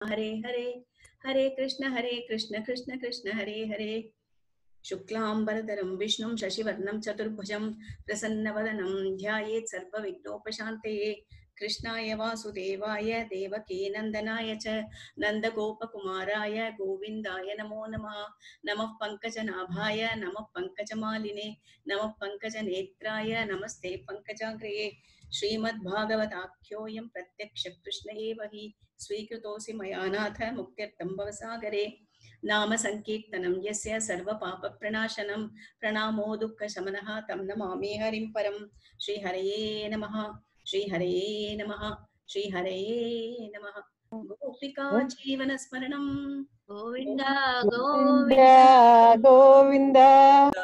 हरे हरे हरे कृष्ण हरे कृष्ण कृष्ण कृष्ण हरे हरे शुक्लाम्बरधरं विष्णुं शशिवर्णं चतुर्भुजं प्रसन्नवदनं ध्यायेत् सर्वविघ्नोपशान्तये कृष्णाय वासुदेवाय देवकी नन्दनाय च नन्दगोपकुमाराय गोविन्दाय नमो नमः नमः पङ्कजनाभाय नमः पङ्कजमालिने नमः पङ्कजनेत्राय नमस्ते पङ्कजाग्रये श्रीमद्भागवताख्योऽयं प्रत्यक्षकृष्ण एव हि स्वीकृतोऽसि मया नाथ मुक्त्यर्थं भवसागरे नाम सङ्कीर्तनं यस्य सर्वपापप्रणाशनं प्रणामो दुःखशमनः तं नमामि हरिं परं श्रीहरये नमः श्रीहरये नमः श्रीहरये नमः गोपिका जीवनस्मरणं गोविन्द கோவிந்த गोविन्द கோவிந்த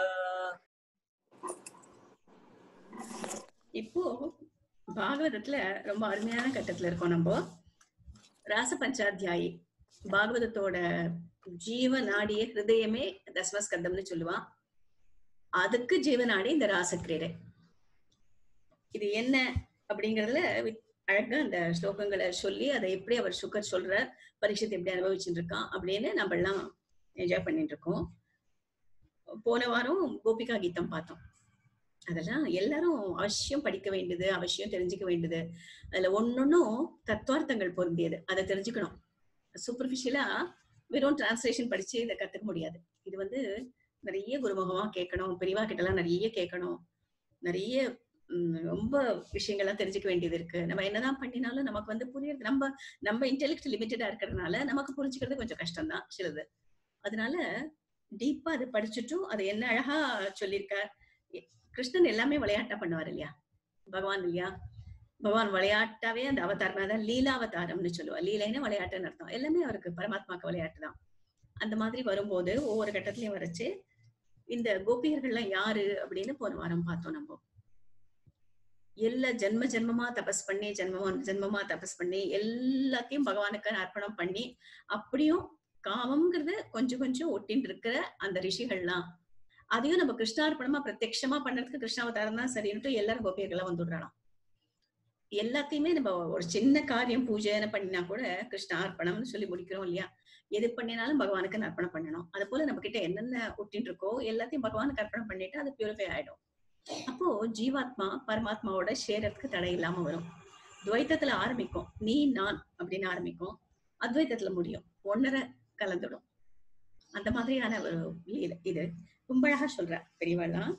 இப்போ பாகவதத்துல ரொம்ப அருமையான கட்டத்துல இருக்கோம் நம்ம ராச பஞ்சாத்தியாயி பாகவதத்தோட ஜீவ நாடிய ஹிருதயமே தசமஸ்கந்தம்னு சொல்லுவான் அதுக்கு ஜீவநாடி இந்த ராசக்கிரீடை இது என்ன அப்படிங்கறதுல வி- அழகா அந்த ஸ்லோகங்களை சொல்லி அதை எப்படி அவர் சுக்கர் சொல்ற பரீட்சத்தை எப்படி அனுபவிச்சுட்டு இருக்கான் அப்படின்னு நம்ம எல்லாம் என்ஜாய் பண்ணிட்டு இருக்கோம் போன வாரம் கோபிகா கீதம் பார்த்தோம் அதெல்லாம் எல்லாரும் அவசியம் படிக்க வேண்டியது அவசியம் தெரிஞ்சுக்க வேண்டியது அதுல ஒன்னொன்னும் தத்துவார்த்தங்கள் பொருந்தியது அதை தெரிஞ்சுக்கணும் சூப்பர்ஃபிஷியலா வெறும் டிரான்ஸ்லேஷன் படிச்சு இதை கத்துக்க முடியாது இது வந்து நிறைய குருமுகமா கேட்கணும் பெரியவா கிட்ட எல்லாம் நிறைய கேட்கணும் நிறைய ம், ரொம்ப விஷயங்கள்லாம் தெரிஞ்சுக்க வேண்டியது இருக்கு நம்ம என்னதான் பண்ணினாலும் நமக்கு வந்து புரியுது நம்ம நம்ம இன்டெலெக்ட் லிமிட்டடா இருக்கிறதுனால நமக்கு புரிஞ்சுக்கிறது கொஞ்சம் கஷ்டம்தான் சிலது அதனால டீப்பா அதை படிச்சுட்டும் அதை என்ன அழகா சொல்லியிருக்கார் எ- கிருஷ்ணன் எல்லாமே விளையாட்டா பண்ணுவார் இல்லையா பகவான் இல்லையா பகவான் விளையாட்டாவே அந்த அவதாரமா தான் லீலாவதாரம்னு சொல்லுவா லீலைன்னு விளையாட்டுன்னு அர்த்தம் எல்லாமே அவருக்கு பரமாத்மாக்கு விளையாட்டு தான் அந்த மாதிரி வரும்போது ஒவ்வொரு கட்டத்திலயும் வரைச்சு இந்த கோபியர்கள்லாம் யாரு அப்படின்னு போன வாரம் பார்த்தோம் நம்ம எல்லா ஜென்ம ஜென்மமா தபஸ் பண்ணி ஜென்மமா ஜென்மமா தபஸ் பண்ணி எல்லாத்தையும் பகவானுக்கு அர்ப்பணம் பண்ணி அப்படியும் காமம்ங்கிறத கொஞ்சம் கொஞ்சம் ஒட்டின்னு இருக்கிற அந்த ரிஷிகள்லாம் அதையும் நம்ம கிருஷ்ணார்ப்பணமா பிரத்யட்சமா பண்றதுக்கு கிருஷ்ணாவதாரம் தான் சரின்ட்டு எல்லாரும் கோபியர்களா வந்துடுறாளாம் எல்லாத்தையுமே நம்ம ஒரு சின்ன காரியம் பூஜைன்னு பண்ணினா கூட கிருஷ்ணார்ப்பணம்னு சொல்லி முடிக்கிறோம் இல்லையா எது பண்ணினாலும் பகவானுக்கு அர்ப்பணம் பண்ணணும் அது போல நம்ம கிட்ட என்னென்ன ஒட்டின்னு இருக்கோ எல்லாத்தையும் பகவானுக்கு அர்ப்பணம் பண்ணிட்டு அது பியூரிஃபை ஆயிடும் அப்போ ஜீவாத்மா பரமாத்மாவோட சேரத்துக்கு தடை இல்லாம வரும் துவைத்தத்துல ஆரம்பிக்கும் நீ நான் அப்படின்னு ஆரம்பிக்கும் அத்வைத்தத்துல முடியும் ஒன்னரை கலந்துடும் அந்த மாதிரியான ஒரு லீலை இது ரொம்ப அழகா சொல்ற பெரியவாள்லாம்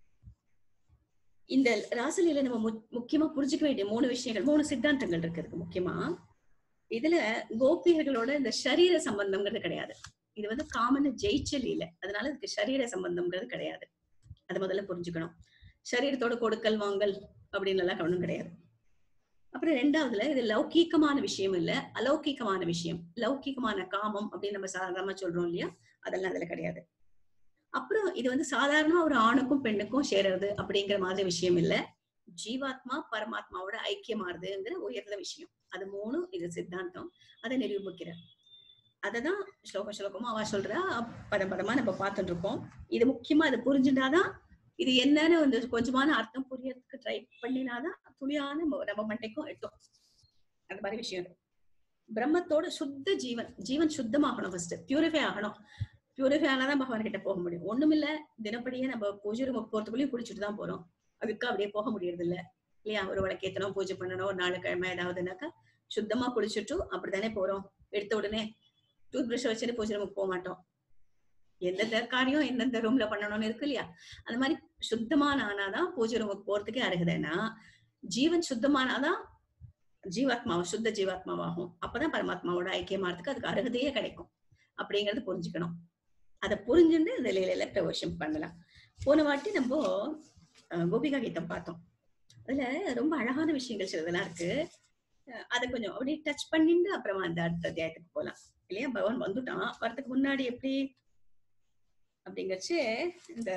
இந்த ராசலீல நம்ம மு- முக்கியமா புரிஞ்சுக்க வேண்டிய மூணு விஷயங்கள் மூணு சித்தாந்தங்கள் இருக்கு இதுக்கு முக்கியமா இதுல கோபியர்களோட இந்த சரீர சம்பந்தம்ங்கிறது கிடையாது இது வந்து காமன் ஜெயிச்ச லீலை அதனால இதுக்கு சரீர சம்பந்தம்ங்கிறது கிடையாது அது முதல்ல புரிஞ்சுக்கணும் சரீரத்தோட கொடுக்கல் வாங்கல் அப்படின்னு எல்லாம் ஒண்ணும் கிடையாது அப்புறம் ரெண்டாவதுல இது லௌகீகமான விஷயம் இல்ல அலௌகிகமான விஷயம் லௌகிகமான காமம் அப்படின்னு நம்ம சாதாரணமா சொல்றோம் இல்லையா அதெல்லாம் அதுல கிடையாது அப்புறம் இது வந்து சாதாரணமா ஒரு ஆணுக்கும் பெண்ணுக்கும் சேருறது அப்படிங்கிற மாதிரி விஷயம் இல்ல ஜீவாத்மா பரமாத்மாவோட ஐக்கியமாறுதுங்கிற உயர்ந்த விஷயம் அது மூணும் இது சித்தாந்தம் அதை நிரூபிக்கிறார் அததான் ஸ்லோக ஸ்லோகமா அவ சொல்றா பதம் பதமா நம்ம பார்த்துட்டு இருக்கோம் இது முக்கியமா இது புரிஞ்சுட்டாதான் இது என்னன்னு வந்து கொஞ்சமான அர்த்தம் புரியறதுக்கு ட்ரை பண்ணினாதான் துளியான ம- நம்ம மண்டைக்கும் எட்டும் அந்த மாதிரி விஷயம் இது. பிரம்மத்தோட சுத்த ஜீவன் ஜீவன் சுத்தமாகணும் ஃபர்ஸ்ட் பியூரிஃபை ஆகணும் பியூரிஃபை ஆனாதான் பகவான் கிட்ட போக முடியும் ஒண்ணுமில்ல தினப்படியே நம்ம பூஜை ரூமுக்கு போறதுக்குள்ளேயும் குளிச்சுட்டு தான் போறோம் அதுக்கு அப்படியே போக முடியறது இல்ல இல்லையா ஒரு விளக்கேத்தணும் பூஜை பண்ணணும் ஒரு நாலு கிழமை ஏதாவதுனாக்கா சுத்தமா குளிச்சுட்டு அப்படித்தானே போறோம் எடுத்த உடனே டூத் பிரஷ் வச்சுட்டு பூஜை ரூமுக்கு போக மாட்டோம் எந்தெந்த காரியம் எந்தெந்த ரூம்ல பண்ணணும்னு இருக்கு இல்லையா அந்த மாதிரி சுத்தமான ஆனாதான் பூஜை ரூமுக்கு போறதுக்கே அருகதைன்னா ஜீவன் சுத்தமானாதான் ஜீவாத்மா சுத்த ஜீவாத்மாவாகும் அப்பதான் பரமாத்மாவோட ஐக்கியமாறதுக்கு அதுக்கு அருகதையே கிடைக்கும் அப்படிங்கறது புரிஞ்சுக்கணும் அதை புரிஞ்சுட்டு இந்த லீலையில பிரவேசம் பண்ணலாம் போன வாட்டி நம்ம அஹ், கோபிகா கீதம் பார்த்தோம் அதுல ரொம்ப அழகான விஷயங்கள் சிலதெல்லாம் இருக்கு அஹ், அதை கொஞ்சம் அப்படியே டச் பண்ணிட்டு அப்புறமா அந்த அடுத்த அத்தியாயத்துக்கு போலாம் இல்லையா பகவான் வந்துட்டான் வரதுக்கு முன்னாடி எப்படி அப்படிங்கச்சு இந்த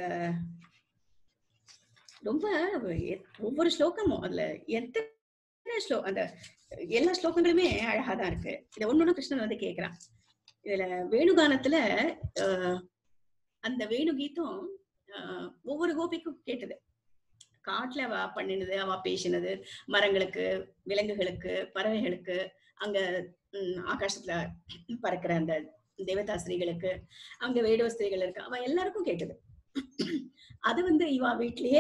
ரொம்ப எ- ஒவ்வொரு ஸ்லோகமும் அதுல எத்தனை ஸ்லோ அந்த எல்லா ஸ்லோகங்களுமே அழகாதான் இருக்கு இதை ஒன்னொன்னு கிருஷ்ணன் வந்து கேக்குறான் இதுல வேணுகானத்துல ஆஹ், அந்த வேணு கீதம் ஆஹ், ஒவ்வொரு கோபிக்கும் கேட்டது காட்டுல அவ பண்ணினது அவ பேசினது மரங்களுக்கு விலங்குகளுக்கு பறவைகளுக்கு அங்க உம் ஆகாசத்துல பறக்கிற அந்த தேவதா ஸ்திரீகளுக்கு அங்க வேடுவ ஸ்திரீகள் இருக்கு அவ எல்லாருக்கும் கேட்டது அது வந்து இவா வீட்லயே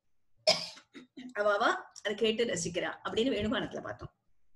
அவாவா அதை கேட்டு ரசிக்கிறா அப்படின்னு வேணுகானத்துல பார்த்தோம்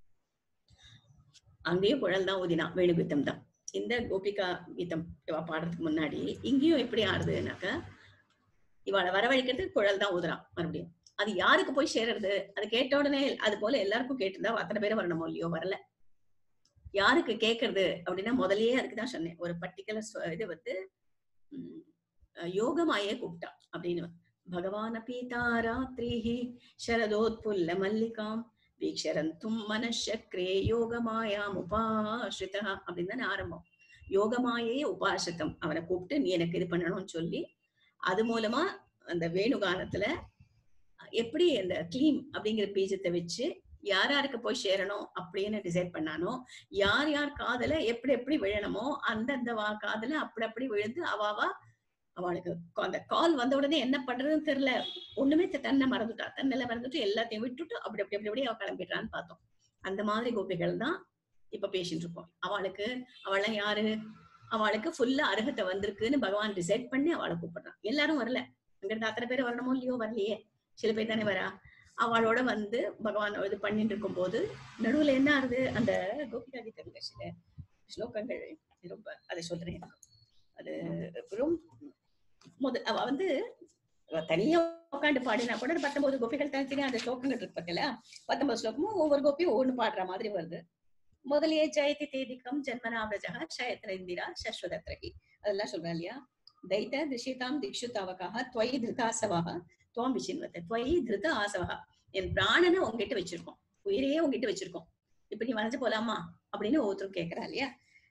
அங்கேயும் குழல் தான் ஊதினா வேணுகீதம் தான் இந்த கோபிகா கீதம் இவ பாடுறதுக்கு முன்னாடி இங்கேயும் எப்படி ஆடுதுனாக்கா இவாளை வரவழைக்கிறதுக்கு குழல் தான் ஊதுறான் மறுபடியும் அது யாருக்கு போய் சேருறது அது கேட்ட உடனே அது போல எல்லாருக்கும் கேட்டிருந்தா அத்தனை பேரும் வரணுமோ இல்லையோ வரல யாருக்கு கேக்குறது அப்படின்னா முதல்லயே அதுக்குதான் சொன்னேன் ஒரு பர்டிகுலர் இது வந்து உம், அஹ் யோகமாயே கூப்பிட்டா அப்படின்னு பகவான் பீதாராத்ரிஹி சரதோத்புல்ல மல்லிகாம் வீக்ஷரந்தும் மனசக்ரே யோகமாயாம் உபாசிரிதா அப்படின்னு தானே ஆரம்பம் யோகமாயே உபாசித்தம் அவனை கூப்பிட்டு நீ எனக்கு இது பண்ணணும்னு சொல்லி அது மூலமா அந்த வேணுகானத்துல எப்படி அந்த கிளீம் அப்படிங்கிற பீஜத்தை வச்சு யார் யாருக்கு போய் சேரணும் அப்படின்னு டிசைட் பண்ணானோ யார் யார் காதுல எப்படி எப்படி விழணுமோ அந்தந்த வா காதுல அப்படி அப்படி விழுந்து அவாவா அவளுக்கு கா- அந்த கால் வந்த உடனே என்ன பண்றதுன்னு தெரியல ஒண்ணுமே தெ- தன்னை மறந்துட்டா தன்னில மறந்துட்டு எல்லாத்தையும் விட்டுட்டு அப்படி அப்படி அப்படி அப்படி அவ கிளம்பிடுறான்னு பார்த்தோம் அந்த மாதிரி கோபிகள் தான் இப்ப பேசிட்டு இருக்கோம் அவளுக்கு அவளை யாரு அவளுக்கு ஃபுல்லா அருகத்தை வந்திருக்குன்னு பகவான் டிசைட் பண்ணி அவளை கூப்பிடுறான் எல்லாரும் வரல அங்க இருந்து அத்தனை பேர் வரணுமோ இல்லையோ வரலையே சில பேர் தானே வரா அவளோட வந்து பகவான் இது பண்ணிட்டு இருக்கும் போது நடுவுல என்ன ஆகுது அந்த கோபிகா கீதம் சில ஸ்லோகங்கள் ரொம்ப அதை சொல்றேன் அது ரொம்ப முத அவ வந்து அவ தனியா உட்காந்து பாடினா கூட அந்த பத்தொன்பது கோபிகள் தனித்தனியா அந்த ஸ்லோகங்கள் இருக்கு பார்த்தல பத்தொன்பது ஸ்லோகமும் ஒவ்வொரு கோப்பியும் ஒவ்வொன்னு பாடுற மாதிரி வருது முதலியே ஜெயதி தேதிக்கம் ஜன்மனாபிரஜா ஷயத்ர இந்திரா சஸ்வதத்ரகி அதெல்லாம் சொல்றேன் இல்லையா தைத்த திஷிதாம் திக்ஷு தவகாக துவயி திருதாசவாக துவம் விசின்வத்தை துவயி திருத ஆசவகா என் பிராணனை உங்ககிட்ட வச்சிருக்கோம் உயிரையே உங்ககிட்ட வச்சிருக்கோம் இப்ப நீ வரைஞ்சு போலாமா அப்படின்னு ஒவ்வொருத்தரும் கேக்குறா இல்லையா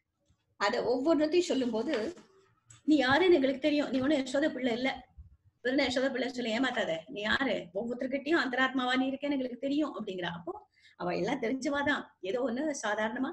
அத ஒவ்வொன்றத்தையும் சொல்லும் போது நீ யாருன்னு எங்களுக்கு தெரியும் நீ ஒண்ணு யசோத பிள்ளை இல்ல வெறும் யசோத பிள்ளை சொல்லி ஏமாத்தாத நீ யாரு ஒவ்வொருத்தர்கிட்டயும் அந்தராத்மாவா நீ இருக்கேன்னு எங்களுக்கு தெரியும் அப்படிங்கிறா அப்போ அவ எல்லாம் தெரிஞ்சவாதான் ஏதோ ஒண்ணு சாதாரணமா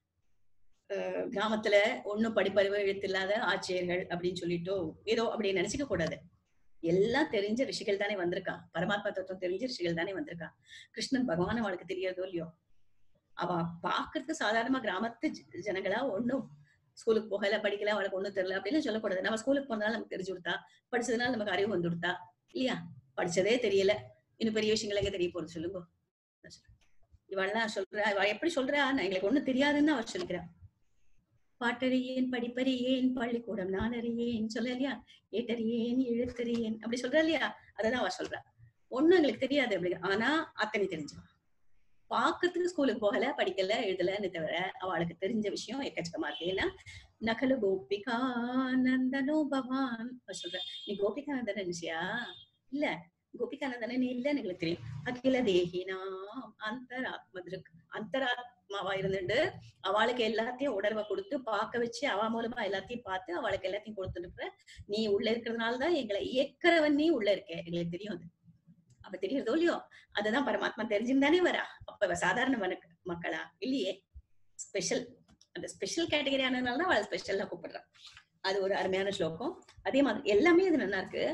அஹ், கிராமத்துல ஒண்ணும் படிப்பறிவு எழுத்து இல்லாத ஆட்சியர்கள் அப்படின்னு சொல்லிட்டோ ஏதோ அப்படி நினைச்சுக்க கூடாது எல்லாம் தெரிஞ்ச ரிஷிகள் தானே வந்திருக்கா பரமாத்மா தத்துவம் தெரிஞ்ச ரிஷிகள் தானே வந்திருக்கா கிருஷ்ணன் பகவான் அவளுக்கு தெரியாதோ இல்லையோ அவ பாக்குறதுக்கு சாதாரணமா கிராமத்து ஜ- ஜனங்களா ஒண்ணும் ஸ்கூலுக்கு போகல படிக்கல அவளுக்கு ஒண்ணும் தெரியல அப்படின்னு சொல்லக்கூடாது நம்ம ஸ்கூலுக்கு போனதால நமக்கு தெரிஞ்சு கொடுத்தா படிச்சதுனால நமக்கு அறிவு வந்து கொடுத்தா இல்லையா படிச்சதே தெரியல இன்னும் பெரிய விஷயங்கள் எங்க தெரிய போறது சொல்லுங்க இவெல்லாம் சொல்றா இவ எப்படி சொல்றா நான் எங்களுக்கு ஒண்ணும் தெரியாதுன்னு அவ சொல்லிக்கிறா பாட்டறியேன் படிப்பறியேன் பள்ளிக்கூடம் நான் அறியேன் சொல்ல இல்லையா ஏட்டறியேன் எழுத்தறியேன் அப்படி சொல்றா இல்லையா அததான் அவ சொல்றா ஒண்ணும் எங்களுக்கு தெரியாது அப்படி ஆனா அத்தனை தெரிஞ்சுவா பாக்குறதுக்கு ஸ்கூலுக்கு போகல படிக்கல எழுதலன்னு தவிர அவளுக்கு தெரிஞ்ச விஷயம் எக்கச்சக்கமா இருக்கு ஏன்னா நகலு கோபிகா நந்தனோ பவான் அவ சொல்ற நீ கோபிகானந்தன் நினைச்சியா இல்ல கோபிகானந்தன நீ இல்லன்னு எங்களுக்கு தெரியும் அகில தேகினாம் அந்தராத்ம திருக் அந்தராத்மாவா இருந்துட்டு அவளுக்கு எல்லாத்தையும் உணர்வை கொடுத்து பார்க்க வச்சு அவ மூலமா எல்லாத்தையும் பார்த்து அவளுக்கு எல்லாத்தையும் கொடுத்துட்டு நீ உள்ள இருக்கிறதுனாலதான் எங்களை இயக்கிறவன் நீ உள்ள இருக்க எங்களுக்கு தெரியும் அது அப்ப தெரியறதோ இல்லையோ அதுதான் பரமாத்மா தெரிஞ்சுதானே வரா அப்ப இவ சாதாரண மனக்கு மக்களா இல்லையே ஸ்பெஷல் அந்த ஸ்பெஷல் கேட்டகரி ஆனதுனால தான் அவளை ஸ்பெஷலா கூப்பிடுறான் அது ஒரு அருமையான ஸ்லோகம் அதே மாதிரி எல்லாமே இது நல்லா இருக்கு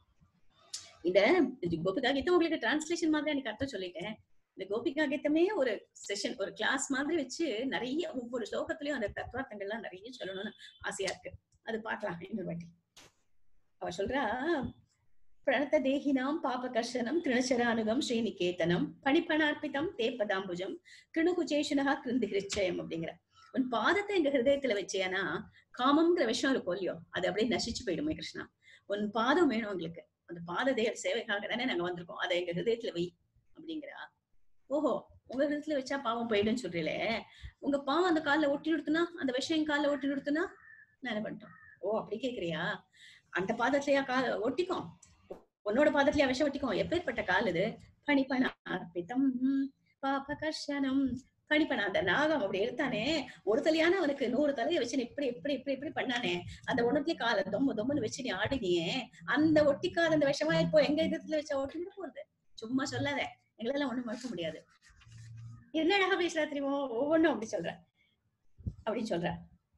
இந்த கோபிகா கீதம் உங்களுக்கு டிரான்ஸ்லேஷன் மாதிரி எனக்கு அர்த்தம் சொல்லிட்டேன் இந்த கோபிகா கீதமே ஒரு செஷன் ஒரு கிளாஸ் மாதிரி வச்சு நிறைய ஒவ்வொரு ஸ்லோகத்திலயும் அந்த தத்துவார்த்தங்கள்லாம் நிறைய சொல்லணும்னு ஆசையா இருக்கு அது பார்க்கலாம் இன்னொரு வாட்டி அவ சொல்றா பிரணத்த தேகினாம் பாப கர்ஷனம் திருணச்சரானுகம் ஸ்ரீநிகேதனம் பணிப்பணார்ப்பிதம் தே பதாம்புஜம் கிருணுகுச்சேஷனகா கிருந்தி ஹிருச்சயம் அப்படிங்கிற உன் பாதத்தை எங்க ஹிருதயத்துல வச்சேனா காமம்ங்கிற விஷயம் இருக்கும் இல்லையோ அது அப்படியே நசிச்சு போயிடுமே கிருஷ்ணா உன் பாதம் வேணும் எங்களுக்கு அந்த பாத தேவ சேவைக்காக தானே நாங்க வந்திருக்கோம் அதை எங்க ஹிருதயத்துல வை அப்படிங்கிறா ஓஹோ உங்க ஹிருதயத்துல வச்சா பாவம் போயிடும்னு சொல்றீங்களே உங்க பாவம் அந்த கால்ல ஒட்டி நிறுத்துனா அந்த விஷயம் கால்ல ஒட்டி நிறுத்துனா நான் என்ன பண்ணிட்டோம் ஓ அப்படி கேக்குறியா அந்த பாதத்திலயா கால் ஒட்டிக்கும் உன்னோட பாதத்திலயா விஷம் ஒட்டிக்கும் எப்பேற்பட்ட கால் இது பணிப்பன அர்ப்பிதம் பாபகர்ஷனம் பணிப்பன அந்த நாகம் அப்படி எடுத்தானே ஒரு தலையான அவனுக்கு நூறு தலையை வச்சு நீ இப்படி இப்படி இப்படி இப்படி பண்ணானே அந்த ஒண்ணுலயே கால தொம்மு தொம்முன்னு வச்சு நீ ஆடினியே அந்த ஒட்டிக்காத அந்த விஷமா இப்போ எங்க இதத்துல வச்சா ஒட்டிட்டு போறது சும்மா சொல்லாத எங்களெல்லாம் ஒண்ணும் மறுக்க முடியாது என்ன அழகா பேசுறா தெரியுமோ ஒவ்வொன்றும் அப்படி சொல்ற அப்படின்னு சொல்ற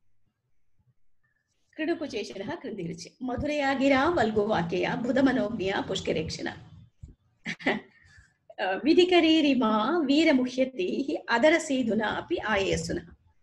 கிருடுகுச்சேஷனக கிருந்திருச்சு மதுரையாகிரா வல்கு வாக்கியா புதமனோக்னியா புஷ்கரேக்ஷன விதிகரீரிமா வீரமுஹ்யத்தி அதர சீதுனா அப்படி ஆயேசுனா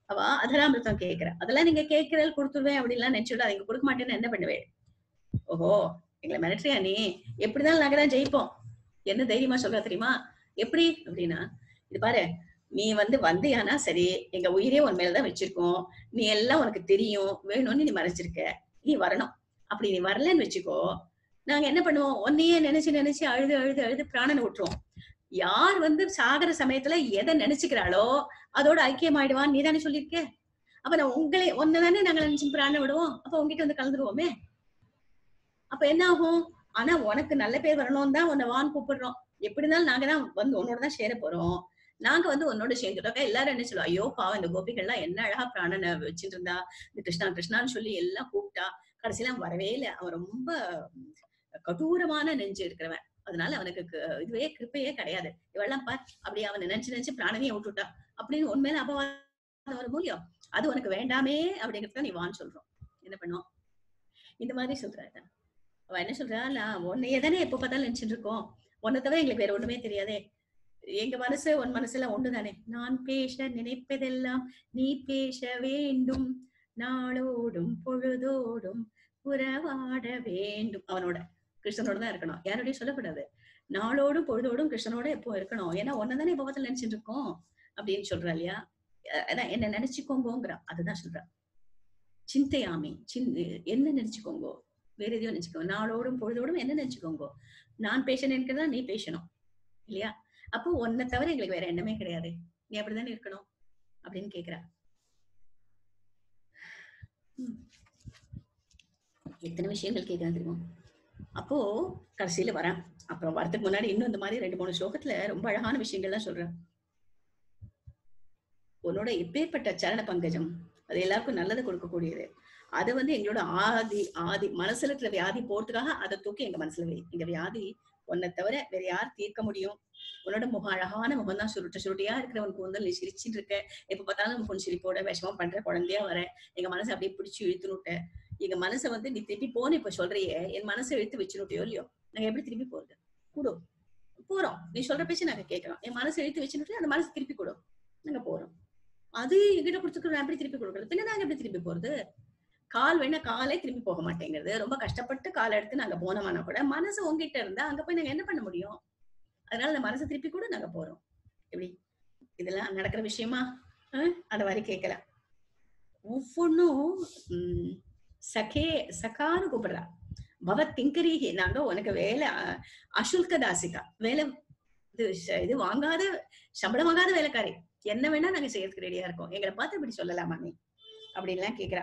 அவ அதராமிருத்தம் கேக்குறா அதெல்லாம் நீங்க கேட்கிறல் கொடுத்துருவேன் அப்படின்லாம் நினைச்சுடா நீங்க கொடுக்க மாட்டேன்னு என்ன பண்ணுவேன் ஓஹோ எங்களை மிரட்டுறியா நீ எப்படினாலும் நாங்க தான் ஜெயிப்போம் என்ன தைரியமா சொல்றா தெரியுமா எப்படி அப்படின்னா இது பாரு நீ வந்து வந்தியானா சரி எங்க உயிரே உன் மேலதான் வச்சிருக்கோம் நீ எல்லாம் உனக்கு தெரியும் வேணும்னு நீ மறைச்சிருக்க நீ வரணும் அப்படி நீ வரலன்னு வச்சுக்கோ நாங்க என்ன பண்ணுவோம் உன்னையே நினைச்சு நினைச்சு அழுது அழுது அழுது பிராணனை விட்டுருவோம் யார் வந்து சாகர சமயத்துல எதை நினைச்சுக்கிறாளோ அதோட ஐக்கியமாயிடுவான் நீ தானே சொல்லியிருக்க அப்ப நான் உங்களை ஒன்னு தானே நாங்க நினைச்சு பிராண விடுவோம் அப்ப உங்ககிட்ட வந்து கலந்துருவோமே அப்ப என்ன ஆகும் ஆனா உனக்கு நல்ல பேர் வரணும் தான் உன்னை வான் கூப்பிடுறோம் எப்படி இருந்தாலும் நாங்க தான் வந்து உன்னோட தான் சேர போறோம் நாங்க வந்து உன்னோட சேர்ந்துட்டோம் எல்லாரும் என்ன சொல்லுவோம் ஐயோ பாவம் இந்த கோபிகள்லாம் என்ன அழகா பிராணனை வச்சுட்டு இருந்தா இந்த கிருஷ்ணா கிருஷ்ணான்னு சொல்லி எல்லாம் கூப்பிட்டா கடைசியில அவன் வரவே இல்லை அவன் ரொம்ப கடூரமான நெஞ்சு இருக்கிறவன் அதனால அவனுக்கு கு- இதுவே கிருப்பையே கிடையாது இவெல்லாம் பார் அப்படி அவன் நினைச்சு நினைச்சு பிராணனையே விட்டுட்டா அப்படின்னு உண்மையில அபவாதம் வரும் இல்லையோ அது உனக்கு வேண்டாமே அப்படிங்கறத நீ வான்னு சொல்றோம் என்ன பண்ணுவோம் இந்த மாதிரி சொல்றாரு அவ என்ன சொல்றா நான் உன்னையே தானே எப்ப பார்த்தாலும் நினைச்சிட்டு இருக்கோம் உன்னை தவிர எங்களுக்கு வேற ஒண்ணுமே தெரியாதே எங்க மனசு உன் மனசுல ஒண்ணுதானே நான் பேச நினைப்பதெல்லாம் நீ பேச வேண்டும் நாளோடும் பொழுதோடும் உறவாட வேண்டும் அவனோட கிருஷ்ணனோட தான் இருக்கணும் யாரோடய சொல்லக்கூடாது நாளோடும் பொழுதோடும் கிருஷ்ணனோட எப்போ இருக்கணும் ஏன்னா ஒன்னதானே எப்ப பார்த்தாலும் நினைச்சிட்டு இருக்கோம் அப்படின்னு சொல்றா இல்லையா அஹ் அதான் என்ன நினைச்சுக்கோங்கோங்கிறா அதுதான் சொல்றா சிந்தையாமி சின் என்ன நினைச்சுக்கோங்கோ வேற எதையோ நினைச்சுக்கோங்க நாளோடும் பொழுதோடும் என்ன நினைச்சுக்கோங்கோ நான் பேச நினைக்கிறதா நீ பேசணும் இல்லையா அப்போ உன்னை தவிர எங்களுக்கு வேற எண்ணமே கிடையாது நீ அப்படிதானே இருக்கணும் அப்படின்னு கேக்குறா ம். எத்தனை விஷயங்கள் கேட்கலாம் தெரியுமா அப்போ கடைசியில வரேன் அப்புறம் வரதுக்கு முன்னாடி இன்னும் இந்த மாதிரி ரெண்டு மூணு ஸ்லோகத்துல ரொம்ப அழகான விஷயங்கள்லாம் சொல்றேன் உன்னோட எப்பேற்பட்ட சரண பங்கஜம் அது எல்லாருக்கும் நல்லதை கொடுக்கக்கூடியது அதை வந்து எங்களோட ஆதி ஆதி மனசுல இருக்கிற வியாதி போறதுக்காக அதை தூக்கி எங்க மனசுல வை எங்க வியாதி உன்னை தவிர வேற யார் தீர்க்க முடியும் உன்னோட முகம் அழகான முகம் தான் சுருட்ட சுருட்டியா இருக்கிறவனுக்கு வந்து நீ சிரிச்சிட்டு இருக்க எப்ப பார்த்தாலும் பொன் சிரிப்போட விஷமா பண்ற குழந்தையா வர எங்க மனசை அப்படியே பிடிச்சி இழுத்துனுட்ட எங்க மனசை வந்து நீ திருப்பி போன இப்ப சொல்றியே என் மனசை இழுத்து வச்சுனுட்டியோ இல்லையோ நாங்க எப்படி திருப்பி போறது கூடு போறோம் நீ சொல்ற பேச்சு நாங்க கேட்கறோம் என் மனசை இழுத்து வச்சுனுட்டு அந்த மனசு திருப்பி கொடு நாங்க போறோம் அது எங்கிட்ட கொடுத்துட்டு நான் எப்படி திருப்பி கொடுக்கறது பின்ன நாங்க எப்படி திருப்பி போறது கால் வேணா காலே திருப்பி போக மாட்டேங்கிறது ரொம்ப கஷ்டப்பட்டு கால் எடுத்து நாங்க போனோம்னா கூட மனசு உங்ககிட்ட இருந்தா அங்க போய் நாங்க என்ன பண்ண முடியும் அதனால அந்த மனசை திருப்பி கூட நாங்க போறோம் எப்படி இதெல்லாம் நடக்கிற விஷயமா அஹ்? அந்த மாதிரி கேட்கல ஒவ்வொன்னும் உம் சகே சகான்னு கூப்பிடுறா பவ திங்கரீகி நாங்க உனக்கு வேலை அ- அசுல்க தாசிகா வேலை இது ச- இது வாங்காத சம்பளம் வாங்காத வேலைக்காரி என்ன வேணா நாங்க செய்யறதுக்கு ரெடியா இருக்கோம் எங்களை பார்த்து இப்படி சொல்லலாமா நீ அப்படின்லாம் கேக்குறா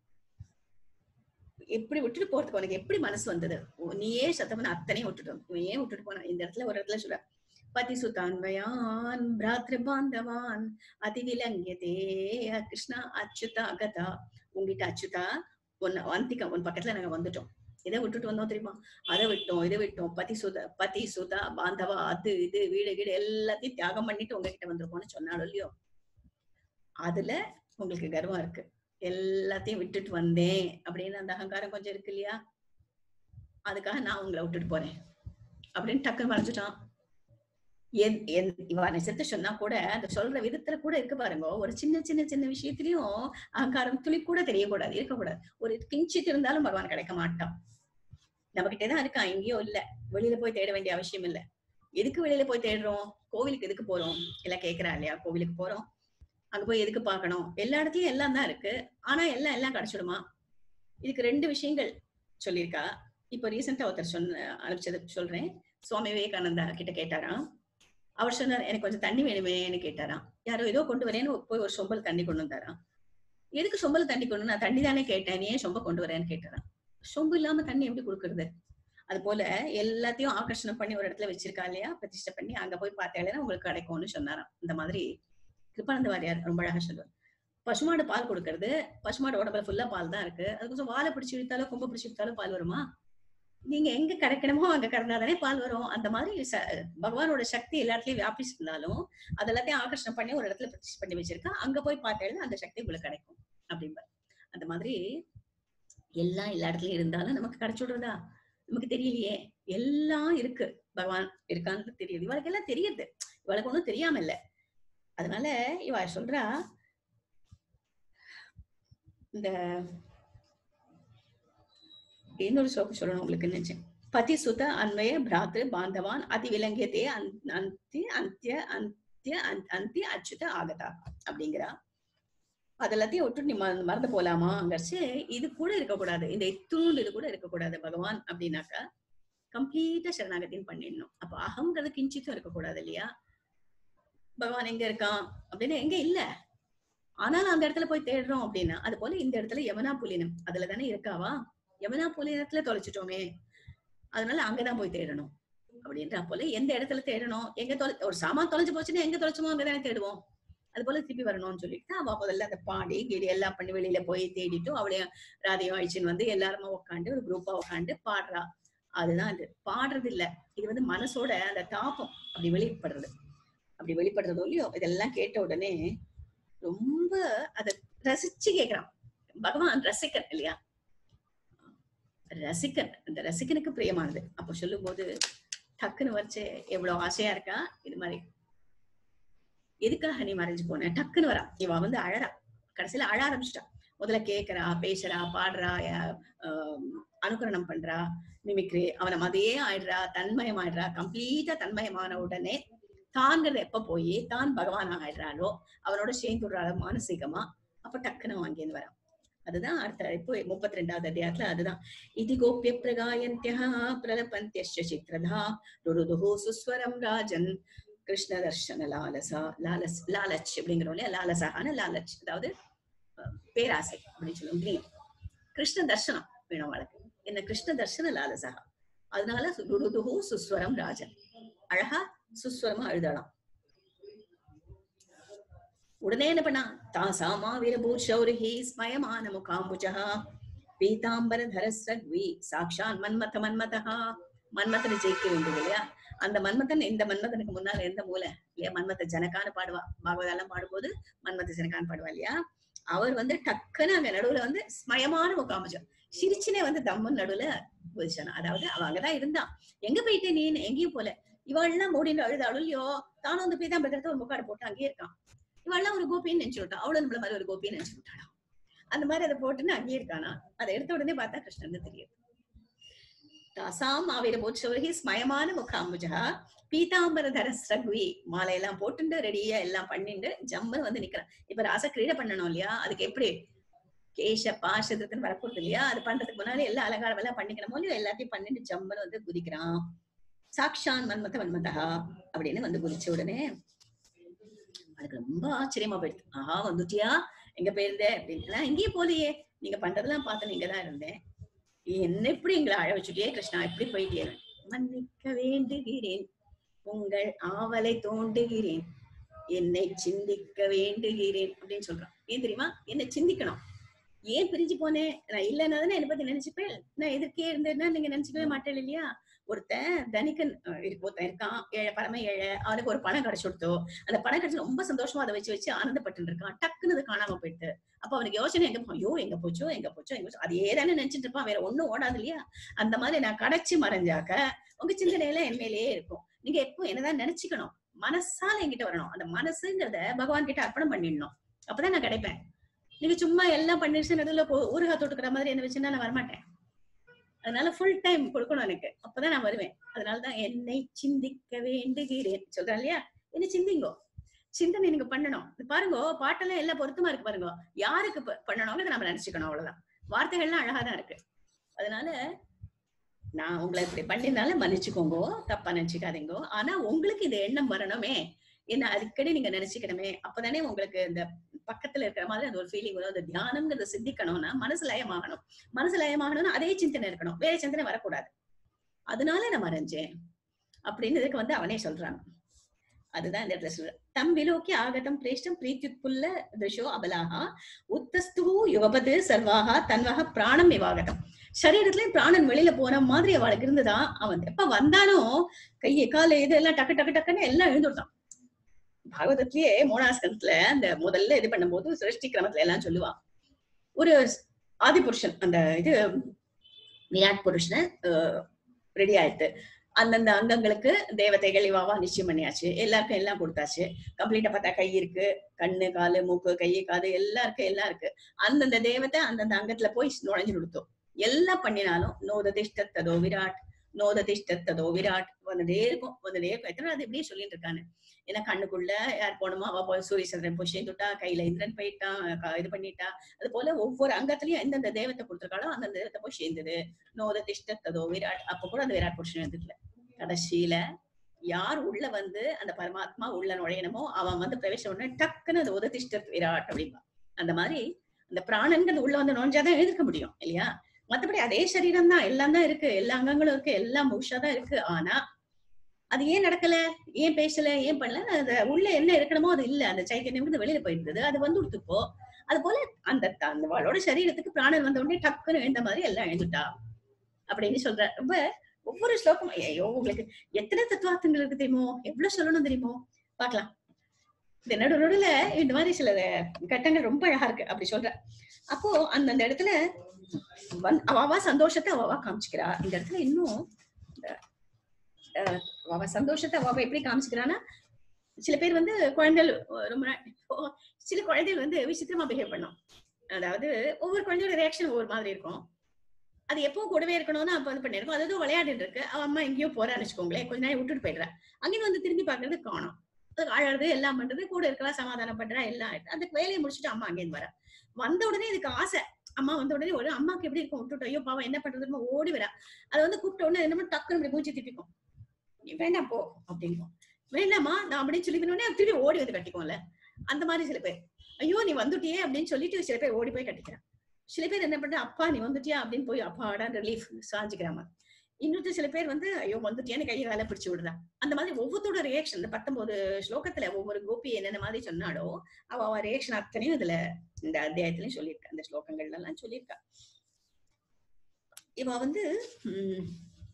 எப்படி விட்டுட்டு போறதுக்கு உனக்கு எப்படி மனசு வந்தது ஓ, நீயே சத்தமன அத்தனையும் விட்டுட்டோம் இவன் ஏன் விட்டுட்டு போனான் இந்த இடத்துல ஒரு இடத்துல சொல்ற பதிசுதான்வயான் பிராத்ரு பாந்தவான் அதிவிலங்கியதே கிருஷ்ணா அச்சுதா அகதா உங்ககிட்ட அச்சுதா உன் அந்திகா உன் பக்கத்துல நாங்க வந்துட்டோம் இதை விட்டுட்டு வந்தோம் தெரியுமா அதை விட்டோம் இதை விட்டோம் பதி சுத பதி சுதா பாந்தவா அது இது வீடு வீடு எல்லாத்தையும் தியாகம் பண்ணிட்டு உங்ககிட்ட வந்திருக்கோம்னு சொன்னாலும் இல்லையோ அதுல உங்களுக்கு கர்வம் இருக்கு எல்லாத்தையும் விட்டுட்டு வந்தேன் அப்படின்னு அந்த அகங்காரம் கொஞ்சம் இருக்கு இல்லையா அதுக்காக நான் உங்களை விட்டுட்டு போறேன் அப்படின்னு டக்குன்னு வரைஞ்சிட்டான் என் என் இவ நிஜத்தை சொன்னா கூட அந்த சொல்ற விதத்துல கூட இருக்கு பாருங்க ஒரு சின்ன சின்ன சின்ன விஷயத்திலயும் அகங்காரம் துளி கூட தெரியக்கூடாது இருக்கக்கூடாது ஒரு கிஞ்சித் இருந்தாலும் பகவான் கிடைக்க மாட்டான் நம்ம கிட்டே தான் இருக்கான் எங்கேயோ இல்ல வெளியில போய் தேட வேண்டிய அவசியம் இல்ல எதுக்கு வெளியில போய் தேடுறோம் கோவிலுக்கு எதுக்கு போறோம் எல்லாம் கேக்குறா இல்லையா கோவிலுக்கு போறோம் அங்க போய் எதுக்கு பார்க்கணும் எல்லா இடத்துலயும் எல்லாம் தான் இருக்கு ஆனா எல்லாம் எல்லாம் கிடைச்சிடுமா இதுக்கு ரெண்டு விஷயங்கள் சொல்லியிருக்கா இப்போ ரீசெண்டா ஒருத்தர் சொன்ன அனுப்பிச்சது சொல்றேன் சுவாமி விவேகானந்தா கிட்ட கேட்டாராம் அவர் சொன்னார் எனக்கு கொஞ்சம் தண்ணி வேணுமேன்னு கேட்டாராம் யாரோ ஏதோ கொண்டு வரேன்னு போய் ஒரு சொம்பல் தண்ணி கொண்டு வந்தாராம் எதுக்கு சொம்பல் தண்ணி கொண்டு நான் தண்ணி தானே கேட்டேன் நீ ஏன் சொம்ப கொண்டு வரேன்னு கேட்டாராம் சொம்பு இல்லாம தண்ணி எப்படி கொடுக்கறது அது போல எல்லாத்தையும் ஆகர்ஷணம் பண்ணி ஒரு இடத்துல வச்சிருக்கா இல்லையா பிரதிஷ்டை பண்ணி அங்க போய் பார்த்தாலே உங்களுக்கு கிடைக்கும்னு சொன்னாராம் இந்த மாதிரி கிருப்பானந்த வாரியார் ரொம்ப அழகா சொல்லுவார் பசுமாடு பால் கொடுக்கறது பசுமாடு உடம்புல ஃபுல்லா பால் தான் இருக்கு அது கொஞ்சம் வாழை பிடிச்சி இழுத்தாலும் கொம்பை பிடிச்சி இழுத்தாலும் பால் வருமா நீங்க எங்க கறக்கணுமோ அங்க கறந்தாதானே பால் வரும் அந்த மாதிரி ச- பகவானோட சக்தி எல்லா இடத்துலயும் வியாபிச்சிருந்தாலும் அது எல்லாத்தையும் ஆகர்ஷணம் பண்ணி ஒரு இடத்துல பிரதிஷ்டை பண்ணி வச்சிருக்கா அங்க போய் பார்த்தாலும் அந்த சக்தி உங்களுக்கு கிடைக்கும் அப்படிம்பார் அந்த மாதிரி எல்லாம் எல்லா இடத்துலயும் இருந்தாலும் நமக்கு கிடைச்சு விடுறதா நமக்கு தெரியலையே எல்லாம் இருக்கு பகவான் இருக்கான்னு தெரியுது இவளுக்கு எல்லாம் தெரியுது இவளுக்கு ஒண்ணும் தெரியாம இல்ல அதனால இவ சொல்றா இந்த இன்னொரு ஸ்லோகம் சொல்லணும் உங்களுக்கு நினைச்சேன் பதி சுத அன்வய பிராத்ரு பாந்தவான் அதி விலங்கியதே அந்தி அந்திய அந்திய அந்த்- அந்தி அச்சுத ஆகதா அப்படிங்கிறா அது எல்லாத்தையும் விட்டு நீ மறந்து மறந்து போலாமா அங்கரிச்சு இது கூட இருக்கக்கூடாது இந்த இத்தூண்டு இது கூட இருக்கக்கூடாது பகவான் அப்படின்னாக்கா கம்ப்ளீட்டா சரணாகத்தின்னு பண்ணிடணும் அப்ப அகங்கிறது கிஞ்சித்தும் இருக்கக்கூடாது இல்லையா பகவான் எங்க இருக்கான் அப்படின்னு எங்க இல்ல ஆனாலும் அந்த இடத்துல போய் தேடுறோம் அப்படின்னா அது போல இந்த இடத்துல யமுனா புலினம் அதுல தானே இருக்காவா யமுனா புலினத்துல தொலைச்சிட்டோமே அதனால அங்கதான் போய் தேடணும் அப்படின்ற போல எந்த இடத்துல தேடணும் எங்க தொலை ஒரு சாமான் தொலைஞ்சு போச்சுன்னா எங்க தொலைச்சோமோ அங்கதானே தேடுவோம் அது போல திருப்பி வரணும்னு சொல்லிட்டு அவ முதல்ல அதை பாடி கிடி எல்லாம் பண்ணி வெளியில போய் தேடிட்டு அவளையும் ராதையும் அழிச்சுன்னு வந்து எல்லாருமா உட்காந்து ஒரு குரூப்பா உட்காந்து பாடுறா அதுதான் இது பாடுறது இல்ல இது வந்து மனசோட அந்த தாபம் அப்படி வெளிப்படுறது அப்படி வெளிப்படுறதோ இல்லையோ இதெல்லாம் கேட்ட உடனே ரொம்ப அத ரசிச்சு கேக்குறான் பகவான் ரசிகன் இல்லையா ரசிகன் அந்த ரசிகனுக்கு பிரியமானது அப்ப சொல்லும் போது டக்குன்னு வச்சு எவ்வளவு ஆசையா இருக்கா இது மாதிரி எதுக்காக நீ மறைஞ்சு போன டக்குன்னு வரா இவ வந்து அழறா கடைசியில அழ ஆரம்பிச்சிட்டா முதல்ல கேக்குறா பேசுறா பாடுறா அஹ் ஆஹ் அனுகரணம் பண்றா மிமிக்ரி அவனை மாதிரியே ஆயிடுறா தன்மயம் ஆயிடுறா கம்ப்ளீட்டா தன்மயமான உடனே தான்கிறது எப்ப போய் தான் பகவான் ஆயிடுறாளோ அவனோட சேர்ந்துடுறாளோ மானசீகமா அப்ப டக்குன்னு வாங்கின்னு வரா அதுதான் அடுத்த இப்போ முப்பத்தி ரெண்டாவது அத்தியாயத்துல அதுதான் இதி கோப்பிய பிரகாயந்தியா பிரலபந்தியஷ்ட சித்ரதா ருருதுஹு சுஸ்வரம் ராஜன் கிருஷ்ண தர்ஷன லாலசா லாலஸ் லாலச் அப்படிங்கிறோம் இல்லையா லாலசான லாலச் அதாவது அஹ், பேராசை அப்படின்னு சொல்லுவோம் கிரீன் கிருஷ்ண தர்ஷனம் வேணும் அவளுக்கு என்ன கிருஷ்ண தர்ஷன லாலசா அதனால ருருதுஹு சுஸ்வரம் ராஜன் அழகா சுஸ்வரமா அழுதலாம் உடனே என்ன பண்ணா தாசாமா வீரபூர் சௌரிஹி ஸ்மயமான முகாம்புஜா பீதாம்பர தரஸ்ரக்வி சாக்ஷான் மன்மத மன்மதா மன்மதனை ஜெயிக்க வேண்டியது இல்லையா அந்த மன்மதன் இந்த மன்மதனுக்கு முன்னால எந்த மூலை இல்லையா மன்மத ஜனகான்னு பாடுவா பாகவதெல்லாம் பாடும்போது மன்மத ஜனகான்னு பாடுவா இல்லையா அவர் வந்து டக்குன்னு அங்க நடுவுல வந்து ஸ்மயமான முகாம்புஜம் சிரிச்சுனே வந்து தம்மன் நடுவுல பொசிஷன் அதாவது அவ அங்கதான் இருந்தா எங்க போயிட்டே நீ எங்கேயும் போல இவள்லாம் மூடின்னு அழுத அழுலையோ தானும் வந்து பீதாம்பரத்தை ஒரு முக்காடு போட்டு அங்கேயே இருக்கான் இவள்லாம் ஒரு கோபின்னு நினைச்சு விட்டா அவளும் நம்மள மாதிரி ஒரு கோபின்னு நினைச்சு விட்டாளா அந்த மாதிரி அதை போட்டுன்னு அங்கேயே இருக்கானா அதை எடுத்த உடனே பார்த்தா கிருஷ்ணன் தெரியும் தாசாம் ஆவிர போச்சவர்கி ஸ்மயமான முகாம்புஜா பீதாம்பர தர ஸ்ரக்வி மாலையெல்லாம் போட்டுண்டு ரெடியா எல்லாம் பண்ணிட்டு ஜம்மன் வந்து நிக்கிறான் இப்ப ராச கிரீடை பண்ணணும் இல்லையா அதுக்கு எப்படி கேஷ பாஷத்துக்குன்னு வரப்போகுது இல்லையா அது பண்றதுக்கு முன்னாடி எல்லா அலங்காரம் எல்லாம் பண்ணிக்கணுமோ இல்லையோ எல்லாத்தையும் பண்ணிட்டு ஜம்மன் வந்து குதிக்கிறான் சாக்ஷான் மன்மத மன்மதா அப்படின்னு வந்து குதிச்ச உடனே அதுக்கு ரொம்ப ஆச்சரியமா போயிடுது ஆஹா வந்துட்டியா எங்க போயிருந்தே அப்படின்னு நான் எங்கேயும் போலையே நீங்க பண்றதெல்லாம் பார்த்து நீங்க தான் இருந்தேன் என்ன எப்படி எங்களை அழ வச்சுட்டியே கிருஷ்ணா எப்படி போயிட்டே மன்னிக்க வேண்டுகிறேன் உங்கள் ஆவலை தோண்டுகிறேன் என்னை சிந்திக்க வேண்டுகிறேன் அப்படின்னு சொல்றான் ஏன் தெரியுமா என்னை சிந்திக்கணும் ஏன் பிரிஞ்சு போனேன் நான் இல்லைன்னா தானே என்னை பத்தி நினைச்சுப்பேன் நான் எதிர்க்கே இருந்தேன்னா நீங்க நினைச்சுக்கவே மாட்டேன் இல்லையா ஒருத்தன் தனிக்கன் அஹ், இருக்கு ஒருத்தன் இருக்கான் ஏழை பரம ஏழை அவனுக்கு ஒரு பணம் கிடைச்சு கொடுத்தோ அந்த பணம் கிடைச்சு ரொம்ப சந்தோஷமா அதை வச்சு வச்சு ஆனந்தப்பட்டு இருக்கான் டக்குன்னு அது காணாம போயிட்டு அப்ப அவனுக்கு யோசனை எங்க போ- ஐயோ எங்க போச்சோ எங்க போச்சோ எங்க போச்சோ அதே தானே நினைச்சிட்டு இருப்பான் வேற ஒண்ணும் ஓடாது இல்லையா அந்த மாதிரி நான் கடைச்சு மறைஞ்சாக்க உங்க சிந்தனையில என் மேலேயே இருக்கும் நீங்க எப்போ என்னதான் நினைச்சுக்கணும் மனசால என்கிட்ட வரணும் அந்த மனசுங்கிறத பகவான் கிட்ட அர்ப்பணம் பண்ணிடணும் அப்பதான் நான் கிடைப்பேன் நீங்க சும்மா எல்லாம் பண்ணிருச்சு நடுவுல போ- ஊறுகாய் தொட்டுக்கிற மாதிரி என்ன வச்சுன்னா நான் வரமாட்டேன் அதனால ஃபுல் டைம் கொடுக்கணும் எனக்கு அப்பதான் நான் வருவேன் அதனாலதான் என்னை சிந்திக்க வேண்டுகிறேன் சொல்றேன் இல்லையா என்ன சிந்திங்கோ சிந்தனை நீங்க பண்ணணும் இது பாருங்க பாட்டெல்லாம் எல்லாம் பொருத்தமா இருக்கு பாருங்க யாருக்கு ப- பண்ணணுங்கிறத நம்ம நினைச்சுக்கணும் அவ்வளவுதான் வார்த்தைகள்லாம் அழகா தான் இருக்கு அதனால நான் உங்களை இப்படி பண்ணிருந்தாலும் மன்னிச்சுக்கோங்க தப்பா நினைச்சுக்காதீங்க ஆனா உங்களுக்கு இந்த எண்ணம் வரணுமே என்ன அடிக்கடி நீங்க நினைச்சுக்கணுமே அப்பதானே உங்களுக்கு இந்த பக்கத்துல இருக்கிற மாதிரி அந்த ஒரு ஃபீலிங் வரும் அந்த தியானம்ங்கிறத சிந்திக்கணும்னா மனசு லயமாகணும் மனசு லயமாகணும்னா அதே சிந்தனை இருக்கணும் வேற சிந்தனை வரக்கூடாது அதனால நான் மறைஞ்சேன் அப்படின்னு இதுக்கு வந்து அவனே சொல்றான் அதுதான் இந்த இடத்துல சொல்ற தம் விலோக்கி ஆகட்டம் பிரேஷ்டம் பிரீத்தியுத்புல்ல திருஷோ அபலாகா உத்தஸ்து யுகபது சர்வாகா தன்வக பிராணம் இவாகட்டம் சரீரத்துல பிராணன் வெளியில போன மாதிரி அவளுக்கு இருந்ததா அவன் எப்ப வந்தானோ கையை கால இது எல்லாம் டக்கு டக்கு டக்குன்னு எல்லாம் எழுந்துட்டான் பாகவதத்திலேயே மூணாஸ்கந்தத்துல அந்த முதல்ல இது பண்ணும்போது சிருஷ்டி கிரமத்துல எல்லாம் சொல்லுவான் ஒரு ஆதி புருஷன் அந்த இது விராட் புருஷனை ரெடி ஆயிடுத்து அந்தந்த அங்கங்களுக்கு தேவதைகள் இவாவா நிச்சயம் பண்ணியாச்சு எல்லாருக்கும் எல்லாம் கொடுத்தாச்சு கம்ப்ளீட்டா பார்த்தா கை இருக்கு கண்ணு காலு மூக்கு கை காது எல்லாம் இருக்கு எல்லாம் இருக்கு அந்தந்த தேவத்தை அந்தந்த அங்கத்துல போய் நுழைஞ்சு கொடுத்தோம் எல்லாம் பண்ணினாலும் நோததிஷ்டத்ததோ விராட் நோததிஷ்டத்ததோ விராட் வந்துட்டே இருக்கும் வந்துட்டே இருக்கும் எத்தனை நாள் அது இப்படியே சொல்லிட்டு இருக்கானு ஏன்னா கண்ணுக்குள்ள யார் போனோமோ அவ போய் சூரிய சந்திரன் போய் சேர்ந்துட்டா கையில இந்திரன் போயிட்டான் க- இது பண்ணிட்டா அது போல ஒவ்வொரு அங்கத்திலயும் எந்தெந்த தேவத்தை கொடுத்துருக்காளோ அந்தந்த தேவத்தை போய் சேர்ந்தது நோததிஷ்டத்ததோ விராட் அப்ப கூட அந்த விராட் புருஷன் இருந்துக்கல கடைசியில யார் உள்ள வந்து அந்த பரமாத்மா உள்ள நுழையணுமோ அவன் வந்து பிரவேசம் உடனே டக்குன்னு அது உததிஷ்ட விராட் அப்படிம்பா அந்த மாதிரி அந்த பிராணன்கிறது உள்ள வந்து நுழைஞ்சாதான் எழுதிக்க முடியும் இல்லையா மத்தபடி அதே சரீரம் தான் எல்லாம் தான் இருக்கு எல்லா அங்கங்களும் இருக்கு எல்லாம் முழுஷா தான் இருக்கு ஆனா அது ஏன் நடக்கல ஏன் பேசல ஏன் பண்ணல அது உள்ள என்ன இருக்கணுமோ அது இல்ல அந்த சைத்தன்யம் வெளியில போயிருந்தது அது வந்து கொடுத்துப்போ அது போல அந்த அந்த அவளோட சரீரத்துக்கு பிராணன் வந்த உடனே டக்குன்னு எழுந்த மாதிரி எல்லாம் எழுந்துட்டா அப்படின்னு சொல்ற ரொம்ப ஒவ்வொரு ஸ்லோகம் ஐயோ உங்களுக்கு எத்தனை தத்துவார்த்தங்கள் இருக்கு தெரியுமோ எவ்வளவு சொல்லணும் தெரியுமோ பார்க்கலாம் இந்த நடு நடுவுல இந்த மாதிரி சில கட்டங்கள் ரொம்ப அழகா இருக்கு அப்படி சொல்ற அப்போ அந்த அந்த இடத்துல வந்- அவ அவ சந்தோஷத்தை அவ அவ காமிச்சுக்கிறா இந்த இடத்துல இன்னும் இந்த, அஹ், அவ அவ சந்தோஷத்தை அவ அவ எப்படி காமிச்சுக்கிறான்னா சில பேர் வந்து குழந்தைகள் அஹ், ரொம்ப நாள் இப்போ சில குழந்தைகள் வந்து விசித்திரமா பிஹேவ் பண்ணும் அதாவது ஒவ்வொரு குழந்தையோட ரியாக்ஷன் ஒவ்வொரு மாதிரி இருக்கும் அது எப்பவும் கூடவே இருக்கணும்னு அப்ப வந்து பண்ணிருக்கோம் அதாவது விளையாடிட்டு இருக்கு அவ அம்மா எங்கேயோ போறான்னு வச்சுக்கோங்களேன் கொஞ்ச நேரம் விட்டுட்டு போயிடுறா அங்கிருந்து வந்து திரும்பி பாக்குறது காணும் அது அழறது எல்லாம் பண்றது கூட இருக்கா சமாதானம் பண்றா எல்லாம் ஆயிட்டு அந்த வேலையை முடிச்சுட்டு அம்மா அங்கேருந்து வரா வந்த உடனே இதுக்கு ஆசை அம்மா வந்த உடனே ஒரு அம்மாக்கு எப்படி இருக்கும் விட்டுட்டு ஐயோ பாவம் என்ன பண்றதுன்னு ஓடி வரா அதை வந்து கூப்பிட்ட உடனே என்ன பண்ணும், டக்குன்னு இப்படி மூஞ்சி திப்பிக்கும் நீ வேண்டாம் போ அப்படிங்கும் வேண்டாமா நான் அப்படின்னு சொல்லி உடனே திரும்பி ஓடி வந்து கட்டிக்கும்ல அந்த மாதிரி சில பேர் ஐயோ நீ வந்துட்டியே அப்படின்னு சொல்லிட்டு சில பேர் ஓடி போய் கட்டிக்கிறான் சில பேர் என்ன பண்ற அப்பா நீ வந்துட்டியா அப்படின்னு போய் அப்பாடா ரிலீஃப் சாஞ்சுக்கிறாம இன்னொரு சில பேர் வந்து ஐயோ வந்துட்டியான்னு கையை வேலை பிடிச்சு விடுறா அந்த மாதிரி ஒவ்வொருத்தோட ரியாக்ஷன் இந்த பத்தொன்பது ஸ்லோகத்துல ஒவ்வொரு கோபி என்னென்ன மாதிரி சொன்னாலோ அவ அவ ரியாக்ஷன் அத்தனையும் இதுல இந்த அத்தியாயத்திலயும் சொல்லியிருக்கா அந்த ஸ்லோகங்கள்ல எல்லாம் சொல்லியிருக்கா இவ வந்து உம்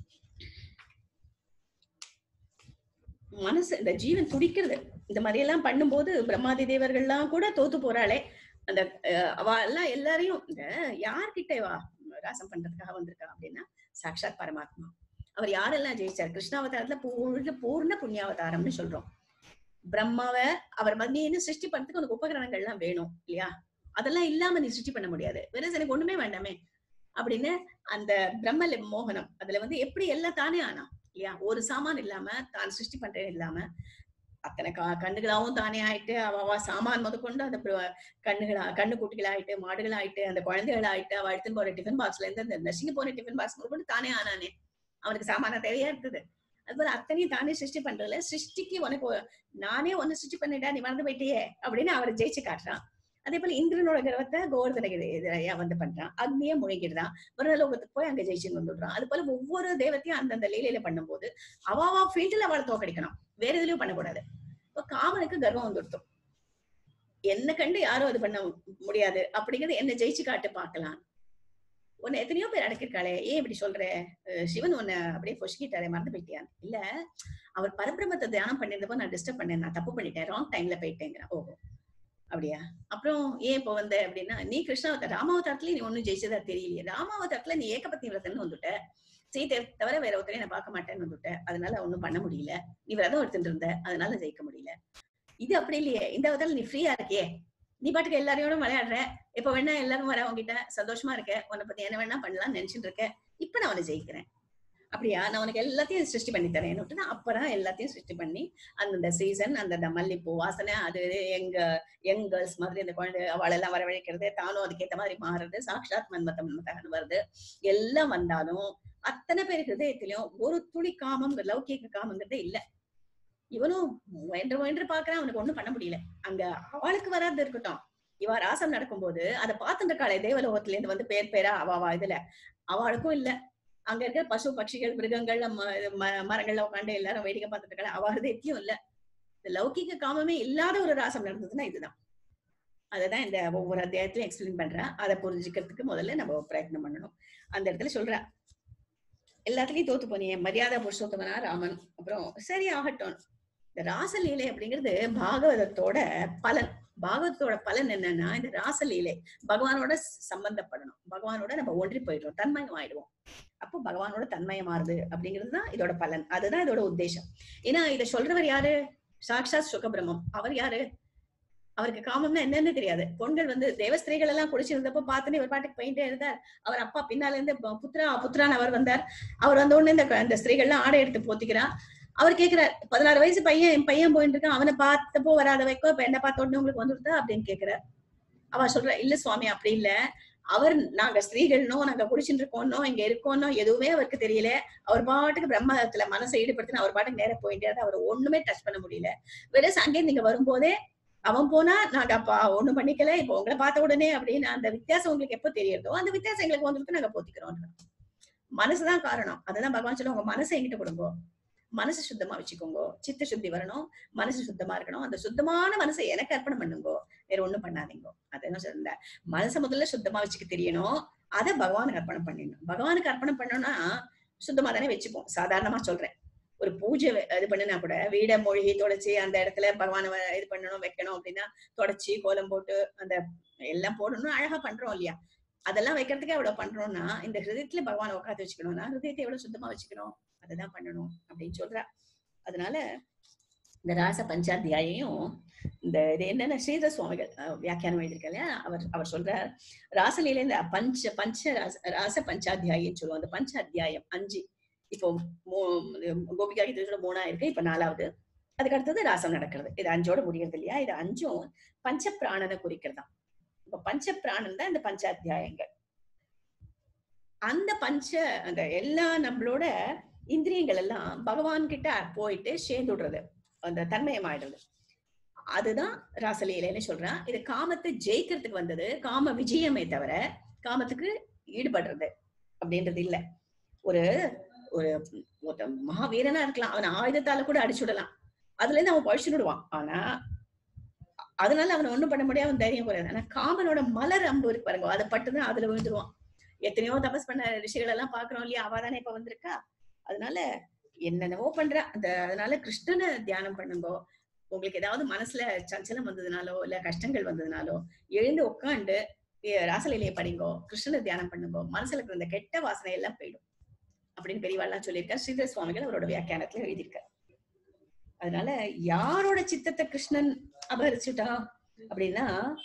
மனசு இந்த ஜீவன் துடிக்கிறது இந்த மாதிரி எல்லாம் பண்ணும்போது பிரம்மாதி தேவர்கள்லாம் கூட தோத்து போறாளே அந்த அஹ், அவ எல்லாம் எல்லாரையும் இந்த யார்கிட்ட வா ராசம் பண்றதுக்காக வந்திருக்கா அப்படின்னா சாக்ஷாத் பரமாத்மா அவர் யாரெல்லாம் ஜெயிச்சார் கிருஷ்ணாவதாரத்துல பூர்ண பூர்ண புண்ணியாவதாரம்னு சொல்றோம் பிரம்மாவை அவர் மதியன்னு சிருஷ்டி பண்றதுக்கு உனக்கு உபகரணங்கள் எல்லாம் வேணும் இல்லையா அதெல்லாம் இல்லாம நீ சிருஷ்டி பண்ண முடியாது வேற எனக்கு ஒண்ணுமே வேண்டாமே அப்படின்னு அந்த பிரம்ம மோகனம் அதுல வந்து எப்படி எல்லாம் தானே ஆனா இல்லையா ஒரு சாமான் இல்லாம தான் சிருஷ்டி பண்றேன் இல்லாம அத்தனை கா கண்ணுகளாவும் தானே ஆயிட்டு அவ அவ சாமான் முத கொண்டு அந்த பிர- கண்ணுகளா கண்ணு குட்டிகளாயிட்டு மாடுகளாயிட்டு அந்த குழந்தைகளாயிட்டு அவ எடுத்துன்னு போற டிஃபன் பாக்ஸ்ல இருந்து அந்த நசிங்க போற டிஃபன் பாக்ஸ் கொண்டு தானே ஆனானே அவனுக்கு சாமான தேவையா இருந்தது அது போல அத்தனையும் தானே சிருஷ்டி பண்றதுல சிருஷ்டிக்கு உனக்கு ஒரு- நானே ஒன்னு சிருஷ்டி பண்ணிட்டா நீ மறந்து போயிட்டியே அப்படின்னு அவரை ஜெயிச்சு காட்டுறான் அதே போல இந்திரனோட கர்வத்தை கோவர்தனகிரி எதிரையா வந்து பண்றான் அக்னிய முழுங்கிடுறான் வருணலோகத்துக்கு போய் அங்க ஜெயிச்சுன்னு வந்துடுறான் அது போல ஒவ்வொரு தெய்வத்தையும் அந்தந்த லீலையில பண்ணும்போது அவாவா ஃபீல்டுல அவளை தோக்கடிக்கணும் வேற எதுலயும் பண்ணக்கூடாது இப்ப காமனுக்கு கர்வம் வந்துடுத்தோம் என்ன கண்டு யாரும் அது பண்ண முடியாது அப்படிங்கறது என்ன ஜெயிச்சு காட்டு பார்க்கலாம் உன்னை எத்தனையோ பேர் அடக்கிருக்காளே ஏன் இப்படி சொல்ற அஹ் சிவன் உன்னை அப்படியே பொசுக்கிட்டாரே மறந்து போயிட்டியா இல்ல அவர் பரபிரமத்தை தியானம் பண்ணிருந்தப்போ நான் டிஸ்டர்ப் பண்ணேன் நான் தப்பு பண்ணிட்டேன் ராங் டைம்ல போயிட்டேங்கிறேன் ஓஹோ அப்படியா அப்புறம் ஏன் இப்போ வந்த அப்படின்னா நீ கிருஷ்ணாவதார் ராமாவதாரத்துல நீ ஒண்ணும் ஜெயிச்சதா தெரியலையே ராமாவதாரத்துல நீ ஏகபத்தி விரதன்னு வந்துட்ட சீத்தை தவிர வேற ஒருத்தரையும் நான் பார்க்க மாட்டேன்னு வந்துட்ட அதனால ஒண்ணும் பண்ண முடியல நீ விரதம் எடுத்துட்டு இருந்த அதனால ஜெயிக்க முடியல இது அப்படி இல்லையே இந்த விதத்துல நீ ஃப்ரீயா இருக்கியே நீ பாட்டுக்கு எல்லாரையோடும் விளையாடுற இப்ப வேணா எல்லாரும் வர உங்ககிட்ட சந்தோஷமா இருக்க உன்னை பத்தி என்ன வேணா பண்ணலாம்னு நினைச்சிட்டு இருக்க இப்ப நான் உன்னை ஜெயிக்கிறேன் அப்படியா நான் உனக்கு எல்லாத்தையும் சிருஷ்டி பண்ணி தரேன் நான் அப்பதான் எல்லாத்தையும் சிருஷ்டி பண்ணி அந்தந்த சீசன் அந்தந்த மல்லிப்பூ வாசனை அது எங்க யங் கேர்ள்ஸ் மாதிரி அந்த குழந்தை அவளெல்லாம் வரவழைக்கிறது தானும் அதுக்கேத்த மாதிரி மாறுறது சாக்ஷாத் மன்மத்த மன்மதகன் வருது எல்லாம் வந்தாலும் அத்தனை பேர் ஹிருதயத்திலயும் ஒரு துளி காமம் லௌகிக காமங்கிறதே இல்ல இவனும் முயன்று முயன்று பாக்குறான் அவனுக்கு ஒண்ணும் பண்ண முடியல அங்க அவளுக்கு வராது இருக்கட்டும் இவ ராசம் நடக்கும்போது அதை பார்த்துட்டு இருக்காளே தேவலோகத்துல இருந்து வந்து பேர் பேரா அவ அவ இதுல அவளுக்கும் இல்ல அங்க இருக்க பசு பட்சிகள் மிருகங்கள் ம- ம- மரங்கள்ல உட்காந்து எல்லாரும் வேடிக்கை பார்த்துட்டு இருக்காளே அவ ஹிருதயத்திலும் இல்ல இந்த லௌகிக காமமே இல்லாத ஒரு ராசம் நடந்ததுன்னா இதுதான் அததான் இந்த ஒவ்வொரு அத்தியாயத்திலும் எக்ஸ்பிளைன் பண்றேன் அதை புரிஞ்சுக்கிறதுக்கு முதல்ல நம்ம பிரயத்னம் பண்ணணும் அந்த இடத்துல சொல்றா எல்லாத்துலயும் தோத்து போனியே மரியாதை புருஷோத்தமனா ராமன் அப்புறம் சரி ஆகட்டும் இந்த ராசலீலை அப்படிங்கிறது பாகவதத்தோட பலன் பாகவத்தோட பலன் என்னன்னா இந்த ராசலீலை பகவானோட சம்பந்தப்படணும் பகவானோட நம்ம ஒன்றி போயிடுறோம் தன்மயம் ஆயிடுவோம் அப்போ பகவானோட தன்மயம் மாறுது அப்படிங்கிறது தான் இதோட பலன் அதுதான் இதோட உத்தேசம் ஏன்னா இதை சொல்றவர் யாரு சாக்ஷாத் சுகபிரமம் அவர் யாரு அவருக்கு காமம்னா என்னன்னு தெரியாது பொண்கள் வந்து தேவஸ்திரீகள் எல்லாம் குடிச்சிருந்தப்போ பார்த்துன்னு ஒரு பாட்டுக்கு போயிட்டே இருந்தார் அவர் அப்பா பின்னால இருந்து ப- புத்ரா புத்ரான் அவர் வந்தார் அவர் வந்த உடனே இந்த இந்த ஸ்திரீகள்லாம் ஆடை எடுத்து போத்திக்கிறார் அவர் கேக்குறார் பதினாறு வயசு பையன் என் பையன் போயிட்டு இருக்கான் அவனை பார்த்தப்போ வராத வைக்கோ இப்ப என்ன பார்த்த உடனே உங்களுக்கு வந்துருதா அப்படின்னு கேக்குறார் அவ சொல்ற இல்ல சுவாமி அப்படி இல்ல அவர் நாங்க ஸ்திரீகள்னோ நாங்க குடிச்சுட்டு இருக்கோம்னோ இங்க இருக்கோம்னோ எதுவுமே அவருக்கு தெரியல அவர் பாட்டுக்கு பிரம்மத்துல மனசை ஈடுபடுத்தின அவர் பாட்டுக்கு நேர போயிட்டே இருந்தா அவர் ஒண்ணுமே டச் பண்ண முடியல வெறும் அங்கே நீங்க வரும்போதே அவன் போனா நாங்க அப்ப ஒண்ணும் பண்ணிக்கல இப்ப உங்களை பார்த்த உடனே அப்படின்னு அந்த வித்தியாசம் உங்களுக்கு எப்ப தெரியறதோ அந்த வித்தியாசம் எங்களுக்கு வந்துருக்கு நாங்க போத்திக்கிறோம் மனசுதான் காரணம் அதுதான் பகவான் சொல்ல உங்க மனசை எங்கிட்ட கொடுங்கோ மனசு சுத்தமா வச்சுக்கோங்க சித்த சுத்தி வரணும் மனசு சுத்தமா இருக்கணும் அந்த சுத்தமான மனசை எனக்கு அர்ப்பணம் பண்ணுங்கோ வேற ஒண்ணும் பண்ணாதீங்க அது என்ன சொல்ல மனசை முதல்ல சுத்தமா வச்சுக்க தெரியணும் அதை பகவானுக்கு அர்ப்பணம் பண்ணிடணும் பகவானுக்கு அர்ப்பணம் பண்ணோம்னா சுத்தமா தானே வச்சுப்போம் சாதாரணமா சொல்றேன் ஒரு பூஜை வே- இது பண்ணுனா கூட வீட மொழிகி தொடச்சி அந்த இடத்துல பகவானை வ- இது பண்ணணும் வைக்கணும் அப்படின்னா தொடச்சி கோலம் போட்டு அந்த எல்லாம் போடணும் அழகா பண்றோம் இல்லையா அதெல்லாம் வைக்கிறதுக்கே அவ்வளவு பண்றோம்னா இந்த ஹிருதயத்துல பகவானை உட்காந்து வச்சுக்கணும்னா ஹிருதயத்தை எவ்வளவு சுத்தமா வச்சுக்கணும் அதுதான் பண்ணணும் அப்படின்னு சொல்றா அதனால இந்த ராச பஞ்சாத்தியாயையும் இந்த இது என்னென்ன ஸ்ரீதர சுவாமிகள் அஹ், வியாக்கியானம் எழுதியிருக்க இல்லையா அவர் அவர் சொல்றார் ராசலீல இந்த பஞ்ச பஞ்ச ராச ராச பஞ்சாத்தியாயின்னு சொல்லுவோம் அந்த பஞ்ச அத்தியாயம் அஞ்சு இப்போ மூ- கோபிகா கீதத்தோட மூணா இருக்கு இப்ப நாலாவது அதுக்கு அடுத்தது ராசம் நடக்கிறது இது அஞ்சோட முடியறது இல்லையா இது அஞ்சும் பஞ்ச பிராணனை குறிக்கிறதா இப்ப பஞ்ச பிராணன் தான் இந்த பஞ்ச அத்தியாயங்கள் அந்த பஞ்ச அந்த எல்லா நம்மளோட இந்திரியங்கள் எல்லாம் பகவான் கிட்ட போயிட்டு சேர்ந்துடுறது அந்த தன்மயமாயிடுறது அதுதான் ராசலீலைன்னு சொல்றான் இது காமத்தை ஜெயிக்கிறதுக்கு வந்தது காம விஜயமே தவிர காமத்துக்கு ஈடுபடுறது அப்படின்றது இல்ல ஒரு ஒரு ஒருத்தன் மகாவீரனா இருக்கலாம் அவன் ஆயுதத்தால கூட அடிச்சு விடலாம் அதுல இருந்து அவன் பழிச்சு விடுவான் ஆனா அதனால அவனை ஒண்ணும் பண்ண முடியாது அவன் தைரியம் போறாது ஆனா காமனோட மலர் அம்பு இருக்கு பாருங்க அதை பட்டுதான் அதுல விழுந்துருவான் எத்தனையோ தபஸ் பண்ண ரிஷிகள் எல்லாம் பாக்குறோம் இல்லையா அவ தானே இப்ப வந்திருக்கா அதனால என்னென்னவோ பண்ற அந்த அதனால கிருஷ்ணனை தியானம் பண்ணுங்கோ உங்களுக்கு ஏதாவது மனசுல சஞ்சலம் வந்ததுனாலோ இல்ல கஷ்டங்கள் வந்ததுனாலோ எழுந்து உட்காந்து ராசலையிலேயே படிங்கோ கிருஷ்ணனை தியானம் பண்ணுங்கோ மனசுல இருக்கிற இந்த கெட்ட வாசனை எல்லாம் போயிடும் அப்படின்னு பெரியவாள்லாம் சொல்லியிருக்கார் ஸ்ரீதர சுவாமிகள் அவரோட வியாக்கியானத்துல எழுதியிருக்கார் அதனால யாரோட சித்தத்தை கிருஷ்ணன் அபகரிச்சுட்டான் அப்படின்னா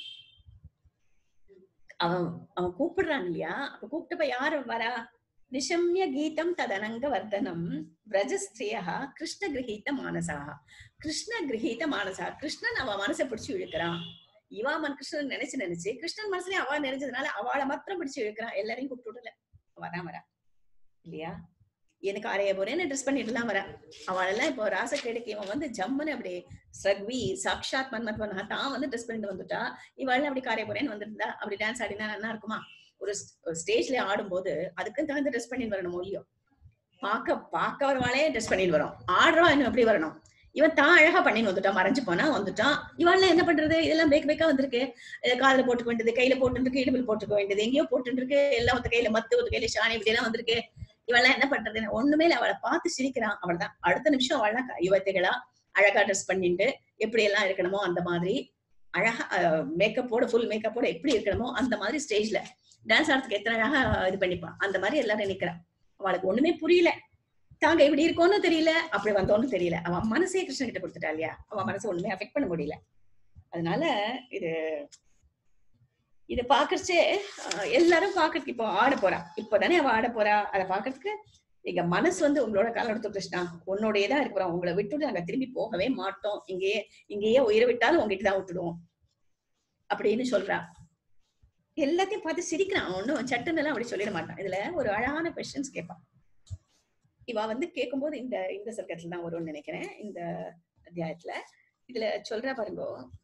அவன் அவன் கூப்பிடுறான் இல்லையா அப்ப கூப்பிட்டப்ப யாரு வரா நிஷம்ய கீதம் ததனங்க வர்தனம் பிரஜஸ்திரியா கிருஷ்ண கிரகீத மானசா கிருஷ்ண கிரகீத மானசா கிருஷ்ணன் அவ மனசை பிடிச்சு இழுக்கிறான் இவா மன் கிருஷ்ணன் நினைச்சு நினைச்சு கிருஷ்ணன் மனசுலயும் அவ நினைச்சதுனால அவளை மாத்திரம் பிடிச்சு இழுக்கிறான் எல்லாரையும் கூப்பிட்டு விடல வரான் வரா இல்லையா எனக்கு அறைய போறேன்னு ட்ரெஸ் பண்ணிட்டு தான் வரா அவளெல்லாம் இப்போ ராசக்கேடுக்கு இவன் வந்து ஜம்முன்னு அப்படி சக்வி சாக்ஷாத் மன்மத்வனா தான் வந்து ட்ரெஸ் பண்ணிட்டு வந்துட்டா இவள் அப்படி காரிய போறேன்னு வந்திருந்தா அப்படி டான்ஸ் ஆடினா நல்லா இருக்குமா ஒரு ஸ்டேஜ்ல ஆடும்போது அதுக்கு தகுந்த ட்ரெஸ் பண்ணிட்டு வரணும் இல்லையோ பார்க்க பார்க்க வரவாளே ட்ரெஸ் பண்ணிட்டு வரோம் ஆடுறோம் இன்னும் எப்படி வரணும் இவன் தான் அழகா பண்ணின்னு வந்துட்டான் மறைஞ்சு போனா வந்துட்டான் இவன்லாம் என்ன பண்றது இதெல்லாம் பேக் பேக்கா வந்திருக்கு இதை காதுல போட்டுக்க வேண்டியது கையில போட்டு இருக்கு இடுப்பில் போட்டுக்க வேண்டியது எங்கேயோ போட்டு இருக்கு எல்லாம் ஒத்த கையில மத்து ஒத்த கையில ஷானி இப்படி எல்லாம் வந்திருக்கு இவெல்லாம் என்ன பண்றது ஒண்ணுமே இல்ல அவளை பார்த்து சிரிக்கிறான் அவள் தான் அடுத்த நிமிஷம் அவள்லாம் யுவத்தைகளா அழகா ட்ரெஸ் பண்ணிட்டு எப்படி எல்லாம் இருக்கணுமோ அந்த மாதிரி அழகா மேக்கப்போட ஃபுல் மேக்கப்போட எப்படி இருக்கணுமோ அந்த மாதிரி ஸ்டேஜ்ல டான்ஸ் ஆடுறதுக்கு எத்தனை அழகா இது பண்ணிப்பான் அந்த மாதிரி எல்லாரும் நிக்கிறான் அவளுக்கு ஒண்ணுமே புரியல தாங்க இப்படி இருக்கோன்னு தெரியல அப்படி வந்தோன்னு தெரியல அவன் மனசே கிருஷ்ணன் கிட்ட கொடுத்துட்டா இல்லையா அவன் மனசை ஒண்ணுமே அஃபெக்ட் பண்ண முடியல அதனால இது இது பாக்குறச்சே எல்லாரும் பாக்குறதுக்கு இப்போ ஆட போறா இப்பதானே அவ ஆட போறா அதை பாக்குறதுக்கு எங்க மனசு வந்து உங்களோட காலம் எடுத்து கிருஷ்ணா உன்னோடயே தான் இருக்கிறோம் உங்களை விட்டுட்டு நாங்க திரும்பி போகவே மாட்டோம் இங்கேயே இங்கேயே உயிரை விட்டாலும் உங்ககிட்ட தான் விட்டுடுவோம் அப்படின்னு சொல்றா எல்லாத்தையும் பார்த்து சிரிக்கிறான் ஒன்னும் சட்டுன்னு எல்லாம் அப்படி சொல்லிட மாட்டான் இதுல ஒரு அழகான கொஸ்டின்ஸ் கேட்பான் இவ வந்து கேட்கும்போது இந்த இந்த சர்க்கத்துல தான் வரும்னு நினைக்கிறேன் இந்த அத்தியாயத்துல இதுல சொல்றா பாருங்க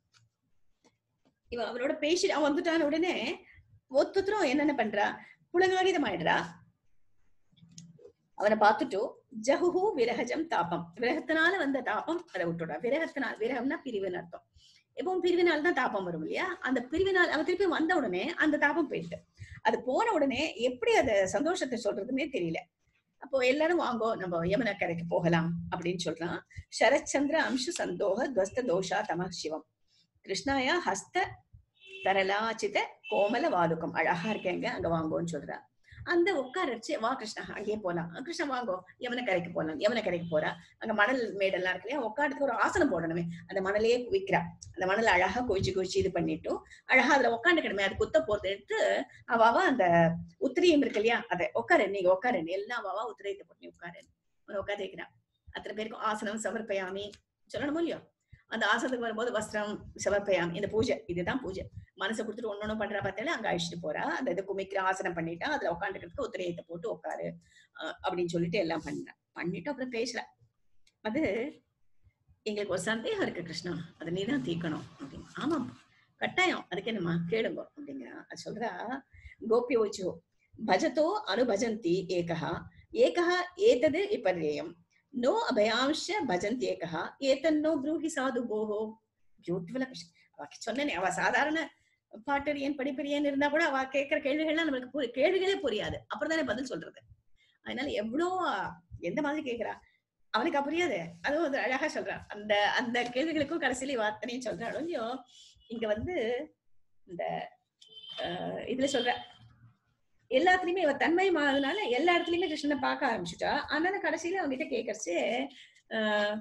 இவ அவனோட பேசி அவன் வந்துட்டான உடனே ஒத்துத்தரும் என்னென்ன பண்றா புலகாகிதம் ஆயிடுறா அவனை பார்த்துட்டு ஜஹுஹு விரகஜம் தாபம் விரகத்தினால வந்த தாபம் அதை விட்டுடுறா விரகத்தினால் விரகம்னா பிரிவுன்னு அர்த்தம் எப்பவும் பிரிவினால் தான் தாபம் வரும் இல்லையா அந்த பிரிவினால் அவன் திருப்பி வந்த உடனே அந்த தாபம் போயிடுது அது போன உடனே எப்படி அத சந்தோஷத்தை சொல்றதுன்னே தெரியல அப்போ எல்லாரும் வாங்கோ நம்ம யமுனா கரைக்கு போகலாம் அப்படின்னு சொல்றான் சரச்சந்திர அம்ச சந்தோக துவஸ்த தோஷா தம சிவம் கிருஷ்ணாயா ஹஸ்த தரலாச்சித கோமல வாதுக்கம் அழகா இருக்கேங்க அங்க வாங்கோன்னு சொல்றா அந்த உட்கார வச்சு வா கிருஷ்ணா அங்கேயே போலாம் அஹ் கிருஷ்ணா வாங்கோ யமுனை கரைக்கு போலாம் யமுனை கரைக்கு போறா அங்க மணல் மேடெல்லாம் இருக்கு இல்லையா உட்காரத்துக்கு ஒரு ஆசனம் போடணுமே அந்த மணலையே குவிக்கிறா அந்த மணல் அழகா குவிச்சு குவிச்சு இது பண்ணிட்டும் அழகா அதுல உட்காந்துக்கணுமே அது குத்த போறது எடுத்து அவாவா அந்த உத்திரியம் இருக்கு இல்லையா அதை உட்காரு நீங்க உட்காரு எல்லாம் அவாவா உத்திரியத்தை போட்டு நீ உட்காரு உட்கார வைக்கிறான் அத்தனை பேருக்கும் ஆசனம் சமர்ப்பயாமி சொல்லணும் இல்லையோ அந்த ஆசனத்துக்கு வரும்போது வஸ்திரம் சமர்ப்பயாமி இந்த பூஜை இதுதான் பூஜை மனசை கொடுத்துட்டு ஒன்னொன்னு பண்றா பார்த்தாலே அங்க அழிச்சிட்டு போறா அந்த இது குமிக்கிற ஆசனம் பண்ணிட்டா அதுல உட்காந்துக்கிறதுக்கு உத்திரையத்தை போட்டு உட்காரு அஹ் அப்படின்னு சொல்லிட்டு எல்லாம் பண்றேன் பண்ணிட்டு அப்புறம் பேசுறேன் அது எங்களுக்கு ஒரு சந்தேகம் இருக்கு கிருஷ்ணா அதை நீ தான் தீர்க்கணும் அப்படின்னு ஆமாம் கட்டாயம் அதுக்கு என்னம்மா கேளுங்க அப்படிங்கிறா அது சொல்றா கோபியோச்சோ பஜதோ அனுபஜந்தி ஏகா ஏகா ஏதது விபர்யம் நோ அபயாம்ச பஜந்தி ஏகா ஏதன்னோ ப்ரூஹி சாது போஹோ பியூட்டிஃபுல்லா அவ சொன்னேனே அவ சாதாரண பாட்டறியன் படிப்பறியன் இருந்தா கூட அவ கேட்கிற கேள்விகள்லாம் நம்மளுக்கு புரி- கேள்விகளே புரியாது அப்புறம் தானே பதில் சொல்றது அதனால எவ்வளோ எந்த மாதிரி கேக்குறா அவனுக்கு புரியாது அதுவும் அது அழகா சொல்றான் அந்த அந்த கேள்விகளுக்கும் கடைசியில வார்த்தனையும் சொல்றாளோ இல்லையோ இங்க வந்து இந்த அஹ், இதுல சொல்ற எல்லாத்துலயுமே இவ தன்மை மாறதுனால எல்லா இடத்துலயுமே கிருஷ்ணனை பார்க்க ஆரம்பிச்சுட்டா அதனால கடைசியில அவங்ககிட்ட கேட்கறச்சு ஆஹ்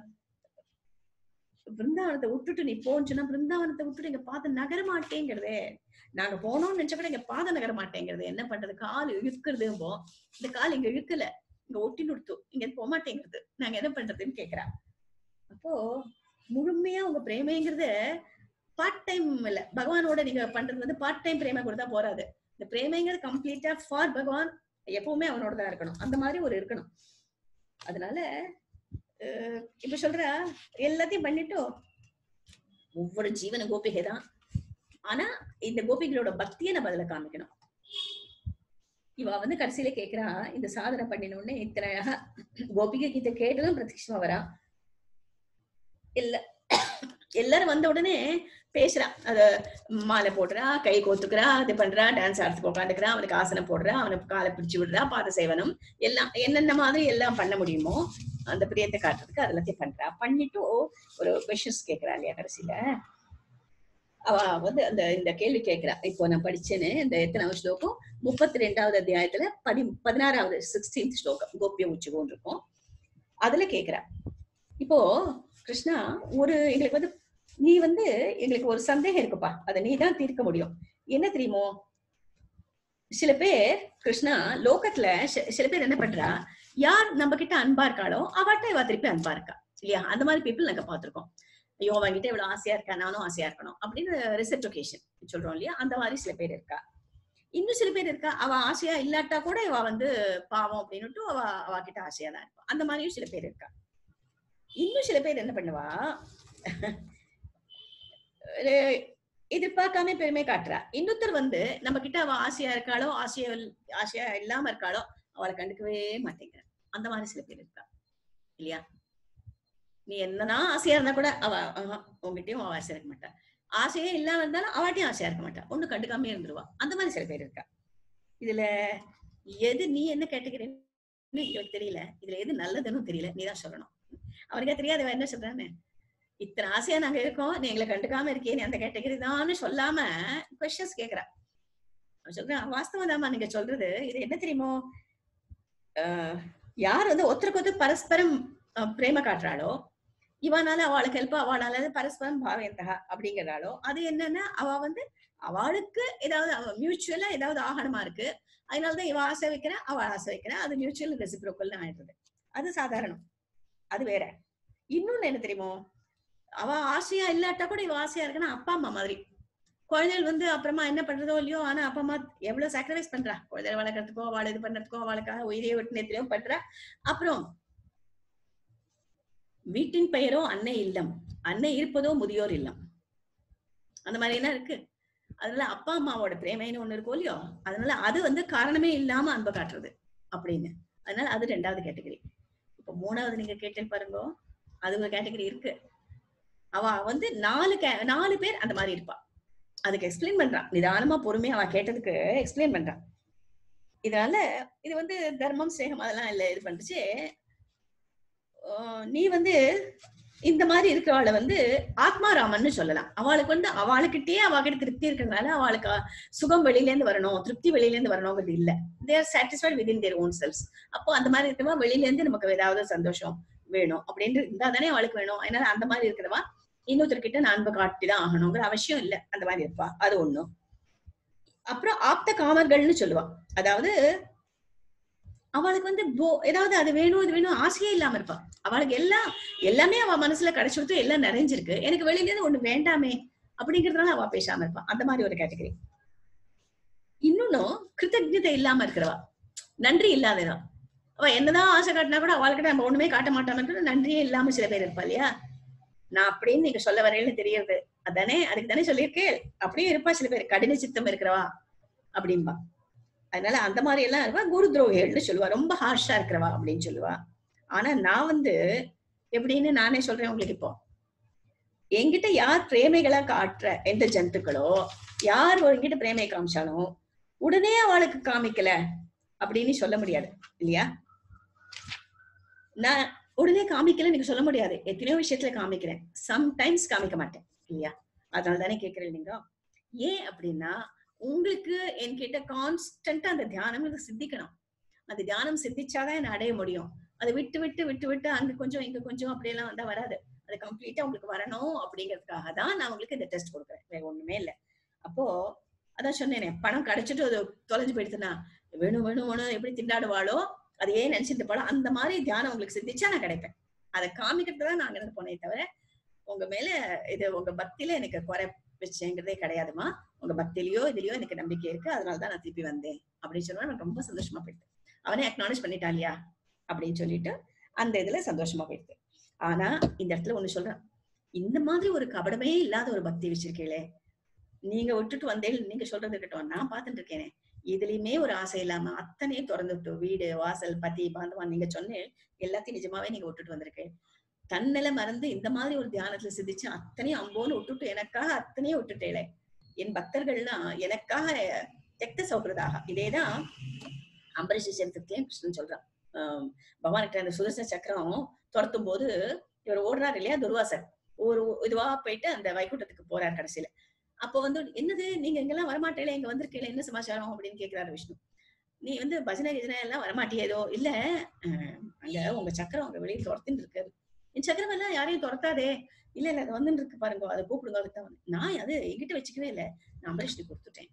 பிருந்தாவனத்தை விட்டுட்டு நீ போன்னு சொன்னா பிருந்தாவனத்தை விட்டுட்டு இங்க பாத நகர மாட்டேங்கிறதே நாங்க போனோம்னு நினைச்ச கூட இங்க பாத நகர மாட்டேங்கிறது என்ன பண்றது கால் இழுக்கிறதும்போ இந்த கால் இங்க இழுக்கல இங்க ஒட்டி நிறுத்தும் இங்க போக மாட்டேங்கிறது நாங்க என்ன பண்றதுன்னு கேக்குறா அப்போ முழுமையா உங்க பிரேமைங்கிறது பார்ட் டைம் இல்ல பகவானோட நீங்க பண்றது வந்து பார்ட் டைம் பிரேமை கொடுத்தா போறாது இந்த பிரேமைங்கிறது கம்ப்ளீட்டா ஃபார் பகவான் எப்பவுமே அவனோட தான் இருக்கணும் அந்த மாதிரி ஒரு இருக்கணும் அதனால அஹ் இப்ப சொல்ற எல்லாத்தையும் பண்ணிட்டு ஒவ்வொரு ஜீவன கோபிகை தான் ஆனா இந்த கோபிகளோட பக்தியை நம்ம அதுல காமிக்கணும் இவ வந்து கடைசியில கேக்குறா இந்த சாதனை பண்ணின உடனே இத்தனை அழகா கோபிகை கிட்ட கேட்டதும் பிரத்யட்சமா வரா இல்ல எல்லாரும் வந்த உடனே பேசுறா அத மாலை போடுறா கை கோத்துக்கிறா அது பண்றா டான்ஸ் ஆடுறதுக்கு உட்காந்துக்கிறா அவனுக்கு ஆசனம் போடுறா அவனுக்கு காலை பிடிச்சு விடுறா பாத சேவனம் எல்லாம் என்னென்ன மாதிரி எல்லாம் பண்ண முடியுமோ அந்த பிரியத்தை காட்டுறதுக்கு அது எல்லாத்தையும் பண்றா பண்ணிட்டு ஒரு கொஷின்ஸ் கேட்கிறா இல்லையா கடைசியில அவ வந்து அந்த இந்த கேள்வி கேட்கிறா இப்போ நான் படிச்சேன்னு இந்த எத்தனாவது ஸ்லோகம் முப்பத்தி ரெண்டாவது அத்தியாயத்துல பதி பதினாறாவது சிக்ஸ்டீன்த் ஸ்லோகம் கோபிய உச்சுகோன் இருக்கும் அதுல கேக்குறா இப்போ கிருஷ்ணா ஒரு எங்களுக்கு வந்து நீ வந்து எங்களுக்கு ஒரு சந்தேகம் இருக்குப்பா அதை நீ தான் தீர்க்க முடியும் என்ன தெரியுமோ சில பேர் கிருஷ்ணா லோகத்துல சி- சில பேர் என்ன பண்றா யார் நம்ம கிட்ட அன்பா இருக்காளோ அவட்ட இவ திருப்பி அன்பா இருக்கா இல்லையா அந்த மாதிரி பீப்புள் நாங்க பாத்திருக்கோம் ஐயோ அவன்கிட்ட இவ்வளவு ஆசையா இருக்கா நானும் ஆசையா இருக்கணும் அப்படின்னு ரெசிப்ரோகேஷன் சொல்றோம் இல்லையா அந்த மாதிரி சில பேர் இருக்கா இன்னும் சில பேர் இருக்கா அவ ஆசையா இல்லாட்டா கூட இவ வந்து பாவம் அப்படின்னுட்டு அவ அவ கிட்ட ஆசையா தான் இருப்பா அந்த மாதிரியும் சில பேர் இருக்கா இன்னும் சில பேர் என்ன பண்ணுவா ஒரு எதிர்பார்க்காம பெருமை காட்டுறா இன்னொருத்தர் வந்து நம்ம கிட்ட அவ ஆசையா இருக்காளோ ஆசையா இல்- ஆசையா இல்லாம இருக்காளோ அவளை கண்டுக்கவே மாட்டேங்கிற அந்த மாதிரி சில பேர் இருக்கா இல்லையா நீ என்னதான் ஆசையா இருந்தா கூட அவ ஆஹா, உன்கிட்டயும் அவ ஆசையா இருக்க மாட்டா ஆசையே இல்லாம இருந்தாலும் அவட்டையும் ஆசையா இருக்க மாட்டா ஒண்ணு கண்டுக்காம இருந்துருவா அந்த மாதிரி சில பேர் இருக்கா இதுல எது நீ என்ன கேட்டுக்கிறேன்னு எனக்கு தெரியல இதுல எது நல்லதுன்னு தெரியல நீ தான் சொல்லணும் அவனுக்கே தெரியாது அவன் என்ன சொல்றான்னு இத்தனை ஆசையா நாங்க இருக்கோம் நீ எங்களை கண்டுக்காம இருக்கே நீ அந்த கேட்டகரி தான்னு சொல்லாம கொஸ்டின்ஸ் கேக்குறா அவன் சொல்றான் வாஸ்தவம் தாமா நீங்க சொல்றது இது என்ன தெரியுமோ ஆஹ் யார் வந்து ஒருத்தருக்கு ஒருத்தர் பரஸ்பரம் அஹ், பிரேம காட்டுறாளோ இவனால அவளுக்கு ஹெல்ப் அவளால பரஸ்பரம் பாவயந்தகா அப்படிங்கிறாளோ அது என்னன்னா அவ வந்து அவளுக்கு ஏதாவது மியூச்சுவலா ஏதாவது ஆகணுமா இருக்கு அதனாலதான் இவ ஆசை வைக்கிறா அவ ஆசை வைக்கிறா அது மியூச்சுவல் ரெசிப்ரோக்கல் ஆயிடுறது அது சாதாரணம் அது வேற இன்னொன்னு என்ன தெரியுமோ அவ ஆசையா இல்லாட்டா கூட இவ ஆசையா இருக்குன்னா அப்பா அம்மா மாதிரி குழந்தைகள் வந்து அப்புறமா என்ன பண்றதோ இல்லையோ ஆனா அப்பா அம்மா எவ்வளவு சாக்ரிஃபைஸ் பண்றா குழந்தைகள் வளர்க்கறதுக்கோ அவளை இது பண்றதுக்கோ அவளுக்காக உயிரையே விட்டு நேத்திலையோ பண்றா அப்புறம் வீட்டின் பெயரோ அன்னை இல்லம் அன்னை இருப்பதோ முதியோர் இல்லம் அந்த மாதிரி என்ன இருக்கு அதனால அப்பா அம்மாவோட பிரேமைன்னு ஒண்ணு இருக்கும் இல்லையோ அதனால அது வந்து காரணமே இல்லாம அன்பை காட்டுறது அப்படின்னு அதனால அது ரெண்டாவது கேட்டகரி இப்ப மூணாவது நீங்க கேட்டேன் பாருங்க அது ஒரு கேட்டகரி இருக்கு அவ வந்து நாலு கே- நாலு பேர் அந்த மாதிரி இருப்பா அதுக்கு எக்ஸ்பிளைன் பண்றான் நிதானமா பொறுமையா அவ கேட்டதுக்கு எக்ஸ்பிளைன் பண்றான் இதனால இது வந்து தர்மம் சேகம் அதெல்லாம் இல்ல இது பண்ணுச்சு ஆஹ் நீ வந்து இந்த மாதிரி இருக்கிறவளை வந்து ஆத்மாராமன்னு சொல்லலாம் அவளுக்கு வந்து அவளுக்கிட்டே அவகிட்ட திருப்தி இருக்கிறதுனால அவளுக்கு அ- சுகம் வெளியில இருந்து வரணும் திருப்தி வெளியில இருந்து வரணுங்கிறது இல்ல they're satisfied within their own selves அப்போ அந்த மாதிரி இருக்கிறவா வெளியில இருந்து நமக்கு ஏதாவது சந்தோஷம் வேணும் அப்படின்னு இருந்தா தானே அவளுக்கு வேணும் அதனால அந்த மாதிரி இருக்கிறவா இன்னொருத்தர்கிட்ட நான் அன்பு காட்டிதான் ஆகணுங்கிற அவசியம் இல்ல அந்த மாதிரி இருப்பா அது ஒண்ணும் அப்புறம் ஆப்த காமர்கள்னு சொல்லுவா அதாவது அவளுக்கு வந்து போ- ஏதாவது அது வேணும் இது வேணும் ஆசையே இல்லாம இருப்பா அவளுக்கு எல்லாம் எல்லாமே அவ மனசுல கிடைச்சு கொடுத்து எல்லாம் நிறைஞ்சிருக்கு எனக்கு வெளியில இருந்து ஒண்ணு வேண்டாமே அப்படிங்கறதுனால அவ பேசாம இருப்பா அந்த மாதிரி ஒரு கேட்டகரி இன்னொன்னும் கிருத்தஜதை இல்லாம இருக்கிறவா நன்றி இல்லாதவா அவ என்னதான் ஆசை காட்டினா கூட அவளுக்கிட்ட நம்ம ஒண்ணுமே காட்ட மாட்டாம நன்றியே இல்லாம சில பேர் இருப்பா இல்லையா நான் அப்படின்னு நீங்க சொல்ல வரையில தெரியறது அதானே அதுக்கு தானே சொல்லியிருக்கேன் அப்படியே இருப்பா சில பேர் கடின சித்தம் இருக்கிறவா அப்படின்பா அதனால அந்த மாதிரி எல்லாம் இருப்பா குரு துரோகிகள்னு சொல்லுவா ரொம்ப ஹார்ஷா இருக்கிறவா அப்படின்னு சொல்லுவா ஆனா நான் வந்து எப்படின்னு நானே சொல்றேன் உங்களுக்கு இப்போ என்கிட்ட யார் பிரேமைகளா காட்டுற எந்த ஜந்துக்களோ யார் என்கிட்ட பிரேமை காமிச்சாலும் உடனே அவளுக்கு காமிக்கல அப்படின்னு சொல்ல முடியாது இல்லையா நான் உடனே காமிக்கல நீங்க சொல்ல முடியாது எத்தனையோ விஷயத்துல காமிக்கிறேன் சம்டைம்ஸ் காமிக்க மாட்டேன் இல்லையா அதனால தானே கேக்குறேன் நீங்க ஏன் அப்படின்னா உங்களுக்கு என்கிட்ட கான்ஸ்டன்டா அந்த தியானம் எனக்கு சித்திக்கணும் அந்த தியானம் சித்திச்சாதான் என்ன அடைய முடியும் அதை விட்டு விட்டு விட்டு விட்டு அங்க கொஞ்சம் இங்க கொஞ்சம் அப்படியெல்லாம் வந்தா வராது அது கம்ப்ளீட்டா உங்களுக்கு வரணும் அப்படிங்கிறதுக்காக தான் நான் உங்களுக்கு இந்த டெஸ்ட் கொடுக்குறேன் வேற ஒண்ணுமே இல்ல அப்போ அதான் சொன்னேனே பணம் கிடைச்சிட்டு அது தொலைஞ்சு போயிடுச்சுன்னா வேணும் வேணும் வேணும் எப்படி திண்டாடுவாளோ அதையே நினைச்சிட்டு போல அந்த மாதிரி தியானம் உங்களுக்கு சித்திச்சா நான் கிடைப்பேன் அதை காமிக்கிறது தான் நான் அங்கிருந்து போனே தவிர உங்க மேல இது உங்க பக்தியில எனக்கு குறை வச்சேங்கிறதே கிடையாதுமா உங்க பக்தியிலயோ இதுலயோ எனக்கு நம்பிக்கை இருக்கு அதனாலதான் நான் திருப்பி வந்தேன் அப்படின்னு சொன்னா எனக்கு ரொம்ப சந்தோஷமா போயிடுது அவனே அக்னாலேஜ் பண்ணிட்டான் இல்லையா அப்படின்னு சொல்லிட்டு அந்த இதுல சந்தோஷமா போயிடுது ஆனா இந்த இடத்துல ஒண்ணு சொல்றேன் இந்த மாதிரி ஒரு கபடமே இல்லாத ஒரு பக்தி வச்சிருக்கீங்களே நீங்க விட்டுட்டு வந்தேன் நீங்க சொல்றது இருக்கட்டும் நான் பார்த்துட்டு இருக்கேனே இதுலயுமே ஒரு ஆசை இல்லாம அத்தனையும் திறந்து விட்டு வீடு வாசல் பத்தி பாந்தவன் நீங்க சொன்னேன் எல்லாத்தையும் நிஜமாவே நீங்க விட்டுட்டு வந்திருக்கேன் தன்னல மறந்து இந்த மாதிரி ஒரு தியானத்துல சிந்திச்சு அத்தனையும் அம்போன்னு விட்டுட்டு எனக்காக அத்தனையும் விட்டுட்டேளே என் பக்தர்கள்லாம் எனக்காக தெக்த சௌகிருதாக இதேதான் அம்பரீஷ சரித்திரத்திலையும் கிருஷ்ணன் சொல்றான் ஆஹ் பகவான்கிட்ட அந்த சுதர்சன சக்கரம் துரத்தும் போது இவர் ஓடுறாரு இல்லையா துர்வாசர் ஒரு இதுவா போயிட்டு அந்த வைகுண்டத்துக்கு போறார் கடைசியில அப்போ வந்து என்னது நீங்க இங்கெல்லாம் வரமாட்டேல இங்க வந்திருக்கீல என்ன சமாச்சாரம் அப்படின்னு கேக்குறாரு விஷ்ணு நீ வந்து பஜனை கிஜனை எல்லாம் வரமாட்டியே ஏதோ இல்ல அஹ், அங்க உங்க சக்கரம் அங்க வெளியே துரத்தின்னு இருக்காரு என் சக்கரம் எல்லாம் யாரையும் துரத்தாதே இல்ல இல்ல அது வந்துட்டு இருக்கு பாருங்க அதை கூப்பிடுங்க அதுக்கு தான் வந்தேன். நான் அது என்கிட்ட வச்சுக்கவே இல்ல நான் அம்பரீஷ்க்கு கொடுத்துட்டேன்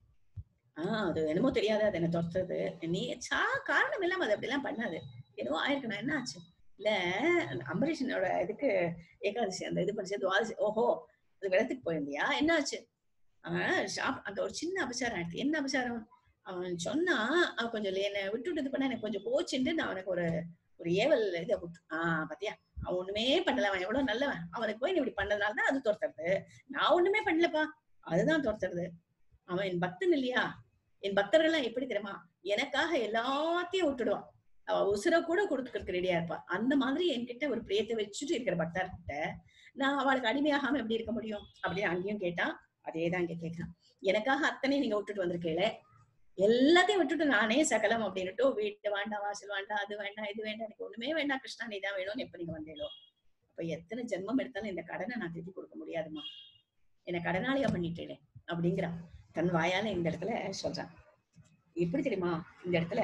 ஆஹ் அது என்னமோ தெரியாது அது என்ன துரத்துறது நீ சா காரணம் இல்லாம அது அப்படிலாம் பண்ணாது என்னவோ ஆயிருக்கு நான் என்ன ஆச்சு இல்ல அந்த அம்பரீஷனோட இதுக்கு ஏகாதசி அந்த இது பண்ணி துவாதசி ஓஹோ அது விடத்துக்கு போயிருந்தியா என்ன ஆச்சு அவன் ஷாப் அங்க ஒரு சின்ன அபச்சாரம் ஆயிடுச்சு என்ன அபச்சாரம் அவன் சொன்னா அவன் கொஞ்சம் என்னை விட்டுட்டு இது பண்ண எனக்கு கொஞ்சம் கோச்சுட்டு நான் அவனுக்கு ஒரு ஒரு ஏவல் இதை விட்டு ஆஹ் பாத்தியா அவன் ஒண்ணுமே பண்ணல அவன் எவ்வளவு நல்லவன் அவனுக்கு போய் நீ இப்படி பண்ணதுனால தான் அது துரத்துறது நான் ஒண்ணுமே பண்ணலப்பா அதுதான் துரத்துறது அவன் என் பக்தன் இல்லையா என் பக்தர்கள்லாம் எப்படி தெரியுமா எனக்காக எல்லாத்தையும் விட்டுடுவான் அவ உசுர கூட கொடுத்துக்கிறதுக்கு ரெடியா இருப்பா அந்த மாதிரி என்கிட்ட ஒரு பிரியத்தை வச்சுட்டு இருக்கிற பக்தர்கிட்ட நான் அவளுக்கு அடிமையாகாம எப்படி இருக்க முடியும் அப்படின்னு அங்கேயும் கேட்டான் அதேதான் இங்க கேட்கிறான் எனக்காக அத்தனை நீங்க விட்டுட்டு வந்திருக்கீல எல்லாத்தையும் விட்டுட்டு நானே சகலம் அப்படின்னுட்டு வீட்டு வேண்டாம் வாசல் வேண்டாம் அது வேண்டாம் இது வேண்டாம் எனக்கு ஒண்ணுமே வேண்டாம் கிருஷ்ணா நீ தான் வேணும்னு எப்ப நீங்க வந்தீங்களோ அப்ப எத்தனை ஜென்மம் எடுத்தாலும் இந்த கடனை நான் திருப்பி கொடுக்க முடியாதுமா என்னை கடனாளியா பண்ணிட்டேனே அப்படிங்கிறான் தன் வாயால இந்த இடத்துல சொல்றான் எப்படி தெரியுமா இந்த இடத்துல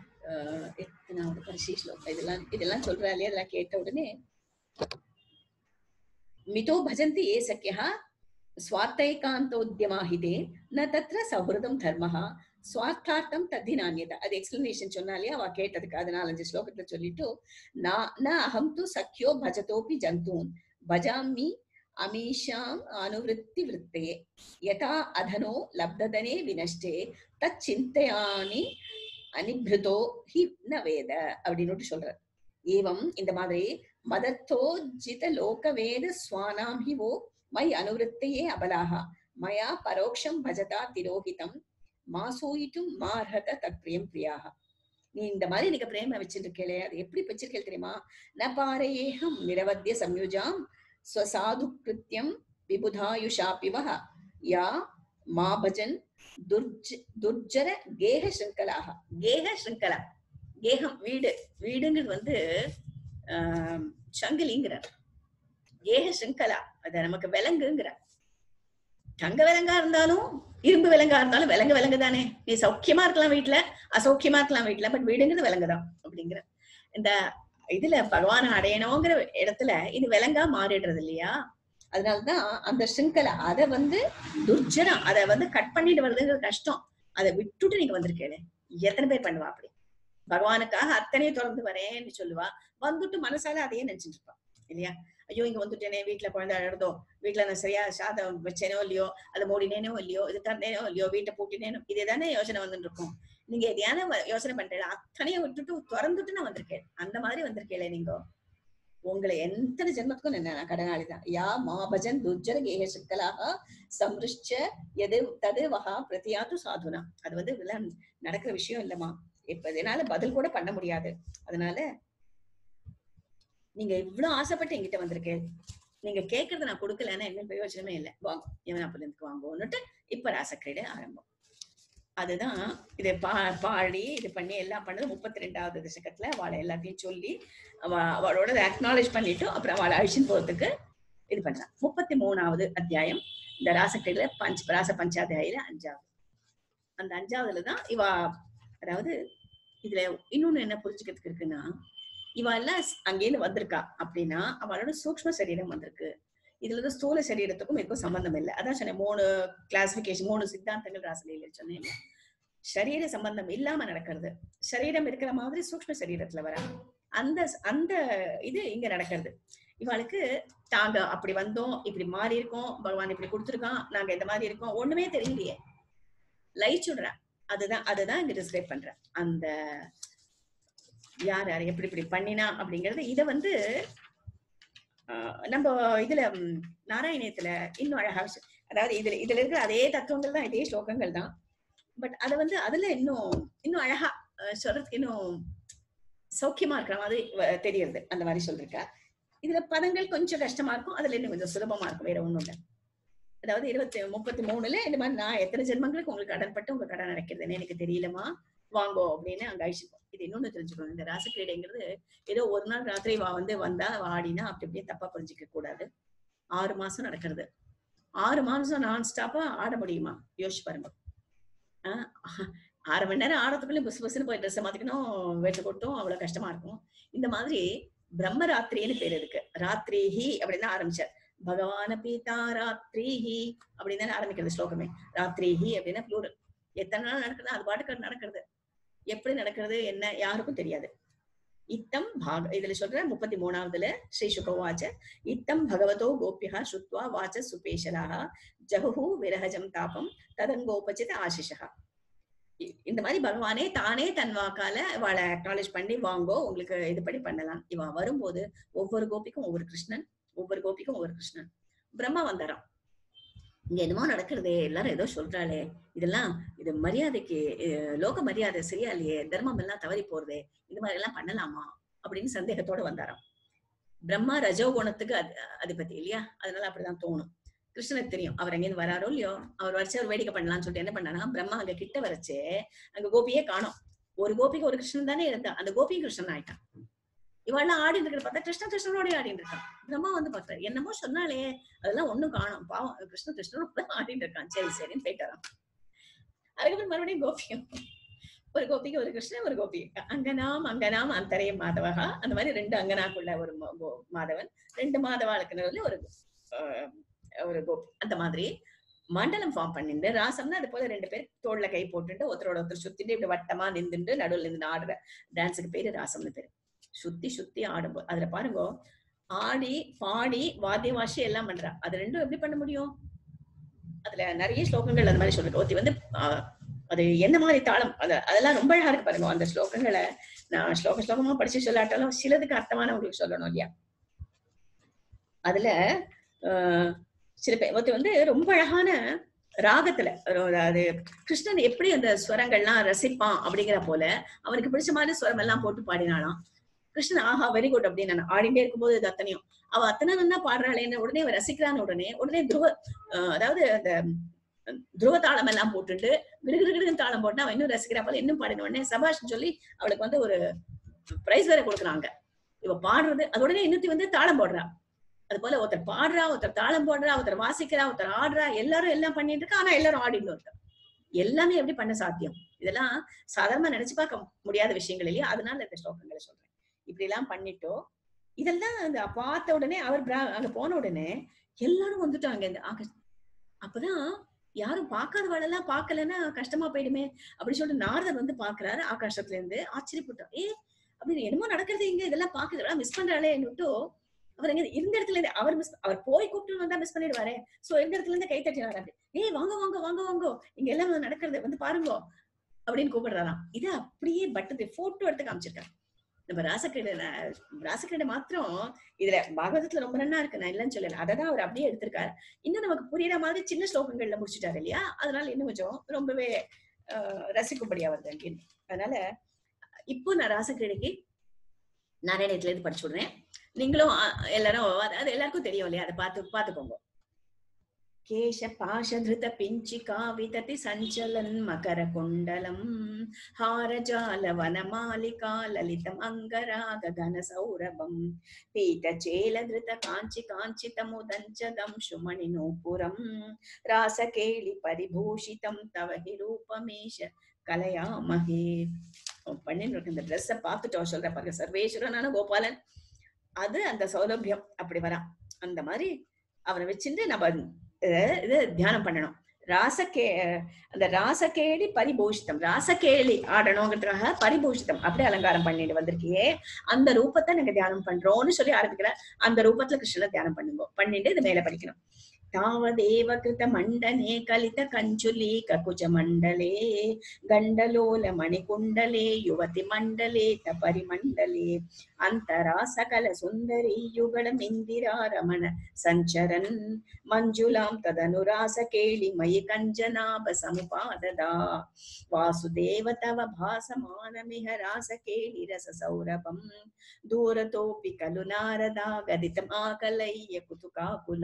ஆஹ் எத்தனாவது கடைசி ஸ்லோகம் இதெல்லாம் இதெல்லாம் சொல்றா இல்லையா இதெல்லாம் கேட்ட உடனே மிதோ பஜந்தி ஏ சக்கியா ஸ்வார்த்தைகாந்தோத்தியமாஹிதே ந தத்ர சௌஹிருதம் தர்மஹா ஸ்வார்த்தார்த்தம் தத்தி நானியத அது எக்ஸ்பிளனேஷன் சொன்னாலே அவ கேட்டதுக்கு அது நாலஞ்சு ஸ்லோகத்துல சொல்லிட்டு நான் ந அகம் து சக்கியோ பஜதோபி ஜந்தூன் பஜாமி அமீஷாம் அனுவருத்தி விருத்தே யதா அதனோ லப்ததனே வினஷ்டே தச் சிந்தையானி அனிபிருதோ ஹி ந வேத அப்படின்னு சொல்றார் ஏவம் இந்த மாதிரி மதத்தோஜித லோக வேத ஸ்வானாம் ஹி வோ மை அனுவருத்தையே அபலாக மயா பரோக்ஷம் பஜதா திரோஹிதம் மாசூயிட்டும் மார்ஹத தத் பிரியம் பிரியாக நீ இந்த மாதிரி நீங்க பிரேம வச்சிருக்கே அது எப்படி வச்சிருக்கே தெரியுமா ந பாரேஹம் நிரவத்திய சம்யுஜாம் ஸ்வசாது கிருத்தியம் விபுதாயுஷாபிவ யா மா பஜன் துர்ஜ துர்ஜர கேக ஸ்ருங்கலாக கேக ஸ்ருங்கலா கேகம் வீடு வீடுங்கிறது வந்து ஆஹ் சங்கிலிங்கிறார் ஏக சிங்கலா அத நமக்கு விலங்குங்கிற தங்க விலங்கா இருந்தாலும் இரும்பு விலங்கா இருந்தாலும் விலங்கு விலங்கு தானே நீ சௌக்கியமா இருக்கலாம் வீட்டுல அசௌக்கியமா இருக்கலாம் வீட்டுல பட் வீடுங்கிறது விலங்குதான் அப்படிங்கிற இந்த இதுல பகவானை அடையணுங்கிற இடத்துல இது விலங்கா மாறிடுறது இல்லையா அதனாலதான் அந்த சிங்கலை அதை வந்து துர்ஜனம் அதை வந்து கட் பண்ணிட்டு வர்றதுங்கிறது கஷ்டம் அதை விட்டுட்டு நீங்க வந்திருக்கீங்க எத்தனை பேர் பண்ணுவா அப்படி பகவானுக்காக அத்தனையும் தொடர்ந்து வரேன்னு சொல்லுவா வந்துட்டு மனசால அதையே நினைச்சிட்டு இருப்பா இல்லையா ஐயோ இங்க வந்துட்டேனே வீட்டுல குழந்தை அழுதோ வீட்டுல நான் சரியா சாதம் வச்சேனோ இல்லையோ அதை மூடினேனோ இல்லையோ இது தந்தேனோ இல்லையோ வீட்டை பூட்டினேனோ இதே தானே யோசனை வந்துட்டு இருக்கும் நீங்க எதையான வ- யோசனை பண்றீங்க அத்தனையும் விட்டுட்டு திறந்துட்டு நான் வந்திருக்கேன் அந்த மாதிரி வந்திருக்கேன் நீங்க உங்களை எத்தனை ஜென்மத்துக்கும் நான் நான் கடனாளிதான் யா மாபஜன் துர்ஜர கேக சிக்கலாக சம்ருஷ்ச எது தது வகா பிரதியாது சாதுனா அது வந்து இதெல்லாம் நடக்கிற விஷயம் இல்லம்மா இப்ப இதனால பதில் கூட பண்ண முடியாது அதனால நீங்க இவ்வளவு ஆசைப்பட்டு என்கிட்ட வந்திருக்கேன் நீங்க கேக்குறத நான் கொடுக்கலன்னா என்ன பிரயோஜனமே இல்லை வாங்க யமுனாபுரத்துக்கு வாங்குவோன்னுட்டு இப்ப ராசக்கிரீடை ஆரம்பம் அதுதான் இதை பா பாடி இது பண்ணி எல்லாம் பண்ணது முப்பத்தி ரெண்டாவது தசகத்துல அவளை எல்லாத்தையும் சொல்லி அவ அவளோட அக்னாலேஜ் பண்ணிட்டு அப்புறம் அவளை அழிச்சுன்னு போறதுக்கு இது பண்ணலாம் முப்பத்தி மூணாவது அத்தியாயம் இந்த ராசக்கிரீட பஞ்ச் ராச பஞ்சாத்தியாயில அஞ்சாவது அந்த அஞ்சாவதுல தான் இவ அதாவது இதுல இன்னொன்னு என்ன புரிஞ்சுக்கிறதுக்கு இருக்குன்னா இவ எல்லாம் ஸ்- அங்கேயிருந்து வந்திருக்கா அப்படின்னா அவளோட சூக்ஷ்ம சரீரம் வந்திருக்கு இதுல இருந்து ஸ்தூல சரீரத்துக்கும் இதுக்கும் சம்பந்தம் இல்லை அதான் சொன்னேன் மூணு கிளாசிபிகேஷன் மூணு சித்தாந்தங்கள் ராசலையில சொன்னேன் சரீர சம்பந்தம் இல்லாம நடக்கிறது சரீரம் இருக்கிற மாதிரி சூக்ஷ்ம சரீரத்துல வர அந்த அந்த இது இங்க நடக்கிறது இவளுக்கு தாங்க அப்படி வந்தோம் இப்படி மாறி இருக்கோம் பகவான் இப்படி கொடுத்துருக்கான் நாங்க இந்த மாதிரி இருக்கோம் ஒண்ணுமே தெரியலையே லயிச்சுடுறேன் அதுதான் அதுதான் இங்க டிஸ்கிரைப் பண்றேன் அந்த யார் யார் எப்படி இப்படி பண்ணினா அப்படிங்கறது இத வந்து ஆஹ் நம்ம இதுல ம், நாராயணியத்துல இன்னும் அழகா விஷ- அதாவது இதுல இதுல இருக்கிற அதே தத்துவங்கள் தான் இதே ஸ்லோகங்கள் தான் பட் அத வந்து அதுல இன்னும் இன்னும் அழகா அஹ், சொல்றதுக்கு இன்னும் சௌக்கியமா இருக்கிற மாதிரி வ- தெரியுது அந்த மாதிரி சொல்லிருக்கா இதுல பதங்கள் கொஞ்சம் கஷ்டமா இருக்கும் அதுல இன்னும் கொஞ்சம் சுலபமா இருக்கும் வேற ஒண்ணும் இல்ல அதாவது இருபத்தி முப்பத்தி மூணுல இந்த மாதிரி நான் எத்தனை ஜென்மங்களுக்கு உங்களுக்கு கடன் பட்டு உங்க கடன் அடைக்கிறதுன்னு எனக்கு தெரியலமா வாங்கோ அப்படின்னு அங்க அழிச்சுப்போம் இது இன்னொன்னு தெரிஞ்சுக்கணும் இந்த ராசக்கிரீடைங்கிறது ஏதோ ஒரு நாள் ராத்திரி வா வந்து வந்தா அவ ஆடினா அப்படி அப்படியே தப்பா புரிஞ்சுக்க கூடாது ஆறு மாசம் நடக்கிறது ஆறு மாசம் நான் ஸ்டாப்பா ஆட முடியுமா யோசிச்சு பாருங்க ஆஹ் ஆறு மணி நேரம் ஆடுறதுக்குள்ள புசு புசுன்னு போய் ட்ரெஸ் மாத்திக்கணும் வேட்டு கொட்டும் அவ்வளவு கஷ்டமா இருக்கும் இந்த மாதிரி பிரம்மராத்திரின்னு பேர் இருக்கு ராத்திரிஹி அப்படின்னு ஆரம்பிச்சார் பகவான பீதா ராத்திரிஹி அப்படின்னு தானே ஆரம்பிக்கிறது ஸ்லோகமே ராத்திரிஹி அப்படின்னா ப்ளூரல் எத்தனை நாள் நடக்குது அது பாட்டுக்கு நடக்கிறது எப்படி நடக்கிறது என்ன யாருக்கும் தெரியாது இத்தம் பாக இதுல சொல்ற முப்பத்தி மூணாவதுல ஸ்ரீ சுகவாச்ச இத்தம் பகவதோ கோபியா ஸ்ருத்வா வாச்ச சுபேஷலாக ஜகுஹு விரஹஜம் தாபம் ததங்கோபச்சித ஆசிஷா இ- இந்த மாதிரி பகவானே தானே தன் வாக்கால இவாளை அக்னாலேஜ் பண்ணி வாங்கோ உங்களுக்கு இது படி பண்ணலாம் இவ வரும்போது ஒவ்வொரு கோபிக்கும் ஒவ்வொரு கிருஷ்ணன் ஒவ்வொரு கோபிக்கும் ஒவ்வொரு கிருஷ்ணன் பிரம்மா வந்தாராம் இங்க என்னமோ நடக்கிறதே எல்லாரும் ஏதோ சொல்றாளே இதெல்லாம் இது மரியாதைக்கு அஹ், லோக மரியாதை சரியா இல்லையே தர்மம் எல்லாம் தவறி போறதே இந்த மாதிரி எல்லாம் பண்ணலாமா அப்படின்னு சந்தேகத்தோட வந்தாராம் பிரம்மா ரஜோகுணத்துக்கு அது அதிபதி இல்லையா அதனால அப்படிதான் தோணும் கிருஷ்ணனுக்கு தெரியும் அவர் எங்கேருந்து வராரோ இல்லையோ அவர் வரைச்சு அவர் வேடிக்கை பண்ணலாம்னு சொல்லிட்டு என்ன பண்ணானா பிரம்மா அங்க கிட்ட வரைச்சே அங்க கோபியே காணோம் ஒரு கோபிக்கு ஒரு கிருஷ்ணன் தானே இருந்தா அந்த கோபியும் கிருஷ்ணன் ஆயிட்டான் இவெல்லாம் ஆடி இருக்கிற பார்த்தா கிருஷ்ண கிருஷ்ணனோட ஆடிட்டு இருக்கான் பிரம்மா வந்து பார்த்தாரு என்னமோ சொன்னாலே அதெல்லாம் ஒண்ணும் காணோம் பாவம் கிருஷ்ண கிருஷ்ணனோட தான் ஆடிட்டு இருக்கான் சரி சரின்னு போயிட்டாராம் அதுக்கப்புறம் மறுபடியும் கோபியும் ஒரு கோபிக்கு ஒரு கிருஷ்ணன் ஒரு கோபி அங்கனாம் அங்கனாம் அந்தரைய மாதவகா அந்த மாதிரி ரெண்டு அங்கனாக்குள்ள ஒரு ம- கோ- மாதவன் ரெண்டு மாதவாளுக்கு நடுவுல ஒரு ஆஹ், ஒரு கோபி அந்த மாதிரி மண்டலம் ஃபார்ம் பண்ணிட்டு ராசம்னா அது போல ரெண்டு பேர் தோல்ல கை போட்டுட்டு ஒருத்தரோட ஒருத்தர் சுத்திட்டு இப்படி வட்டமா நின்றுட்டு நடுவுல நின்று ஆடுற டான்ஸுக்கு பேரு ராசம்னு பேரு சுத்தி சுத்தி ஆடும்போது அதுல பாருங்க ஆடி பாடி வாத்திய வாசி எல்லாம் பண்றா அது ரெண்டும் எப்படி பண்ண முடியும் அதுல நிறைய ஸ்லோகங்கள் அந்த மாதிரி சொல்லிருக்கு ஒருத்தி வந்து ஆஹ், அது என்ன மாதிரி தாளம் அது அதெல்லாம் ரொம்ப அழகா இருக்கு பாருங்க அந்த ஸ்லோகங்களை நான் ஸ்லோக ஸ்லோகமா படிச்சு சொல்லாட்டாலும் சிலதுக்கு அர்த்தமான உங்களுக்கு சொல்லணும் இல்லையா அதுல ஆஹ், சில பேர் ஒருத்தி வந்து ரொம்ப அழகான ராகத்துல ஒரு- அது கிருஷ்ணன் எப்படி அந்த ஸ்வரங்கள்லாம் ரசிப்பான் அப்படிங்கிற போல அவனுக்கு பிடிச்ச மாதிரி ஸ்வரம் எல்லாம் போட்டு பாடினாலாம் கிருஷ்ணன் ஆஹா வெரி குட் அப்படின்னு நான் ஆடிட்டே இருக்கும்போது இது அத்தனையும் அவ அத்தனை நல்லா பாடுறாளேன்னு உடனே அவ ரசிக்கிறான்னு உடனே உடனே துருவ ஆஹ் அதாவது அந்த துருவ தாளம் எல்லாம் போட்டுட்டு கிடுகிடுகிடுன்னு தாளம் போட்டு அவன் இன்னும் ரசிக்கிறா போல இன்னும் பாடின உடனே சபாஷ்னு சொல்லி அவளுக்கு வந்து ஒரு பிரைஸ் வேற கொடுக்குறாங்க இவ பாடுறது அது உடனே இன்னொருத்தி வந்து தாளம் போடுறா அது போல ஒருத்தர் பாடுறா ஒருத்தர் தாளம் போடுறா ஒருத்தர் வாசிக்கிறா ஒருத்தர் ஆடுறா எல்லாரும் எல்லாம் பண்ணிட்டு இருக்கா ஆனா எல்லாரும் ஆடிட்டு இருக்கா எல்லாமே எப்படி பண்ண சாத்தியம் இதெல்லாம் சாதாரணமா நினைச்சு பார்க்க முடியாத விஷயங்கள் இல்லையா அதனால இந்த ஸ்லோகங்களை சொல்றேன் இப்படி எல்லாம் பண்ணிட்டோ இதெல்லாம் அந்த பார்த்த உடனே அவர் பிரா- அங்க போன உடனே எல்லாரும் வந்துட்டாங்க இந்த ஆகாஷ் அப்பதான் யாரும் பார்க்காதவாளெல்லாம் பார்க்கலன்னா கஷ்டமா போயிடுமே அப்படின்னு சொல்லிட்டு நாரதர் வந்து பாக்குறாரு ஆகாசத்துல இருந்து ஆச்சரியப்பட்டார் ஏ அப்படின்னு என்னமோ நடக்கிறது இங்க இதெல்லாம் பாக்குது மிஸ் பண்றாளே விட்டு அவர் எங்க இருந்த இடத்துல இருந்து அவர் மிஸ் அவர் போய் கூப்பிட்டு வந்தா மிஸ் பண்ணிடுவாரு சோ எந்த இடத்துல இருந்து கை தட்டினாரு அப்படி ஏய் வாங்க வாங்க வாங்க வாங்க இங்க எல்லாம் வந்து நடக்கிறது வந்து பாருங்க அப்படின்னு கூப்பிடுறாராம் இது அப்படியே பட்டது போட்டோ எடுத்து காமிச்சிருக்காரு நம்ம ராசக்கிரீட ராசக்கிரீட மாத்திரம் இதுல பாகவதத்துல ரொம்ப நன்னா இருக்கு நான் இல்லைன்னு சொல்லல அததான் அவர் அப்படியே எடுத்திருக்காரு இன்னும் நமக்கு புரியுற மாதிரி சின்ன ஸ்லோகங்கள்ல முடிச்சிட்டாரு இல்லையா அதனால இன்னும் கொஞ்சம் ரொம்பவே ஆஹ், ரசிக்கும்படியா வருது அங்கே அதனால இப்போ நான் ராசக்கிரீடைக்கு நாராயணத்துல இருந்து படிச்சு விடுறேன் நீங்களும் அஹ், எல்லாரும் அது- அது எல்லாருக்கும் தெரியும் இல்லையா அதை பார்த்து பார்த்துக்கோங்க கேஷ பாஷதிருத பிஞ்சிகா விததி சஞ்சலன் மகர குண்டலம் ஹாரஜால வனமாலிகா லலிதம் அங்கராக கன சௌரபம் பீத சேலதிருத காஞ்சி காஞ்சிதமுதஞ்சதம் சுமணி நூபுரம் ராசகேளி பரிபூஷிதம் தவ ஹி ரூபமேஷ கலையாமஹே பண்ணிட்டு இருக்கு இந்த ட்ரெஸ்ஸை பார்த்துட்டோம் சொல்ற பாருங்க சர்வேஸ்வரனான கோபாலன் அது அந்த சௌலபியம் அப்படி வரா அந்த மாதிரி அவனை வச்சுட்டு நம்ம இத- இது தியானம் பண்ணணும் ராசகே அந்த ராசகேளி பரிபூஷிதம் ராசகேளி ஆடணுங்கிறதுக்காக பரிபூஷிதம் அப்படியே அலங்காரம் பண்ணிட்டு வந்திருக்கியே அந்த ரூபத்தை நாங்க தியானம் பண்றோம்னு சொல்லி ஆரம்பிக்கிற அந்த ரூபத்துல கிருஷ்ணனை தியானம் பண்ணுங்க பண்ணிட்டு இது மேல படிக்கணும் தாவதேவ கிருத மண்டனே கலித கஞ்சுலி ககுஜ மண்டலே ಗಂಡಲೋಲ ಮಣಿಕುಂಡಲೆ ಯುವತಿ ಮಂಡಲೆ ತಪರಿಮಂಡಲೆ ಅಂತರ ಸಕಲ ಸುಂದರಿ ಯುಗಳ ಮಿಂದಿರಾ ರಮಣ ಸಂಚರನ್ ಮಂಜುಲಾಂ ತದನುರಾಸ ಕೇಳಿ ಮಯಿ ಕಂಜನಾಭ ಸಮುಪಾದದ ವಾಸುದೇವ ತವ ಭಾಸಮಾನಮಿಹ ರಾಸ ಕೇಳಿ ರಸ ಸೌರಭಂ ದೂರತೋಪಿ ಖಲು ನಾರದ ಗದಿತಂ ಆಕಲಯ್ಯ ಕುತುಕಾಕುಲ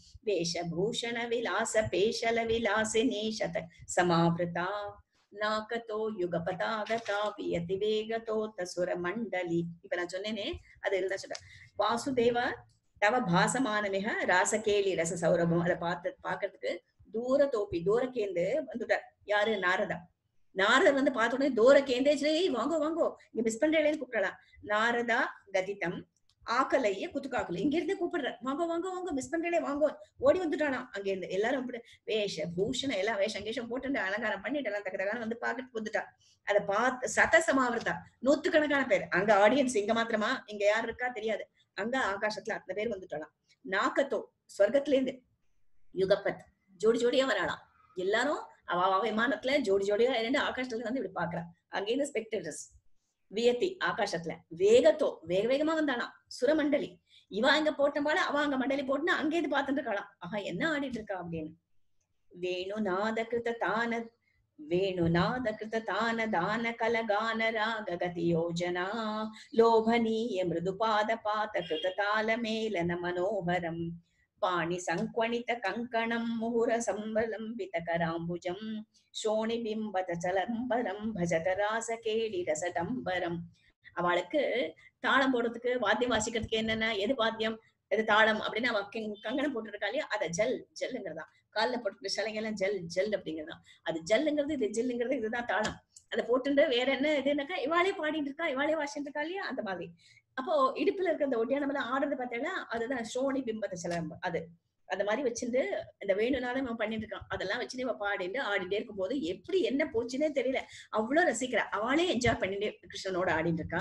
ವೇಷಭೂಷಣ ವಿಲಾಸ ಪೇಶಲ ವಿಲಾಸಿನಿ ಶತ ಸಮಾವೃತ நாக்கத்தோ யுகபதாகதா வியதி வேகத்தோ தசுர மண்டலி இப்ப நான் சொன்னேனே அது இதுதான் சொல்றேன் வாசுதேவ தவ பாசமானமிக ராசகேலி ரச சௌரபம் அதை பார்த்து பாக்குறதுக்கு தூர தோப்பி தூரக்கேந்து வந்துட்டார் யாரு நாரதா நாரதர் வந்து பார்த்த உடனே தூரக்கேந்தே சரி வாங்கோ வாங்கோ இங்க மிஸ் பண்றேன்னு கூப்பிடலாம் நாரதா கதிதம் ஆக்கலைய குத்துக்காக்கல இங்க இருந்து கூப்பிடுற வாங்க வாங்க வாங்க மிஸ் பண்றே வாங்க ஓடி வந்துட்டானா அங்க இருந்து எல்லாரும் அப்படி வேஷ பூஷணம் எல்லாம் வேஷம் கேஷம் போட்டு அலங்காரம் பண்ணிட்டு எல்லாம் தக்க தக்கான வந்து பாத்துட்டு வந்துட்டா அதை பார்த்து சத சமாவிரதா நூத்துக்கணக்கான பேர் அங்க ஆடியன்ஸ் இங்க மாத்திரமா இங்க யார் இருக்கா தெரியாது அங்க ஆகாசத்துல அத்தனை பேர் வந்துட்டாலாம் நாக்கத்தோ சொர்க்கத்துல இருந்து யுகப்பத் ஜோடி ஜோடியா வராளாம் எல்லாரும் அவ அவ விமானத்துல ஜோடி ஜோடியா இருந்து ஆகாசத்துல வந்து இப்படி பாக்குறா அங்கேருந்து ஸ்பெக்டேட்டர்ஸ் வியத்தி ஆகாசத்துல வேகத்தோ வேக வேகமா வந்தானா சுரமண்டலி இவ அங்க போட்டபால அவ அங்க மண்டலி போட்டுனா அங்கேருந்து பார்த்துட்டு இருக்காளாம் ஆஹா என்ன ஆடிட்டு இருக்கா அப்படின்னு வேணுநாத கிருத தான வேணுநாத கிருத தான தான கலகான ராக கதி யோஜனா லோபனீய மிருது பாத பாத கிருத தால மேலன மனோகரம் பாணி சங்க்வணித கங்கணம் முகுர சம்பலம்பித கராம்புஜம் சோணி பிம்பத சலம்பரம் பஜத ராச கேளி ரசடம்பரம் அவளுக்கு தாளம் போடுறதுக்கு வாத்தியம் வாசிக்கிறதுக்கு என்னென்ன எது வாத்தியம் எது தாளம் அப்படின்னு அவ கிங்- கங்கணம் போட்டுருக்கா இல்லையா அத ஜல் ஜல்லுங்கிறதா கால்ல போட்டு சிலைங்க எல்லாம் ஜல் ஜல் அப்படிங்கிறதா அது ஜல்லுங்கிறது இது ஜில்லுங்கிறது இதுதான் தாளம் அதை போட்டுட்டு வேற என்ன இதுனாக்கா இவாளே பாடிட்டு இருக்கா இவாளே வாசிட்டு இருக்கா இல்லையா அந்த மாதிரி அப்போ இடுப்புல இருக்க அந்த ஒட்டியானம் எல்லாம் ஆடுறது பார்த்தேன்னா அதுதான் சோனி பிம்பத்தை சிலம்பு அது அந்த மாதிரி வச்சிருந்து இந்த வேணும்னாலும் இவன் பண்ணிட்டு இருக்கான் அதெல்லாம் வச்சுட்டு இவன் பாடிட்டு ஆடிட்டே இருக்கும்போது எப்படி என்ன போச்சுன்னே தெரியல அவ்வளவு ரசிக்கிறா அவளே என்ஜாய் பண்ணிட்டு கிருஷ்ணனோட ஆடிட்டு இருக்கா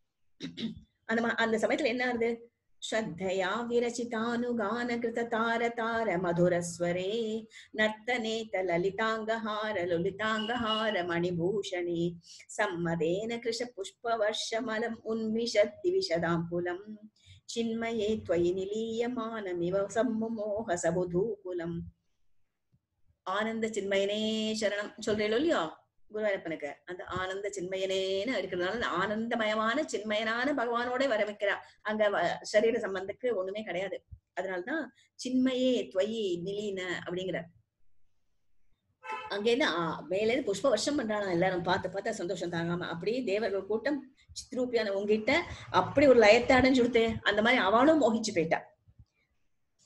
அந்த மா- அந்த சமயத்துல என்ன ஆகுது ஸ்ரத்தையா விரச்சிதானுகான கிருத தார தார மதுரஸ்வரே நர்த்தனேத லலிதாங்கஹார லலிதாங்கஹார மணிபூஷணி சம்மதேன கிருஷ புஷ்பவர்ஷமலம் உன்மிஷத்தி விஷதாம்புலம் சின்மயே त्वयि நிலீயமானமிவ சம்முமோக சபுதூகுலம் ஆனந்த சின்மயனே சரணம் சொல்றேன் இல்லையோ குருவாயூரப்பனுக்கு அந்த ஆனந்த சின்மயனேன்னு இருக்கிறதுனால அந்த ஆனந்தமயமான சின்மயனான பகவானோட வரமிக்கிறா அங்க வ- சரீர சம்பந்தக்கு ஒண்ணுமே கிடையாது அதனாலதான் சின்மயே துவயி நிலீன அப்படிங்கிற அங்கேருந்து ஆ, மேல இருந்து புஷ்ப வருஷம் பண்றாங்க எல்லாரும் பார்த்து பார்த்தா சந்தோஷம் தாங்காம அப்படியே தேவர்கள் கூட்டம் சித்ரூபியான உங்ககிட்ட அப்படி ஒரு லயத்தை அடைஞ்சு கொடுத்தே அந்த மாதிரி அவளும் மோகிச்சு போயிட்டா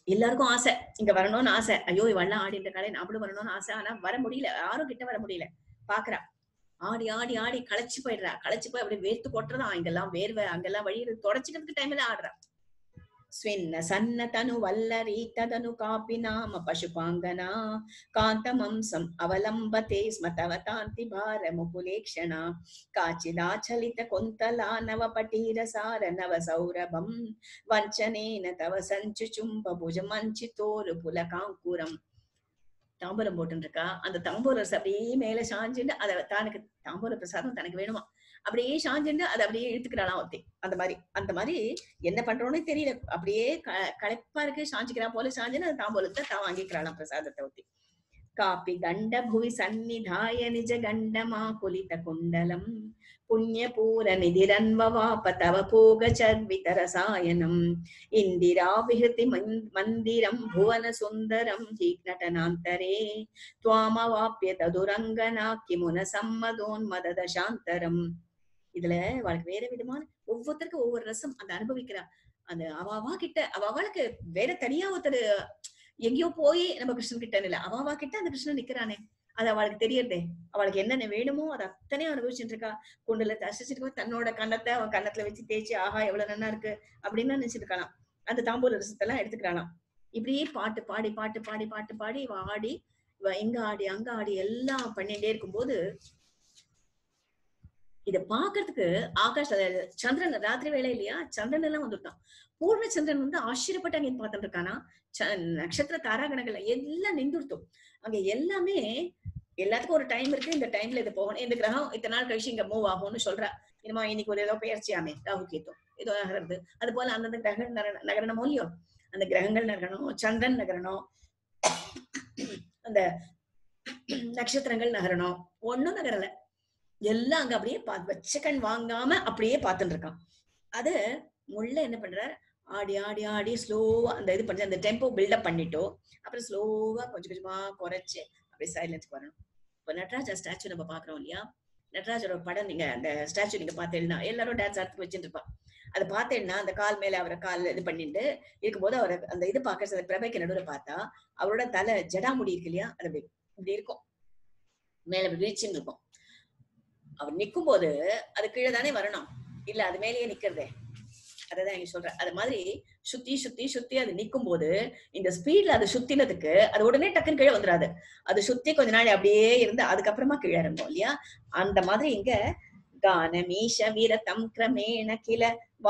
எல்லாருக்கும் ஆசை இங்க வரணும்னு ஆசை ஐயோ இவெல்லாம் ஆடிட்டு இருக்காளே நம்மளும் வரணும்னு ஆசை ஆனா வர முடியல யாரும் கிட்ட வர முடியல பாக்குறா ஆடி ஆடி ஆடி களைச்சு போயிடுறா களைச்சு போய் அப்படியே வேர்த்து கொட்டுறதா இங்கெல்லாம் வேர்வை அங்கெல்லாம் வழி தொடச்சிக்கிறதுக்கு டைம்ல ஆடுறா స్విన్న సన్న తను వల్లరి తదను కాపి నామ పశుపాంగనా కాంతమంసం అవలంబతే స్మ తవ కాంతి భారముకులేక్షణ కాచిదాచలిత కొంతలా నవ పటీర సార నవ సౌరభం వంచనేన తవ సంచు చుంబ భుజమంచి తోరు పులకాంకురం தாம்பூலம் போட்டுன்னு இருக்கா அந்த தாம்பூல ரசம் அப்படியே மேல சாஞ்சுட்டு அதை தனக்கு தாம்பூல பிரசாதம் தனக்கு வேணுமா அப்படியே சாஞ்சுட்டு அதை அப்படியே இழுத்துக்கிறாளாம் ஒத்தி அந்த மாதிரி அந்த மாதிரி என்ன பண்றோன்னு தெரியல அப்படியே க- களைப்பா இருக்கு சாஞ்சிக்கிறா போல சாஞ்சுன்னு அந்த தாம்பூலத்தை தான் வாங்கிக்கிறாளாம் பிரசாதத்தை ஒத்தி காப்பி கண்ட புவி சந்நிதாய நிஜ கண்டமா குலித குண்டலம் புண்ணிய பூர நிதிரன்வவாப தவ போக சர்வித ரசாயனம் இந்திரா விஹதி மந்- மந்திரம் புவன சுந்தரம் ஹி நடனாந்தரே துவாமவாப்பிய ததுரங்கனா கிமுன சம்மதோன்மத தசாந்தரம் இதுல அவளுக்கு வேற விதமான ஒவ்வொருத்தருக்கும் ஒவ்வொரு ரசம் அந்த அனுபவிக்கிறா அந்த அவாவா கிட்ட அவாவாளுக்கு வேற தனியா ஒருத்தர் எங்கேயோ போய் நம்ம கிருஷ்ணன் கிட்ட இல்ல அவாவா கிட்ட அந்த கிருஷ்ணன் நிக்கிறானே அது அவளுக்கு தெரியறதே அவளுக்கு என்னென்ன வேணுமோ அதை அத்தனையும் அனுபவிச்சுட்டு இருக்கா குண்டுல தசிச்சிருக்கா தன்னோட கண்ணத்தை அவன் கண்ணத்துல வச்சு தேய்ச்சி ஆஹா எவ்வளவு நல்லா இருக்கு அப்படின்னு நினைச்சிட்டு இருக்கலாம் அந்த தாம்பூல ரசத்தெல்லாம் எடுத்துக்கிறாளாம் இப்படியே பாட்டு பாடி பாட்டு பாடி பாட்டு பாடி இவ ஆடி இவ இங்க ஆடி அங்க ஆடி எல்லாம் பண்ணிட்டே இருக்கும்போது இத பாக்குறதுக்கு ஆகாஷ் அது சந்திரன் ராத்திரி வேலை இல்லையா சந்திரன் எல்லாம் வந்துட்டான் பூர்ண சந்திரன் வந்து ஆச்சரியப்பட்டு அங்க பார்த்துட்டு இருக்கானா ச- நட்சத்திர தாராகணங்கள் எல்லாம் நின்றுடுத்தோம் அங்க எல்லாமே எல்லாத்துக்கும் ஒரு டைம் இருக்கு இந்த டைம்ல இது போகணும் இந்த கிரகம் இத்தனை நாள் கழிச்சு இங்க மூவ் ஆகும்னு சொல்றா இனிமா இன்னைக்கு ஒரு ஏதோ பெயர்ச்சியாமே ராகு கேத்தோம் ஏதோ நகருது அது போல அந்தந்த கிரகங்கள் நகர- நகரணுமோ இல்லையோ அந்த கிரகங்கள் நகரணும் சந்திரன் நகரணும் அந்த நட்சத்திரங்கள் நகரணும் ஒண்ணும் நகரல எல்லாம் அங்க அப்படியே பா வச்ச கண் வாங்காம அப்படியே பார்த்துட்டு இருக்கான் அது முள்ள என்ன பண்றார் ஆடி ஆடி ஆடி ஸ்லோவா அந்த இது பண்ணி அந்த டெம்போ பில்டப் பண்ணிட்டோ அப்புறம் ஸ்லோவா கொஞ்சம் கொஞ்சமா குறைச்சு அப்படியே சைலன்ஸ்க்கு வரணும் இப்ப நடராஜா ஸ்டாச்சு நம்ம பாக்குறோம் இல்லையா நடராஜரோட படம் நீங்க அந்த ஸ்டாச்சு நீங்க பார்த்தேன்னா எல்லாரும் டான்ஸ் ஆடுறதுக்கு வச்சுட்டு இருப்பா அதை பார்த்தேன்னா அந்த கால் மேல அவரை கால் இது பண்ணிட்டு இருக்கும்போது அவரை அந்த இது பார்க்க அந்த பிரபைக்கு நடுவுல பார்த்தா அவரோட தலை ஜடாமுடி இருக்கு இல்லையா அது அப்படி இப்படி இருக்கும் மேல இப்படி விரிச்சுன்னு இருக்கும் அவர் நிக்கும் போது அது கீழே தானே வரணும் இல்ல அது மேலேயே நிக்கிறதே அததான் இங்க சொல்றேன் அது மாதிரி சுத்தி சுத்தி சுத்தி அது நிக்கும் போது இந்த ஸ்பீட்ல அது சுத்தினதுக்கு அது உடனே டக்குன்னு கீழே வந்துடாது அது சுத்தி கொஞ்ச நாள் அப்படியே இருந்து அதுக்கப்புறமா கீழே இறங்கும் இல்லையா அந்த மாதிரி இங்க கானமீஷ வீரதம் கிரமேண கில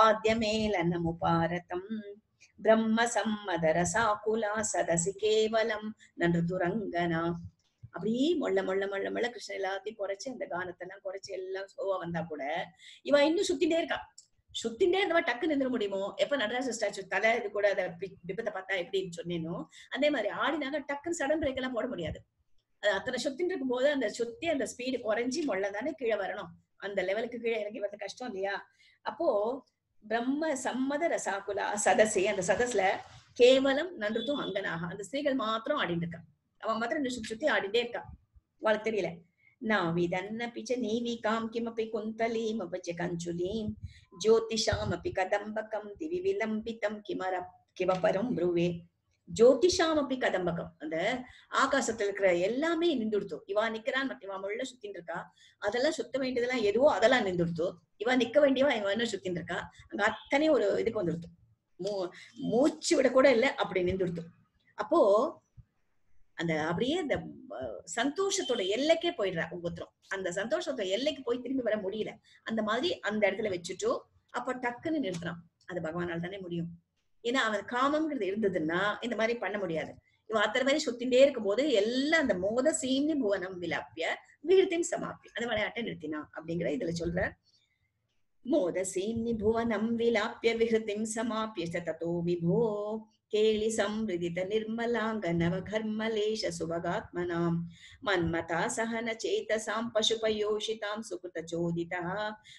வாத்தியமேலனமுபாரதம் பிரம்ம சம்மத ரசாகுலா சதசி கேவலம் நன்று துரங்கனா அப்படியே மொள்ள மொள்ள மொள்ள மொள்ள கிருஷ்ணன் எல்லாத்தையும் குறைச்சு அந்த கானத்தெல்லாம் குறைச்சு எல்லாம் ஸ்லோவா வந்தா கூட இவ இன்னும் சுத்திட்டே இருக்கா சுத்திட்டே இருந்தவா டக்கு நின்று முடியுமோ எப்ப நடராஜ ஸ்டாச்சு தலை இது கூட அதை விபத்தை பார்த்தா எப்படின்னு சொன்னேனோ அதே மாதிரி ஆடினாக்க டக்குன்னு சடன் பிரேக் எல்லாம் போட முடியாது அது அத்தனை சுத்தின்னு இருக்கும் போது அந்த சுத்தி அந்த ஸ்பீடு குறைஞ்சி மொள்ள தானே கீழே வரணும் அந்த லெவலுக்கு கீழே இறங்கி வரது கஷ்டம் இல்லையா அப்போ பிரம்ம சம்மத ரசாகுலா சதசி அந்த சதஸ்ல கேவலம் நன்றுத்தும் அங்கனாக அந்த ஸ்திரீகள் மாத்திரம் ஆடிட்டு இருக்கா அவன் மாத்திரம் இந்த சுத்தி சுத்தி ஆடிட்டே இருக்கா அவளுக்கு தெரியல நாவிதன்னபி ச நீவிகாம் கிமபி குந்தலீம் அபஜ கஞ்சுலீம் ஜோதிஷாமபி கதம்பகம் திவி விலம்பிதம் கிமர கிவபரம் ப்ருவே ஜோதிஷாமபி கதம்பகம் அந்த ஆகாசத்துல இருக்கிற எல்லாமே நின்றுடுத்து இவா நிக்கிறான் மத்த இவா முள்ள சுத்தின்னு இருக்கா அதெல்லாம் சுத்த வேண்டியதெல்லாம் எதுவோ அதெல்லாம் நின்றுடுத்து இவா நிக்க வேண்டியவா இவ என்ன சுத்தின்னு இருக்கா அங்க அத்தனை ஒரு இதுக்கு வந்துடுத்து மூ மூச்சு விட கூட இல்ல அப்படி நின்றுடுத்து அப்போ அந்த அப்படியே அந்த அஹ், சந்தோஷத்தோட எல்லைக்கே போயிடுறா ஒவ்வொருத்தரும் அந்த சந்தோஷத்தோட எல்லைக்கு போய் திரும்பி வர முடியல அந்த மாதிரி அந்த இடத்துல வச்சுட்டோ அப்ப டக்குன்னு நிறுத்துறான் அது பகவானால் தானே முடியும் ஏன்னா அவன் காமம்ங்கிறது இருந்ததுன்னா இந்த மாதிரி பண்ண முடியாது இவன் அத்தனை மாதிரி சுத்திண்டே இருக்கும்போது எல்லாம் அந்த மோத சீனி புவனம் விலாப்பிய வீழ்த்தின் சமாப்பி அந்த விளையாட்டை நிறுத்தினான் அப்படிங்கிற இதுல சொல்ற மோத சீனி புவனம் விலாப்பிய விஹிருதிம் சமாப்பிய ச ததோ விபோ கேளி சம்ருதித நிர்மலாங்க நவ கர்மலேஷ சுபகாத்மனாம் மன்மதா சஹன சேதசாம் பசுபயோஷிதாம் சுகுத சோதிதா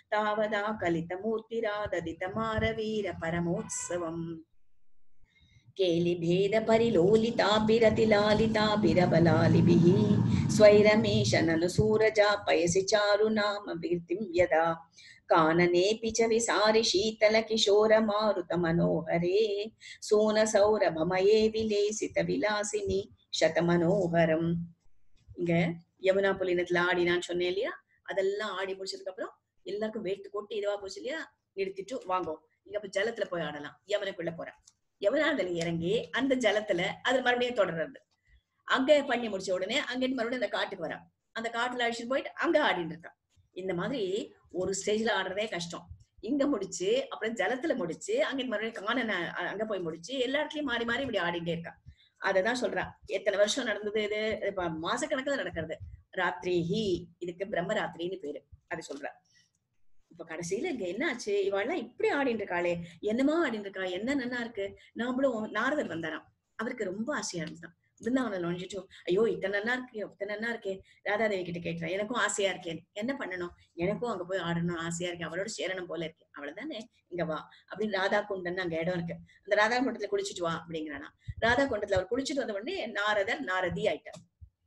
தாவதா கலித மூர்த்திராததித மாரவீர பரமோத்சவம் केलिभेद परिलोलिताभिरतिलालिताभिरबलालिभिः स्वैरमेशननुसूरजा पयसि चारु नाम वीर्तिं यदा काननेऽपि च विसारि शीतलकिशोरमारुतमनोहरे सोनसौरभमये विलेसितविलासिनि शतमनोहரம் இங்க யமுனா புலினத்துல ஆடினான்னு சொன்னேன் இல்லையா அதெல்லாம் ஆடி முடிச்சதுக்கு அப்புறம் எல்லாருக்கும் வேர்த்து கொட்டி இதுவா போச்சு இல்லையா நிறுத்திட்டு வாங்கோ இங்க இப்ப ஜலத்துல போய் ஆடலாம் யமுனைக்குள்ள போறேன் யமுனாதல இறங்கி அந்த ஜலத்துல அது மறுபடியும் தொடர்றது அங்க பண்ணி முடிச்ச உடனே அங்கிட்டு மறுபடியும் அந்த காட்டுக்கு வரான் அந்த காட்டுல அழிச்சுட்டு போயிட்டு அங்க ஆடிட்டு இருக்கான் இந்த மாதிரி ஒரு ஸ்டேஜ்ல ஆடுறதே கஷ்டம் இங்க முடிச்சு அப்புறம் ஜலத்துல முடிச்சு அங்க மறுபடியும் காண அங்க போய் முடிச்சு எல்லா இடத்துலயும் மாறி மாறி இப்படி ஆடிட்டே இருக்கான் அததான் சொல்றான் எத்தனை வருஷம் நடந்தது இது இப்ப மாசக்கணக்குல நடக்கிறது ராத்திரிஹி இதுக்கு பிரம்மராத்திரின்னு பேரு அது சொல்ற இப்ப கடைசியில இங்க என்ன ஆச்சு இவாள்லாம் இப்படி ஆடிட்டு இருக்காளே என்னமா ஆடிட்டு இருக்கா என்ன நன்னா இருக்கு நாமளும் நாரதர் வந்தாராம் அவருக்கு ரொம்ப ஆசையா இருந்தான் பிருந்தாவனம் நுழைஞ்சிட்டு ஐயோ இத்தனை நன்னா இருக்கு இத்தனை நன்னா இருக்கே ராதாதேவி கிட்ட கேட்கிறேன் எனக்கும் ஆசையா இருக்கேன் என்ன பண்ணணும் எனக்கும் அங்க போய் ஆடணும் ஆசையா இருக்கேன் அவளோட சேரணும் போல இருக்கு அவ்வளவுதானே இங்க வா அப்படின்னு ராதா குண்டன் அங்க இடம் இருக்கு அந்த ராதா குண்டத்துல குளிச்சுட்டு வா அப்படிங்கிறானா ராதா குண்டத்துல அவர் குளிச்சுட்டு வந்த உடனே நாரதர் நாரதி ஆயிட்டார்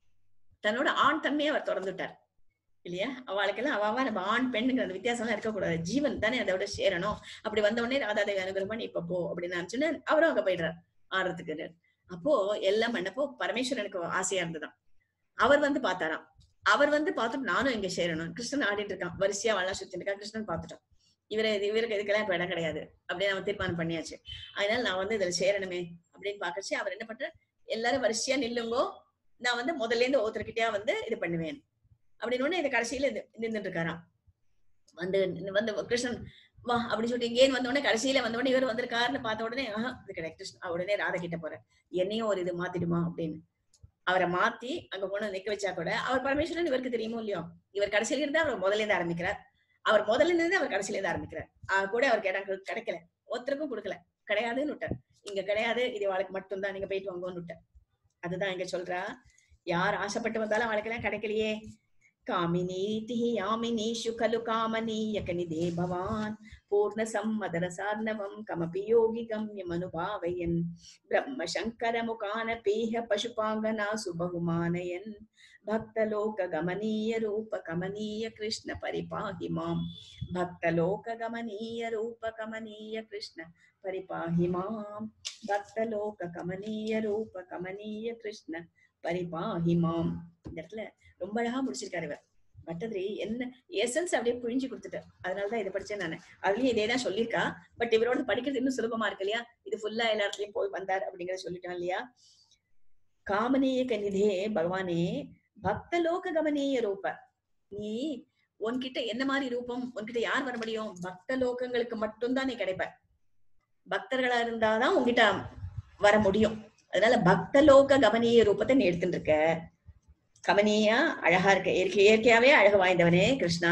தன்னோட ஆண் தன்மையை அவர் திறந்துட்டார் இல்லையா அவளுக்கெல்லாம் அவ நம்ம ஆண் பெண்ணுங்கிற அந்த வித்தியாசம் எல்லாம் இருக்கக்கூடாது ஜீவன் தானே அதோட சேரணும் அப்படி வந்த உடனே ராதாதேவி அனுகிரகம் பண்ணி இப்ப போ அப்படின்னு நினைச்சுன்னு அவரும் அங்க போயிடுறார் ஆடுறதுக்கு அப்போ எல்லாம் பண்ணப்போ பரமேஸ்வரனுக்கு ஆசையா இருந்ததாம் அவர் வந்து பார்த்தாராம் அவர் வந்து பார்த்துட்டு நானும் இங்க சேரணும் கிருஷ்ணன் ஆடிட்டு இருக்கான் வரிசையா வள்ளா சுத்திட்டு இருக்கான் கிருஷ்ணன் பார்த்துட்டான் இவரை இவருக்கு இதுக்கெல்லாம் இப்ப இடம் கிடையாது அப்படின்னு அவன் தீர்மானம் பண்ணியாச்சு அதனால நான் வந்து இதுல சேரணுமே அப்படின்னு பாக்கச்சு அவர் என்ன பண்ற எல்லாரும் வரிசையா நில்லுங்கோ நான் வந்து முதல்ல இருந்து ஒருத்தர்கிட்டயா வந்து இது பண்ணுவேன் அப்படின்னு உடனே இது கடைசியில நின்றுட்டு இருக்காராம் வந்து வந்து கிருஷ்ணன் வா அப்படின்னு சொல்லிட்டு இங்கேயும் வந்த உடனே கடைசியில வந்த உடனே இவர் வந்திருக்காருன்னு பார்த்த உடனே ஆஹா இது கிடையாது கிருஷ்ணன் உடனே ராதா கிட்ட போறேன் என்னையும் ஒரு இது மாத்திடுமா அப்படின்னு அவரை மாத்தி அங்க கொண்டு நிக்க வச்சா கூட அவர் பரமேஸ்வரன் இவருக்கு தெரியுமோ இல்லையோ இவர் கடைசியில இருந்து அவர் முதல்ல இருந்து ஆரம்பிக்கிறார் அவர் முதல்ல இருந்து அவர் கடைசியில இருந்து ஆரம்பிக்கிறார் ஆஹ் கூட அவருக்கு இடம் கிடைக்கல ஒருத்தருக்கும் கொடுக்கல கிடையாதுன்னு விட்டார் இங்க கிடையாது இது அவளுக்கு மட்டும்தான் நீங்க போயிட்டு வாங்கன்னு விட்டார் அதுதான் இங்க சொல்றா யார் ஆசைப்பட்டு வந்தாலும் அவளுக்கெல்லாம் கிடைக்கலையே कामिनीतिः यामिनीषु खलु कामनीयकनिधे भवान् पूर्णसम्मदरसार्णवं कमपि योगि गम्यमनुभावयन् ब्रह्मशङ्करमुखानपेह पशुपाङ्गनासु बहुमानयन् भक्तलोकगमनीय रूप कमनीय कृष्ण परिपाहि माम् भक्तलोकगमनीय रूप कमनीय कृष्ण परिपाहि माम् भक्तलोकगमनीय रूप कमनीय कृष्ण परिपाहि माम् இந்த இடத்துல ரொம்ப அழகா முடிச்சிருக்காரு இவர் பட்டதிரி என்ன எசன்ஸ் அப்படியே புழிஞ்சு கொடுத்துட்டு அதனாலதான் இதை படிச்சேன் நானு அதுலயும் இதே தான் சொல்லியிருக்கா பட் இவரோட படிக்கிறது இன்னும் சுலபமா இருக்கு இல்லையா இது ஃபுல்லா எல்லா இடத்துலயும் போய் வந்தார் அப்படிங்கறத சொல்லிட்டான் இல்லையா காமனீய கநிதே பகவானே பக்தலோக கமனீய ரூப நீ உன்கிட்ட என்ன மாதிரி ரூபம் உன்கிட்ட யார் வர முடியும் பக்த லோகங்களுக்கு மட்டும்தான் நீ கிடைப்ப பக்தர்களா இருந்தாதான் உன்கிட்ட வர முடியும் அதனால பக்த லோக கமனீய ரூபத்தை நீ எடுத்துட்டு இருக்க கமனியா அழகா இருக்க இயற்கை இயற்கையாவே அழகு வாய்ந்தவனே கிருஷ்ணா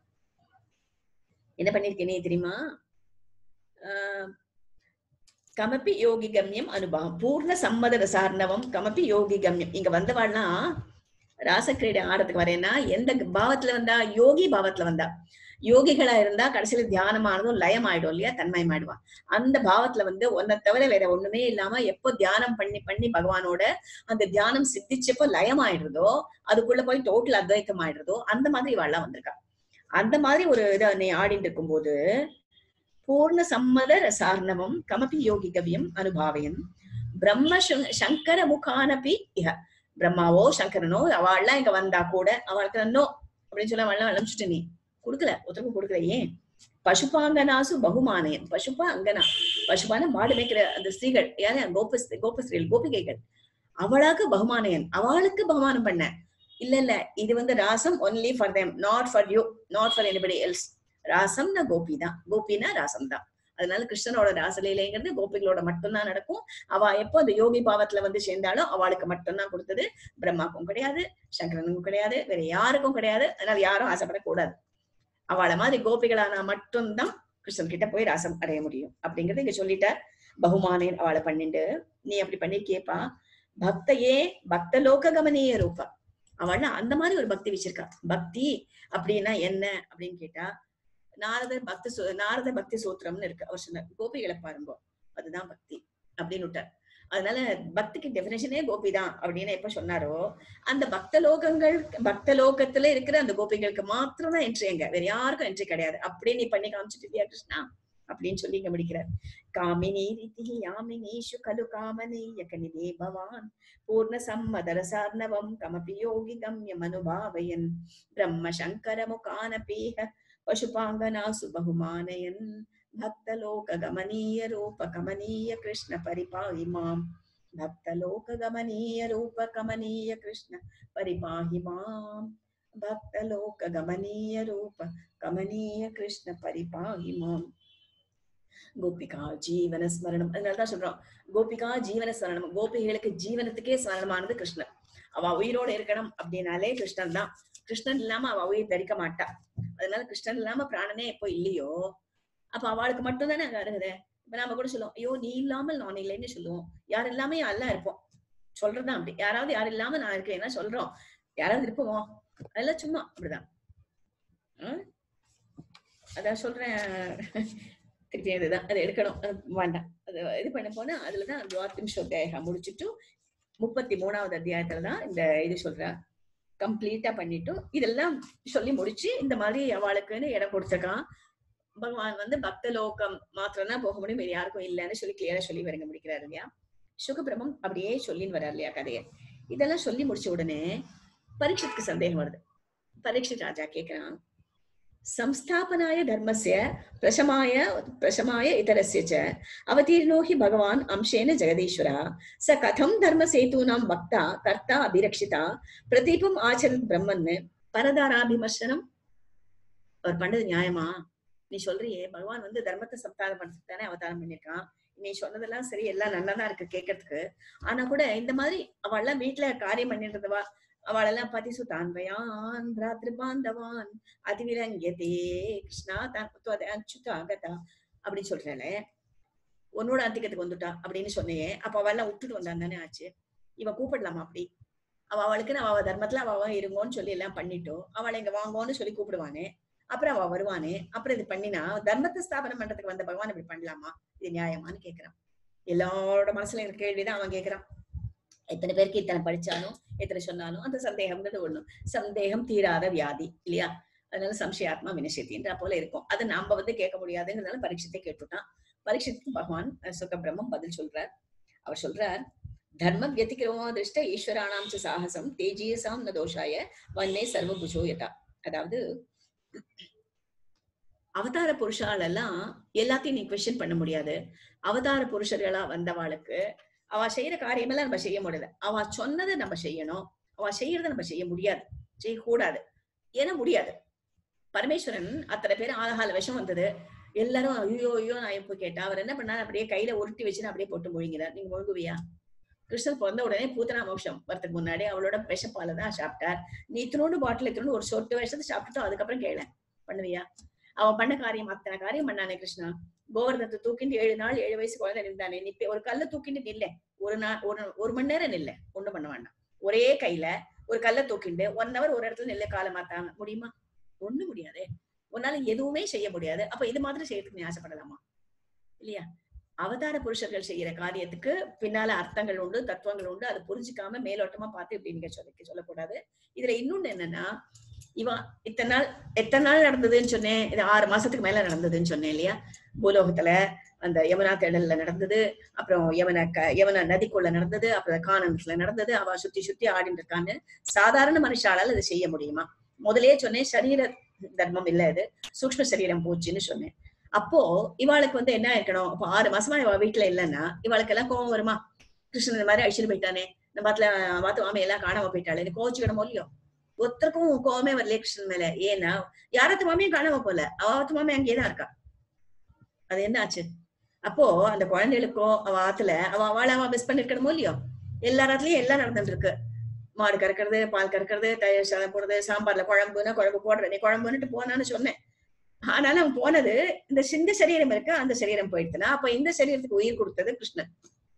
என்ன பண்ணிருக்க நீ தெரியுமா ஆஹ் கமப்பி யோகி கம்யம் அனுபவம் பூர்ண சம்மத ரசார்ணவம் கமப்பி யோகி கம்யம் இங்க வந்தவாள்னா ராசக்கிரீடை ஆடுறதுக்கு வரேன்னா எந்த பாவத்துல வந்தா யோகி பாவத்துல வந்தா யோகிகளா இருந்தா கடைசியில தியானமானதும் லயம் ஆயிடும் இல்லையா தன்மயம் ஆயிடுவான் அந்த பாவத்துல வந்து ஒன்னை தவிர வேற ஒண்ணுமே இல்லாம எப்போ தியானம் பண்ணி பண்ணி பகவானோட அந்த தியானம் சித்திச்சப்போ லயம் ஆயிடுறதோ அதுக்குள்ள போய் டோட்டல் அத்வைத்தம் ஆயிடுறதோ அந்த மாதிரி இவாள்லாம் வந்திருக்கா அந்த மாதிரி ஒரு இதை நீ ஆடிட்டு இருக்கும்போது பூர்ண சம்மத ரசார்ணவம் கமபி யோகி கவியம் அனுபாவையன் பிரம்ம சங்கர முகானபி இஹ பிரம்மாவோ சங்கரனோ அவள்லாம் இங்க வந்தா கூட அவளுக்கு நோ அப்படின்னு சொல்ல அவள்லாம் அனுப்பிச்சுட்டு நீ கொடுக்கல ஒருத்தருக்கும் கொடுக்கல ஏன் பசுபாங்கனாசு பகுமானயன் பசுபா அங்கனா பசுபான மாடு மேய்க்கிற அந்த ஸ்திரீகள் யாரு கோப கோப ஸ்திரீகள் கோபிகைகள் அவளாக்கு பகுமானயன் அவளுக்கு பகுமானம் பண்ண இல்ல இல்ல இது வந்து Rasam only for them not for you not for anybody else ராசம்னா கோபி தான் கோபினா ராசம் தான் அதனால கிருஷ்ணனோட ராசலீலைங்கிறது கோபிகளோட மட்டும்தான் நடக்கும் அவ எப்போ அந்த யோகி பாவத்துல வந்து சேர்ந்தாலும் அவளுக்கு மட்டும்தான் கொடுத்தது பிரம்மாக்கும் கிடையாது சங்கரனுக்கும் கிடையாது வேற யாருக்கும் கிடையாது அதனால யாரும் ஆசைப்படக்கூடாது அவளை மாதிரி கோபிகளானா மட்டும்தான் கிருஷ்ணன் கிட்ட போய் ராசம் அடைய முடியும் அப்படிங்கறத இங்க சொல்லிட்டார் பகுமானேன் அவளை பண்ணிட்டு நீ அப்படி பண்ணிருக்கியப்பா பக்தையே பக்த லோக கமனீய ரூபா அவள் அந்த மாதிரி ஒரு பக்தி வச்சிருக்கா பக்தி அப்படின்னா என்ன அப்படின்னு கேட்டா நாரதர் பக்தி நாரத பக்தி சூத்திரம்னு இருக்கு அவர் சொன்னார் கோபிகளை பாருங்க அதுதான் பக்தி அப்படின்னு விட்டார் அதனால பக்திக்கு டெபினேஷனே கோபி தான் அப்படின்னு எப்ப சொன்னாரோ அந்த பக்த லோகங்கள் பக்த லோகத்துல இருக்கிற அந்த கோபிகளுக்கு மாத்திரம் தான் என்ட்ரி எங்க வேற யாருக்கும் என்ட்ரி கிடையாது அப்படியே நீ பண்ணி காமிச்சிட்டு இல்லையா கிருஷ்ணா அப்படின்னு சொல்லி இங்க முடிக்கிறார் காமினி ரிதி யாமினீஷு கலு காமனீய கனிதே பவான் பூர்ண சம்மதரசார்ணவம் கமபி யோகி கம்யம் அனுபாவயன் பிரம்ம சங்கர முகானபீஹ பசுபாங்கனாசு பகுமானயன் भक्तलोक गमनीय रूप कमनीय कृष्ण परिपाहि माम् भक्तलोक गमनीय रूप कमनीय कृष्ण परिपाहि माम् भक्तलोक गमनीय रूप कमनीய கிருஷ்ண பரிபாகி மாம் கோபிகா ஜீவன ஸ்மரணம் அதனாலதான் சொல்றோம் கோபிகா ஜீவன ஸ்மரணம் கோபிகளுக்கு ஜீவனத்துக்கே ஸ்மரணமானது கிருஷ்ணன் அவ உயிரோட இருக்கணும் அப்படின்னாலே கிருஷ்ணன் தான் கிருஷ்ணன் இல்லாம அவ உயிர் தரிக்க மாட்டா அதனால கிருஷ்ணன் இல்லாம பிராணனே எப்போ இல்லையோ அப்ப அவளுக்கு மட்டும் தானே அங்க அருகுது இப்ப நாம கூட சொல்லுவோம் ஐயோ நீ இல்லாமல் நான் இல்லைன்னு சொல்லுவோம் யார் இல்லாம எல்லாம் இருப்போம் சொல்றதுதான் அப்படி யாராவது யார் இல்லாம நான் இருக்கேன்னா சொல்றோம் யாராவது இருப்போம் அதெல்லாம் சும்மா அப்படிதான் ஆஹ் அதான் சொல்றேன் திருப்பி அதுதான் அதை எடுக்கணும் அது வேண்டாம் அது இது பண்ண போனா அதுலதான் துவாத்திம்சோத்தியாயம் முடிச்சுட்டு முப்பத்தி மூணாவது அத்தியாயத்துல தான் இந்த இது சொல்ற கம்ப்ளீட்டா பண்ணிட்டு இதெல்லாம் சொல்லி முடிச்சு இந்த மாதிரி அவளுக்குன்னு இடம் கொடுத்துருக்கான் பகவான் வந்து பக்த லோகம் மாத்திரம் தான் போக முடியும் வேற யாருக்கும் இல்லைன்னு சொல்லி கிளியரா சொல்லி வரங்க முடிக்கிறாரு இல்லையா சுகபிரமம் அப்படியே சொல்லின்னு வர்றாரு இல்லையா கதையை இதெல்லாம் சொல்லி முடிச்ச உடனே பரீட்சத்துக்கு சந்தேகம் வருது பரீட்சித் ராஜா கேக்குறான் संस्थापनाय धर्मस्य प्रशमाय प्रशमाय इतरस्य च अवतीर्णो हि भगवान् अंशेन जगदीश्वरः स कथं धर्मसेतूनां वक्ता कर्ता अभिरक्षिता प्रदीपम् आचरन् ब्रह्मन् பரதாராபிமர்சனம் அவர் பண்ணது நியாயமா நீ சொல்றியே பகவான் வந்து தர்மத்தை சம்தானம் பண்றதுக்கு தானே அவதாரம் பண்ணிருக்கான் நீ சொன்னதெல்லாம் சரி எல்லாம் நல்லாதான் இருக்கு கேட்கறதுக்கு ஆனா கூட இந்த மாதிரி அவள் எல்லாம் வீட்டுல காரியம் பண்ணிட்டு இருந்தவா அவளெல்லாம் பதிசுதான்வயான் பிராத்ருபாந்தவான் அதிவிரங்கியதே கிருஷ்ணா தான் அச்சுதா அகதா அப்படின்னு சொல்றாளே உன்னோட அந்திக்கத்துக்கு வந்துட்டா அப்படின்னு சொன்னையே அப்ப அவெல்லாம் விட்டுட்டு வந்தான் தானே ஆச்சு இவ கூப்பிடலாமா அப்படி அவ அவளுக்கு அவ தர்மத்துல அவ அவ இருங்கோன்னு சொல்லி எல்லாம் பண்ணிட்டோம் அவளை இங்க வாங்கோன்னு சொல்லி கூப்பிடுவானே அப்புறம் அவ வருவானே அப்புறம் இது பண்ணினா தர்மத்தை ஸ்தாபனம் பண்றதுக்கு வந்த பகவான் இப்படி பண்ணலாமா இது நியாயமான்னு கேக்குறான் எல்லாரோட மனசுல இருக்கிற கேள்விதான் அவன் கேக்குறான் எத்தனை பேருக்கு இத்தனை படிச்சாலும் எத்தனை சொன்னாலும் அந்த சந்தேகம்ன்றது ஒண்ணு சந்தேகம் தீராத வியாதி இல்லையா அதனால சம்சயாத்மா வினசத்தின்ற போல இருக்கும் அதை நாம வந்து கேட்க முடியாதுங்கிறதுனால பரீட்சத்தை கேட்டுட்டான் பரீட்சத்துக்கு பகவான் சுக பிரம்மம் பதில் சொல்றார் அவர் சொல்றார் தர்ம வியதிக்கிரமோ திருஷ்ட ஈஸ்வரானாம் ச சாகசம் தேஜீயசாம் ந தோஷாய வன்னே சர்வபுஜோ யதா அதாவது அவதார புருஷால் எல்லாம் எல்லாத்தையும் நீ கொஸ்டின் பண்ண முடியாது அவதார புருஷர்களா வந்தவாளுக்கு அவ செய்யற காரியமெல்லாம் நம்ம செய்ய முடியல அவ சொன்னதை நம்ம செய்யணும் அவ செய்யறத நம்ம செய்ய முடியாது செய்யக்கூடாது ஏன்னா முடியாது பரமேஸ்வரன் அத்தனை பேர் ஆலகால விஷம் வந்தது எல்லாரும் ஐயோ ஐயோ நான் இப்ப கேட்டா அவர் என்ன பண்ணாரு அப்படியே கையில உருட்டி வச்சுன்னு அப்படியே போட்டு முழுங்கிறார் நீங்க முழுங்குவியா கிருஷ்ணன் பிறந்த உடனே பூத்தனா மோட்சம் வரதுக்கு முன்னாடி அவளோட விஷப்பால தான் சாப்பிட்டார் நீ இத்தினோண்டு பாட்டில் இத்தினோண்டு ஒரு சொட்டு விஷத்தை சாப்பிட்டுட்டோம் அதுக்கப்புறம் கேள பண்ணுவியா அவன் பண்ண காரியம் அத்தனை காரியம் பண்ணானே கிருஷ்ணா கோவர்தத்தை தூக்கிட்டு ஏழு நாள் ஏழு வயசு குழந்தை நின்றானே நீ ஒரு கல்ல தூக்கிட்டு நில்ல ஒரு நாள் ஒரு ஒரு மணி நேரம் நில்ல ஒண்ணும் பண்ண வேண்டாம் ஒரே கையில ஒரு கல்ல தூக்கிண்டு ஒன் ஹவர் ஒரு இடத்துல நெல்ல காலை மாத்தாங்க முடியுமா ஒண்ணு முடியாது உன்னால எதுவுமே செய்ய முடியாது அப்ப இது மாதிரி செய்யறதுக்கு நீ ஆசைப்படலாமா இல்லையா அவதார புருஷர்கள் செய்யற காரியத்துக்கு பின்னால அர்த்தங்கள் உண்டு தத்துவங்கள் உண்டு அது புரிஞ்சுக்காம மேலோட்டமா பார்த்து இப்படி நீங்க சொல்ல சொல்லக்கூடாது இதுல இன்னொன்னு என்னன்னா இவன் இத்தனை நாள் எத்தனை நாள் நடந்ததுன்னு சொன்னேன் இது ஆறு மாசத்துக்கு மேல நடந்ததுன்னு சொன்னேன் இல்லையா பூலோகத்துல அந்த யமுனா தேடல்ல நடந்தது அப்புறம் யமுனா க யமுனா நதிக்குள்ள நடந்தது அப்புறம் கானனத்துல நடந்தது அவ சுத்தி சுத்தி ஆடிட்டு இருக்கான்னு சாதாரண மனுஷாலால் அது செய்ய முடியுமா முதலே சொன்னேன் சரீர தர்மம் இல்ல இது சூக்ம சரீரம் போச்சுன்னு சொன்னேன் அப்போ இவாளுக்கு வந்து என்ன இருக்கணும் அப்போ ஆறு மாசமா இவ வீட்டுல இல்லைன்னா இவாளுக்கு எல்லாம் கோவம் வருமா கிருஷ்ணன் இந்த மாதிரி அழிச்சுட்டு போயிட்டானே இந்த பாத்துல மாத்து மாமி எல்லாம் காணாம போயிட்டாளே கோச்சுக்கணுமோ இல்லையோ ஒருத்தருக்கும் கோவமே வரல கிருஷ்ணன் மேல ஏன்னா யாரத்து மாமியும் காணாம போல அவாத்து மாமி அங்கேயேதான் இருக்கா அது என்ன ஆச்சு அப்போ அந்த குழந்தைகளுக்கோ அவ ஆத்துல அவ அவளை அவ மிஸ் பண்ணிருக்கணுமோ இல்லையோ எல்லா இடத்துலயும் எல்லாம் நடந்துட்டு இருக்கு மாடு கறக்கிறது பால் கறக்கிறது தயிர் சாதம் போடுறது சாம்பார்ல குழம்புனா குழம்பு போடுற நீ குழம்புன்னுட்டு போனான்னு சொன்னேன் ஆனாலும் அவன் போனது இந்த சிந்த சரீரம் இருக்கு அந்த சரீரம் போயிடுச்சுன்னா அப்ப இந்த சரீரத்துக்கு உயிர் கொடுத்தது கிருஷ்ணன்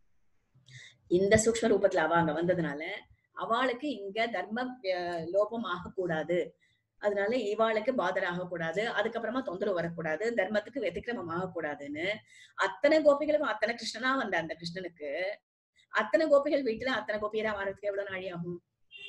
இந்த சூக்ம ரூபத்துல அவ அங்க வந்ததுனால அவளுக்கு இங்க தர்ம லோபம் ஆகக்கூடாது அதனால இவாளுக்கு பாதர் ஆகக்கூடாது அதுக்கப்புறமா தொந்தரவு வரக்கூடாது தர்மத்துக்கு வெத்திக்கிரமம் ஆகக்கூடாதுன்னு அத்தனை கோபிகளுக்கும் அத்தனை கிருஷ்ணனா வந்த அந்த கிருஷ்ணனுக்கு அத்தனை கோபிகள் வீட்டுல அத்தனை கோபியரா மாறதுக்கு எவ்வளவு நாழி ஆகும்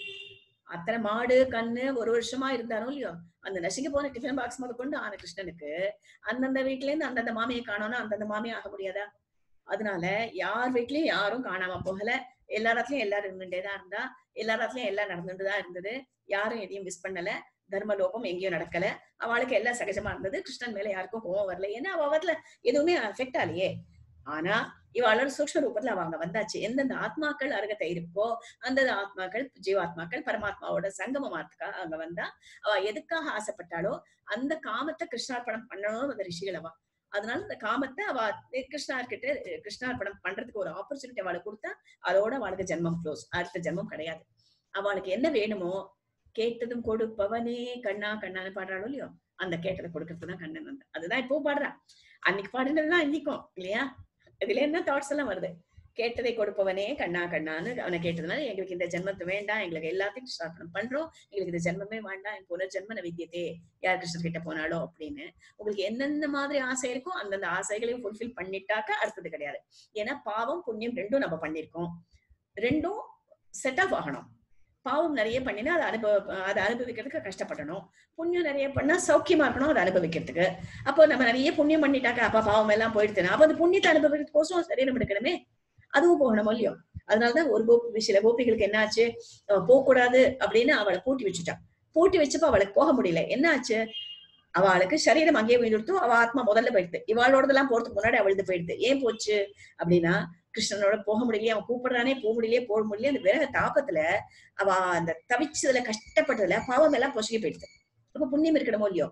அத்தனை மாடு கண்ணு ஒரு வருஷமா இருந்தாலும் இல்லையோ அந்த நசுங்கி போன டிஃபன் பாக்ஸ் முத கொண்டு ஆன கிருஷ்ணனுக்கு அந்தந்த வீட்டுல இருந்து அந்தந்த மாமியை காணோம்னா அந்தந்த மாமியை ஆக முடியாதா அதனால யார் வீட்லயும் யாரும் காணாம போகல எல்லா இடத்துலயும் எல்லாரும் இருந்துட்டே தான் இருந்தா எல்லா இடத்துலயும் எல்லாம் நடந்துட்டு தான் இருந்தது யாரும் எதையும் மிஸ் பண்ணல தர்மலோகம் எங்கேயும் நடக்கல அவளுக்கு எல்லாம் சகஜமா இருந்தது கிருஷ்ணன் மேல யாருக்கும் கோவம் வரல ஏன்னா அவ அவத்துல எதுவுமே அஃபெக்ட் ஆலையே ஆனா இவாளோட சூக்ஷ்ம ரூபத்துல அவங்க வந்தாச்சு எந்தெந்த ஆத்மாக்கள் அருகத்தை இருக்கோ அந்தந்த ஆத்மாக்கள் ஜீவாத்மாக்கள் பரமாத்மாவோட சங்கமமாத்துக்காக அங்க வந்தா அவ எதுக்காக ஆசைப்பட்டாலோ அந்த காமத்தை கிருஷ்ணார்ப்பணம் பண்ணணும்னு அந்த ரிஷிகள் அவ அதனால அந்த காமத்தை அவ கிருஷ்ணார்கிட்ட கிருஷ்ணார்ப்பணம் பண்றதுக்கு ஒரு ஆப்பர்ச்சுனிட்டி அவளுக்கு கொடுத்தா அதோட அவளுக்கு ஜென்மம் க்ளோஸ் அடுத்த ஜென்மம் கிடையாது அவளுக்கு என்ன வேணுமோ கேட்டதும் கொடுப்பவனே கண்ணா கண்ணான்னு பாடுறாளோ இல்லையோ அந்த கேட்டதை கொடுக்கறது தான் கண்ணன் வந்து அதுதான் இப்போ பாடுறா அன்னைக்கு பாடினதுதான் இன்னைக்கும் இல்லையா இதுல என்ன தாட்ஸ் எல்லாம் வருது கேட்டதை கொடுப்பவனே கண்ணா கண்ணான்னு அவனை கேட்டதுனால எங்களுக்கு இந்த ஜென்மத்தை வேண்டாம் எங்களுக்கு எல்லாத்தையும் கிருஷ்ணார்ப்பணம் பண்றோம் எங்களுக்கு இந்த ஜென்மமே வேண்டாம் என் புனர்ஜென்ம வித்தியத்தே யார் கிருஷ்ணர் கிட்ட போனாலோ அப்படின்னு உங்களுக்கு என்னென்ன மாதிரி ஆசை இருக்கோ அந்தந்த ஆசைகளையும் ஃபுல்ஃபில் பண்ணிட்டாக்க அடுத்தது கிடையாது ஏன்னா பாவம் புண்ணியம் ரெண்டும் நம்ம பண்ணிருக்கோம் ரெண்டும் செட் ஆஃப் ஆகணும் பாவம் நிறைய பண்ணினா அதை அனுபவ அதை அனுபவிக்கிறதுக்கு கஷ்டப்படணும் புண்ணியம் நிறைய பண்ணா சௌக்கியமா இருக்கணும் அதை அனுபவிக்கிறதுக்கு அப்போ நம்ம நிறைய புண்ணியம் பண்ணிட்டாக்க அப்ப பாவம் எல்லாம் போயிடுச்சுன்னா அப்ப அந்த புண்ணியத்தை அனுபவிக்கிறதுக்கோசம் சரீரம் எடுக்கணுமே அதுவும் போகணும் இல்லையோ அதனாலதான் ஒரு கோபி சில கோபிகளுக்கு என்னாச்சு அவ போகக்கூடாது அப்படின்னு அவளை பூட்டி வச்சுட்டா பூட்டி வச்சப்ப அவளுக்கு போக முடியல என்னாச்சு அவளுக்கு சரீரம் அங்கேயே விழுந்துடுத்து அவ ஆத்மா முதல்ல போயிடுது இவாளோடதெல்லாம் போறதுக்கு முன்னாடி அவளுது போயிடுது ஏன் போச்சு அப்படின்னா கிருஷ்ணனோட போக முடியலையே அவன் கூப்பிடுறானே போக முடியலையே போக முடியலையே அந்த விரக தாபத்துல அவ அந்த தவிச்சதுல கஷ்டப்பட்டதுல பாவம் எல்லாம் பொசுகி போயிடுது அப்ப புண்ணியம் இருக்கணுமோ இல்லையோ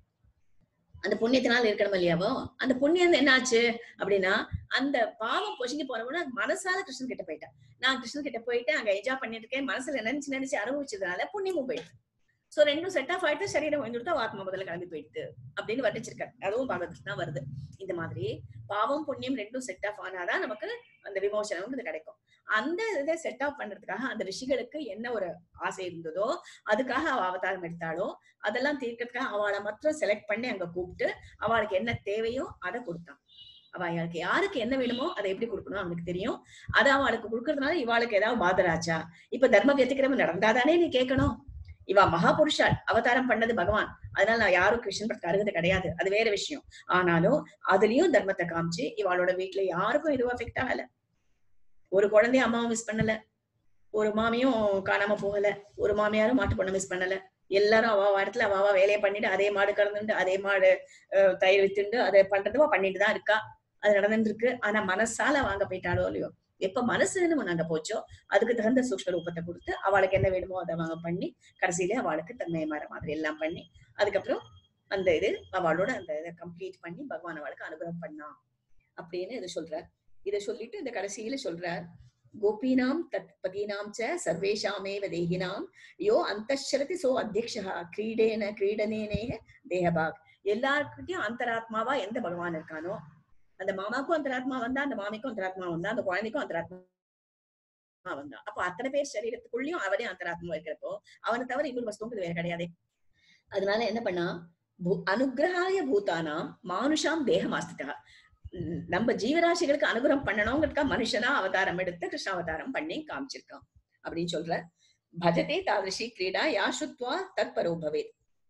அந்த புண்ணியத்தினால இருக்கணும் இல்லையாவோ அந்த புண்ணியம் என்னாச்சு அப்படின்னா அந்த பாவம் பொசுங்கி போனவன மனசால கிருஷ்ணன் கிட்ட போயிட்டான் நான் கிருஷ்ணன் கிட்ட போயிட்டு அங்க என்ஜாய் பண்ணிட்டு இருக்கேன் மனசுல நினைச்சு நினைச்சு அனுபவிச்சதுனால புண்ணியமும் போயிடுது சோ ரெண்டும் செட் ஆஃப் ஆயிட்டு சரீரம் வந்துட்டு ஆத்மா முதல்ல கிளம்பி போயிடுது அப்படின்னு வர்ணிச்சிருக்காரு அதுவும் பாகவதத்துல தான் வருது இந்த மாதிரி பாவம் புண்ணியம் ரெண்டும் செட் ஆஃப் ஆனாதான் நமக்கு அந்த விமோசனம்ன்றது கிடைக்கும் அந்த இதை செட் ஆஃப் பண்றதுக்காக அந்த ரிஷிகளுக்கு என்ன ஒரு ஆசை இருந்ததோ அதுக்காக அவ அவதாரம் எடுத்தாலோ அதெல்லாம் தீர்க்கறதுக்காக அவளை மாத்திரம் செலக்ட் பண்ணி அங்க கூப்பிட்டு அவளுக்கு என்ன தேவையோ அதை கொடுத்தான் அவளுக்கு யாருக்கு என்ன வேணுமோ அதை எப்படி கொடுக்கணும் அவனுக்கு தெரியும் அதை அவளுக்கு கொடுக்கறதுனால இவாளுக்கு ஏதாவது பாதராச்சா இப்ப தர்ம வியத்திக்கிரமம் நடந்தாதானே நீ கேட்கணும் இவா மகாபுருஷாள் அவதாரம் பண்ணது பகவான் அதனால நான் யாரும் கிருஷ்ணன் படத்துக்கு அருகது கிடையாது அது வேற விஷயம் ஆனாலும் அதுலயும் தர்மத்தை காமிச்சு இவாளோட வீட்டுல யாருக்கும் எதுவும் அஃபெக்ட் ஆகல ஒரு குழந்தைய அம்மாவும் மிஸ் பண்ணல ஒரு மாமியும் காணாம போகல ஒரு மாமியாரும் மாட்டு பொண்ணை மிஸ் பண்ணல எல்லாரும் அவ இடத்துல அவ வேலையை பண்ணிட்டு அதே மாடு கறந்துட்டு அதே மாடு தயிர் வித்துண்டு அதை பண்றதுவா பண்ணிட்டு தான் இருக்கா அது நடந்துட்டு இருக்கு ஆனா மனசால வாங்க போயிட்டாலோ இல்லையோ எப்ப மனசுன்னு ஒண்ணு அங்க போச்சோ அதுக்கு தகுந்த சூக்ஷ்ம ரூபத்தை கொடுத்து அவளுக்கு என்ன வேணுமோ அதை அவங்க பண்ணி கடைசியில அவளுக்கு தன்மை மாற மாதிரி எல்லாம் பண்ணி அதுக்கப்புறம் அந்த இது அவளோட அந்த இதை கம்ப்ளீட் பண்ணி பகவான் அவளுக்கு அனுகிரகம் பண்ணா அப்படின்னு இதை சொல்றார் இதை சொல்லிட்டு இந்த கடைசியில சொல்றார் கோபீனாம் தத் பகீனாம் ச சர்வேஷாமேவ தேகினாம் யோ அந்தரதி சோ அத்தியக்ஷா கிரீடேன கிரீடனேனேக தேகபாக் எல்லாருக்கிட்டையும் அந்தராத்மாவா எந்த பகவான் இருக்கானோ அந்த மாமாக்கும் அந்தராத்மா வந்தா அந்த மாமிக்கும் அந்தராத்மா வந்தா அந்த குழந்தைக்கும் அந்தராத்மா வந்தா அப்போ அத்தனை பேர் சரீரத்துக்குள்ளயும் அவனே அந்தராத்மா இருக்கிறப்போ அவனை தவிர இன்னொரு வஸ்துங்கிறது வேற கிடையாது அதனால என்ன பண்ணா அனுகிரகாய பூதானாம் மானுஷாம் தேகமாஸ்திதா நம்ம ஜீவராசிகளுக்கு அனுகிரகம் பண்ணணுங்கிறதுக்காக மனுஷனா அவதாரம் எடுத்து கிருஷ்ண அவதாரம் பண்ணி காமிச்சிருக்கான் அப்படின்னு சொல்ற பஜதே தாதிருஷி கிரீடா யாசுத்வா தத்பரோ பவேத்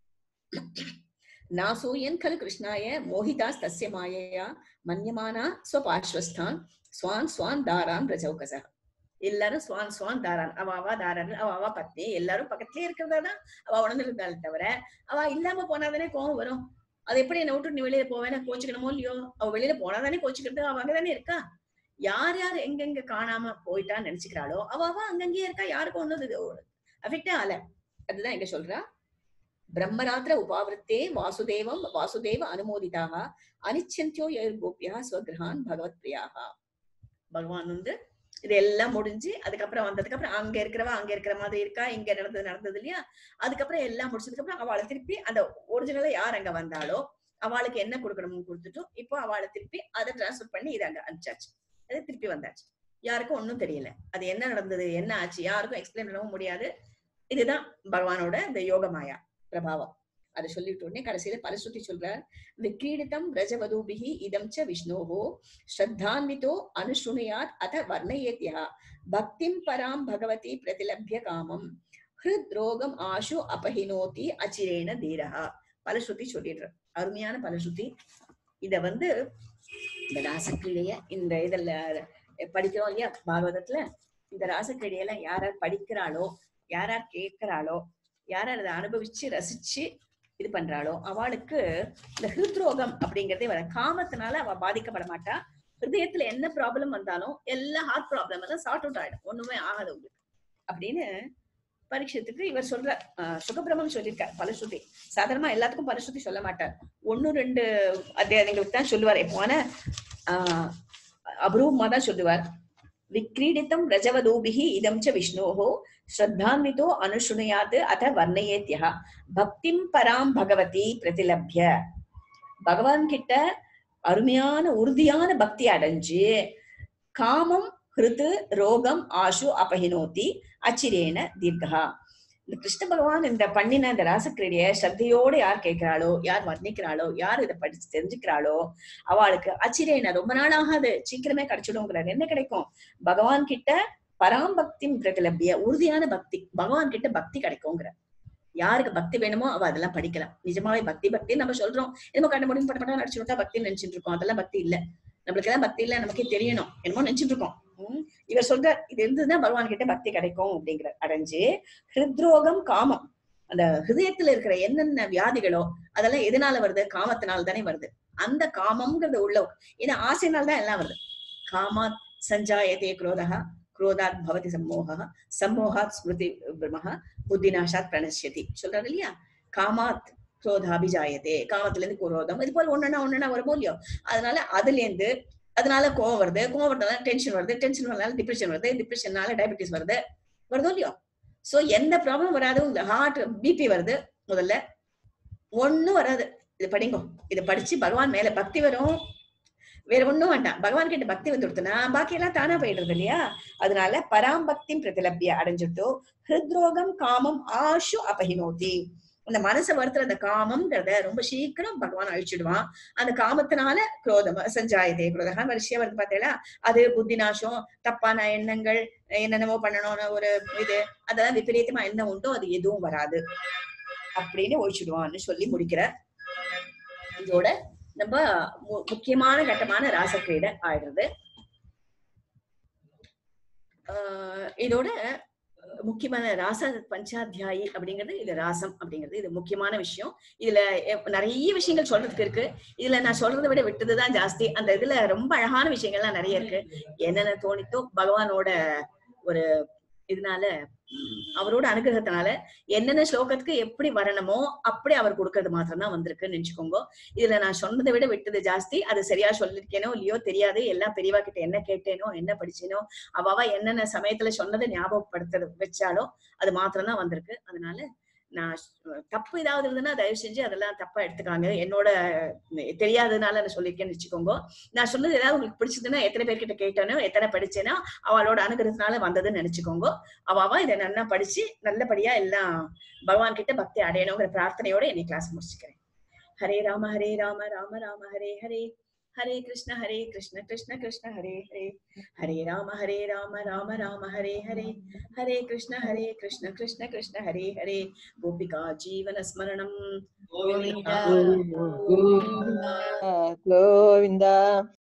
நாசூயன் கலு கிருஷ்ணாய மோகிதாஸ் தஸ்ய மாயையா மன்யமானா ஸ்வபாஸ்வஸ்தான் ஸ்வான் ஸ்வான் தாரான் ரஜௌகசா எல்லாரும் ஸ்வான் ஸ்வான் தாரான் அவ அவா தாரான் அவ அவா பத்னி எல்லாரும் பக்கத்துலயே இருக்கிறதா தான் அவ உணர்ந்திருந்தாலும் தவிர அவ இல்லாம போனாதானே கோவம் வரும் அது எப்படி என்ன விட்டு நீ வெளியில போவேன கோச்சுக்கணுமோ இல்லையோ அவ வெளியில போனாதானே கோச்சுக்கிறது அவ அங்கதானே இருக்கா யார் யார் எங்கெங்க காணாம போயிட்டான்னு நினைச்சுக்கிறாளோ அவ அவ அங்கங்கேயே இருக்கா யாருக்கும் ஒண்ணு அஃபெக்டே ஆல அதுதான் எங்க சொல்றா பிரம்மராத்திர உபாவிருத்தே வாசுதேவம் வாசுதேவ அனுமோதிதாக அனிச்சந்தியோ எர் கோபியா ஸ்வகிரகான் பகவத் பிரியாக பகவான் வந்து இதெல்லாம் முடிஞ்சு அதுக்கப்புறம் வந்ததுக்கு அப்புறம் அங்க இருக்கிறவா அங்க இருக்கிற மாதிரி இருக்கா இங்க நடந்தது நடந்தது இல்லையா அதுக்கப்புறம் எல்லாம் முடிச்சதுக்கு அப்புறம் அவளை திருப்பி அந்த ஒரிஜினலா யார் அங்க வந்தாலோ அவளுக்கு என்ன கொடுக்கணும்னு கொடுத்துட்டும் இப்போ அவளை திருப்பி அதை டிரான்ஸ்பர் பண்ணி இதை அங்க அனுப்பிச்சாச்சு அது திருப்பி வந்தாச்சு யாருக்கும் ஒன்னும் தெரியல அது என்ன நடந்தது என்ன ஆச்சு யாருக்கும் எக்ஸ்பிளைன் பண்ணவும் முடியாது இதுதான் பகவானோட இந்த யோக மாயா பிரபாவம் அதை சொல்லிட்டு உடனே கடைசியில பலஸ்ருதி சொல்றார் விக்ரீடிதம் ரஜவதூபிஹி இதம் ச விஷ்ணோஹோ ஸ்ரத்தான்விதோ அனுஷ்ணுயாத் அத வர்ணயேத்யா பக்திம் பராம் பகவதி பிரதிலப்ய காமம் ஹிருத் ரோகம் ஆஷு அபஹினோதி அச்சிரேன தீரஹா பலஸ்ருதி சொல்லிடுற அருமையான பலஸ்ருதி இத வந்து இந்த ராசக்கிளிய இந்த இதுல படிக்கிறோம் இல்லையா பாகவதத்துல இந்த ராசக்கிளியெல்லாம் யார் யார் படிக்கிறாளோ யார் யார் கேட்கிறாளோ யார் யார் அதை அனுபவிச்சு ரசிச்சு இது பண்றாளோ அவளுக்கு இந்த ஹிருத்ரோகம் அப்படிங்கறதே வர காமத்தினால அவ பாதிக்கப்பட மாட்டா ஹிருதயத்துல என்ன ப்ராப்ளம் வந்தாலும் எல்லா ஹார்ட் ப்ராப்ளம் எல்லாம் சார்ட் அவுட் ஆயிடும் ஒண்ணுமே ஆகாது உங்களுக்கு அப்படின்னு பரீட்சத்துக்கு இவர் சொல்ற ஆஹ் சுகபிரமம் சொல்லியிருக்கார் பலஸ்ருதி சாதாரணமா எல்லாத்துக்கும் பலஸ்ருதி சொல்ல மாட்டார் ஒண்ணு ரெண்டு அத்தியாயங்களுக்கு தான் சொல்லுவார் எப்போ ஆனா ஆஹ் அபரூபமா தான் சொல்லுவார் விக்ரீடித்தம் ரஜவதூபிஹி இதம் ச விஷ்ணோஹோ ஸ்ரத்தான்விதோ அனுஷுணுயாத் அத வர்ணயேத்யா பக்திம் பராம் பகவதி பிரதிலப்ய பகவான் கிட்ட அருமையான உறுதியான பக்தி அடைஞ்சு காமம் ஹிருது ரோகம் ஆஷு அபஹினோதி அச்சிரேன தீர்க்கா இந்த கிருஷ்ண பகவான் இந்த பண்ணின இந்த ராசக்கிரீடைய ஸ்ரத்தையோட யார் கேட்கிறாளோ யார் வர்ணிக்கிறாளோ யார் இதை படிச்சு தெரிஞ்சுக்கிறாளோ அவளுக்கு அச்சிரேன ரொம்ப நாள் ஆகாது சீக்கிரமே கிடைச்சிடுங்கிறார் என்ன கிடைக்கும் பகவான் கிட்ட பராம்பக்தி பிரகலபிய உறுதியான பக்தி பகவான் கிட்ட பக்தி கிடைக்குங்கிற யாருக்கு பக்தி வேணுமோ அவ அதெல்லாம் படிக்கலாம் நிஜமாவே பக்தி பக்தி நம்ம சொல்றோம் என்னமோ கண்ட முடியும் பட்ட பட்டா நடிச்சு விட்டா பக்தி நினைச்சிட்டு இருக்கோம் அதெல்லாம் பக்தி இல்ல நம்மளுக்கு எல்லாம் பக்தி இல்ல நமக்கே தெரியணும் என்னமோ நினைச்சிட்டு இருக்கோம் உம் இவர் சொல்ற இது இருந்ததுன்னா பகவான் கிட்ட பக்தி கிடைக்கும் அப்படிங்கிற அடைஞ்சு ஹிருத்ரோகம் காமம் அந்த ஹிருதயத்துல இருக்கிற என்னென்ன வியாதிகளோ அதெல்லாம் எதனால வருது காமத்தினால தானே வருது அந்த காமம்ங்கிறது உள்ள ஏன்னா ஆசைனால தான் எல்லாம் வருது காமாத் சஞ்சாயதே குரோதா குரோதாத் பவதி சம்மோகா சம்மோகாத் ஸ்மிருதி பிரமஹ புத்திநாசாத் பிரணஷ்யதி சொல்றாரு இல்லையா காமாத் குரோதாபிஜாயதே காமத்துல இருந்து குரோதம் இது போல ஒண்ணுனா ஒண்ணுனா வருமோ இல்லையோ அதனால அதுல இருந்து அதனால கோவம் வருது கோவம் வரதுனால டென்ஷன் வருது டென்ஷன் வரதுனால டிப்ரெஷன் வருது டிப்ரெஷன்னால டயபெட்டிஸ் வருது வருதோ இல்லையோ சோ எந்த ப்ராப்ளம் வராது உங்க ஹார்ட் பிபி வருது முதல்ல ஒண்ணும் வராது இது படிங்கோ இது படிச்சு பகவான் மேல பக்தி வரும் வேற ஒண்ணும் வேண்டாம் பகவான் கிட்ட பக்தி வந்து கொடுத்தனா பாக்கி எல்லாம் தானா போயிடுறது இல்லையா அதனால பராம்பக்தி பிரதிலபிய அடைஞ்சிட்டு ஹிருத்ரோகம் காமம் ஆஷு அபஹினோதி அந்த மனசை வருத்துற அந்த காமம்ங்கிறத ரொம்ப சீக்கிரம் பகவான் அழிச்சிடுவான் அந்த காமத்தினால குரோதம் சஞ்சாயதே குரோதம் வரிசையா வருது பார்த்தீங்களா அது புத்தி நாசம் தப்பான எண்ணங்கள் என்னென்னமோ பண்ணணும்னு ஒரு இது அதெல்லாம் விபரீதமா என்ன உண்டோ அது எதுவும் வராது அப்படின்னு ஒழிச்சிடுவான்னு சொல்லி முடிக்கிற இதோட நம்ம மு- முக்கியமான கட்டமான ராசக்கிரீடை ஆயிடுறது ஆஹ் இதோட முக்கியமான ராச பஞ்சாத்தியாயி அப்படிங்கிறது இது ராசம் அப்படிங்கிறது இது முக்கியமான விஷயம் இதுல எப்- நிறைய விஷயங்கள் சொல்றதுக்கு இருக்கு இதுல நான் சொல்றதை விட விட்டதுதான் ஜாஸ்தி அந்த இதுல ரொம்ப அழகான விஷயங்கள்லாம் நிறைய இருக்கு என்னென்ன தோணித்தோ பகவானோட ஒரு இதனால உம், அவரோட அனுகிரகத்தினால என்னென்ன ஸ்லோகத்துக்கு எப்படி வரணுமோ அப்படி அவர் கொடுக்கறது மாத்திரம் தான் வந்திருக்குன்னு நினைச்சுக்கோங்க இதுல நான் சொன்னதை விட விட்டது ஜாஸ்தி அது சரியா சொல்லிருக்கேனோ இல்லையோ தெரியாது எல்லாம் பெரியவா கிட்ட என்ன கேட்டேனோ என்ன படிச்சேனோ அவ அவ என்னென்ன சமயத்துல சொன்னதை ஞாபகப்படுத்த வச்சாலோ அது மாத்திரம் தான் வந்திருக்கு அதனால நான் ஸ்- தப்பு ஏதாவது இருந்ததுன்னா தயவு செஞ்சு அதெல்லாம் தப்பா எடுத்துக்காங்க என்னோட உம், தெரியாததுனால நான் சொல்லியிருக்கேன்னு வச்சுக்கோங்க நான் சொன்னது ஏதாவது உங்களுக்கு பிடிச்சதுன்னா எத்தனை பேர்கிட்ட கேட்டேனோ எத்தனை படிச்சேனோ அவளோட அனுகிரகத்தினால வந்ததுன்னு நினைச்சுக்கோங்க அவ அவ இதை நல்லா படிச்சு நல்லபடியா எல்லாம் பகவான் கிட்ட பக்தி அடையணுங்கிற பிரார்த்தனையோட என்னை கிளாஸ் முடிச்சுக்கிறேன் ஹரே ராம ஹரே ராம ராம ராம ஹரே ஹரே ஹரே கிருஷ்ண ஹரே கிருஷ்ண கிருஷ்ண கிருஷ்ண ஹரே ஹரே ஹரே ராம ஹரே ராம ராம ராம ஹரே ஹரே ஹரே கிருஷ்ண ஹரே கிருஷ்ண கிருஷ்ண கிருஷ்ண ஹரே ஹரே கோபிகா ஜீவன ஸ்மரணம் கோவிந்தா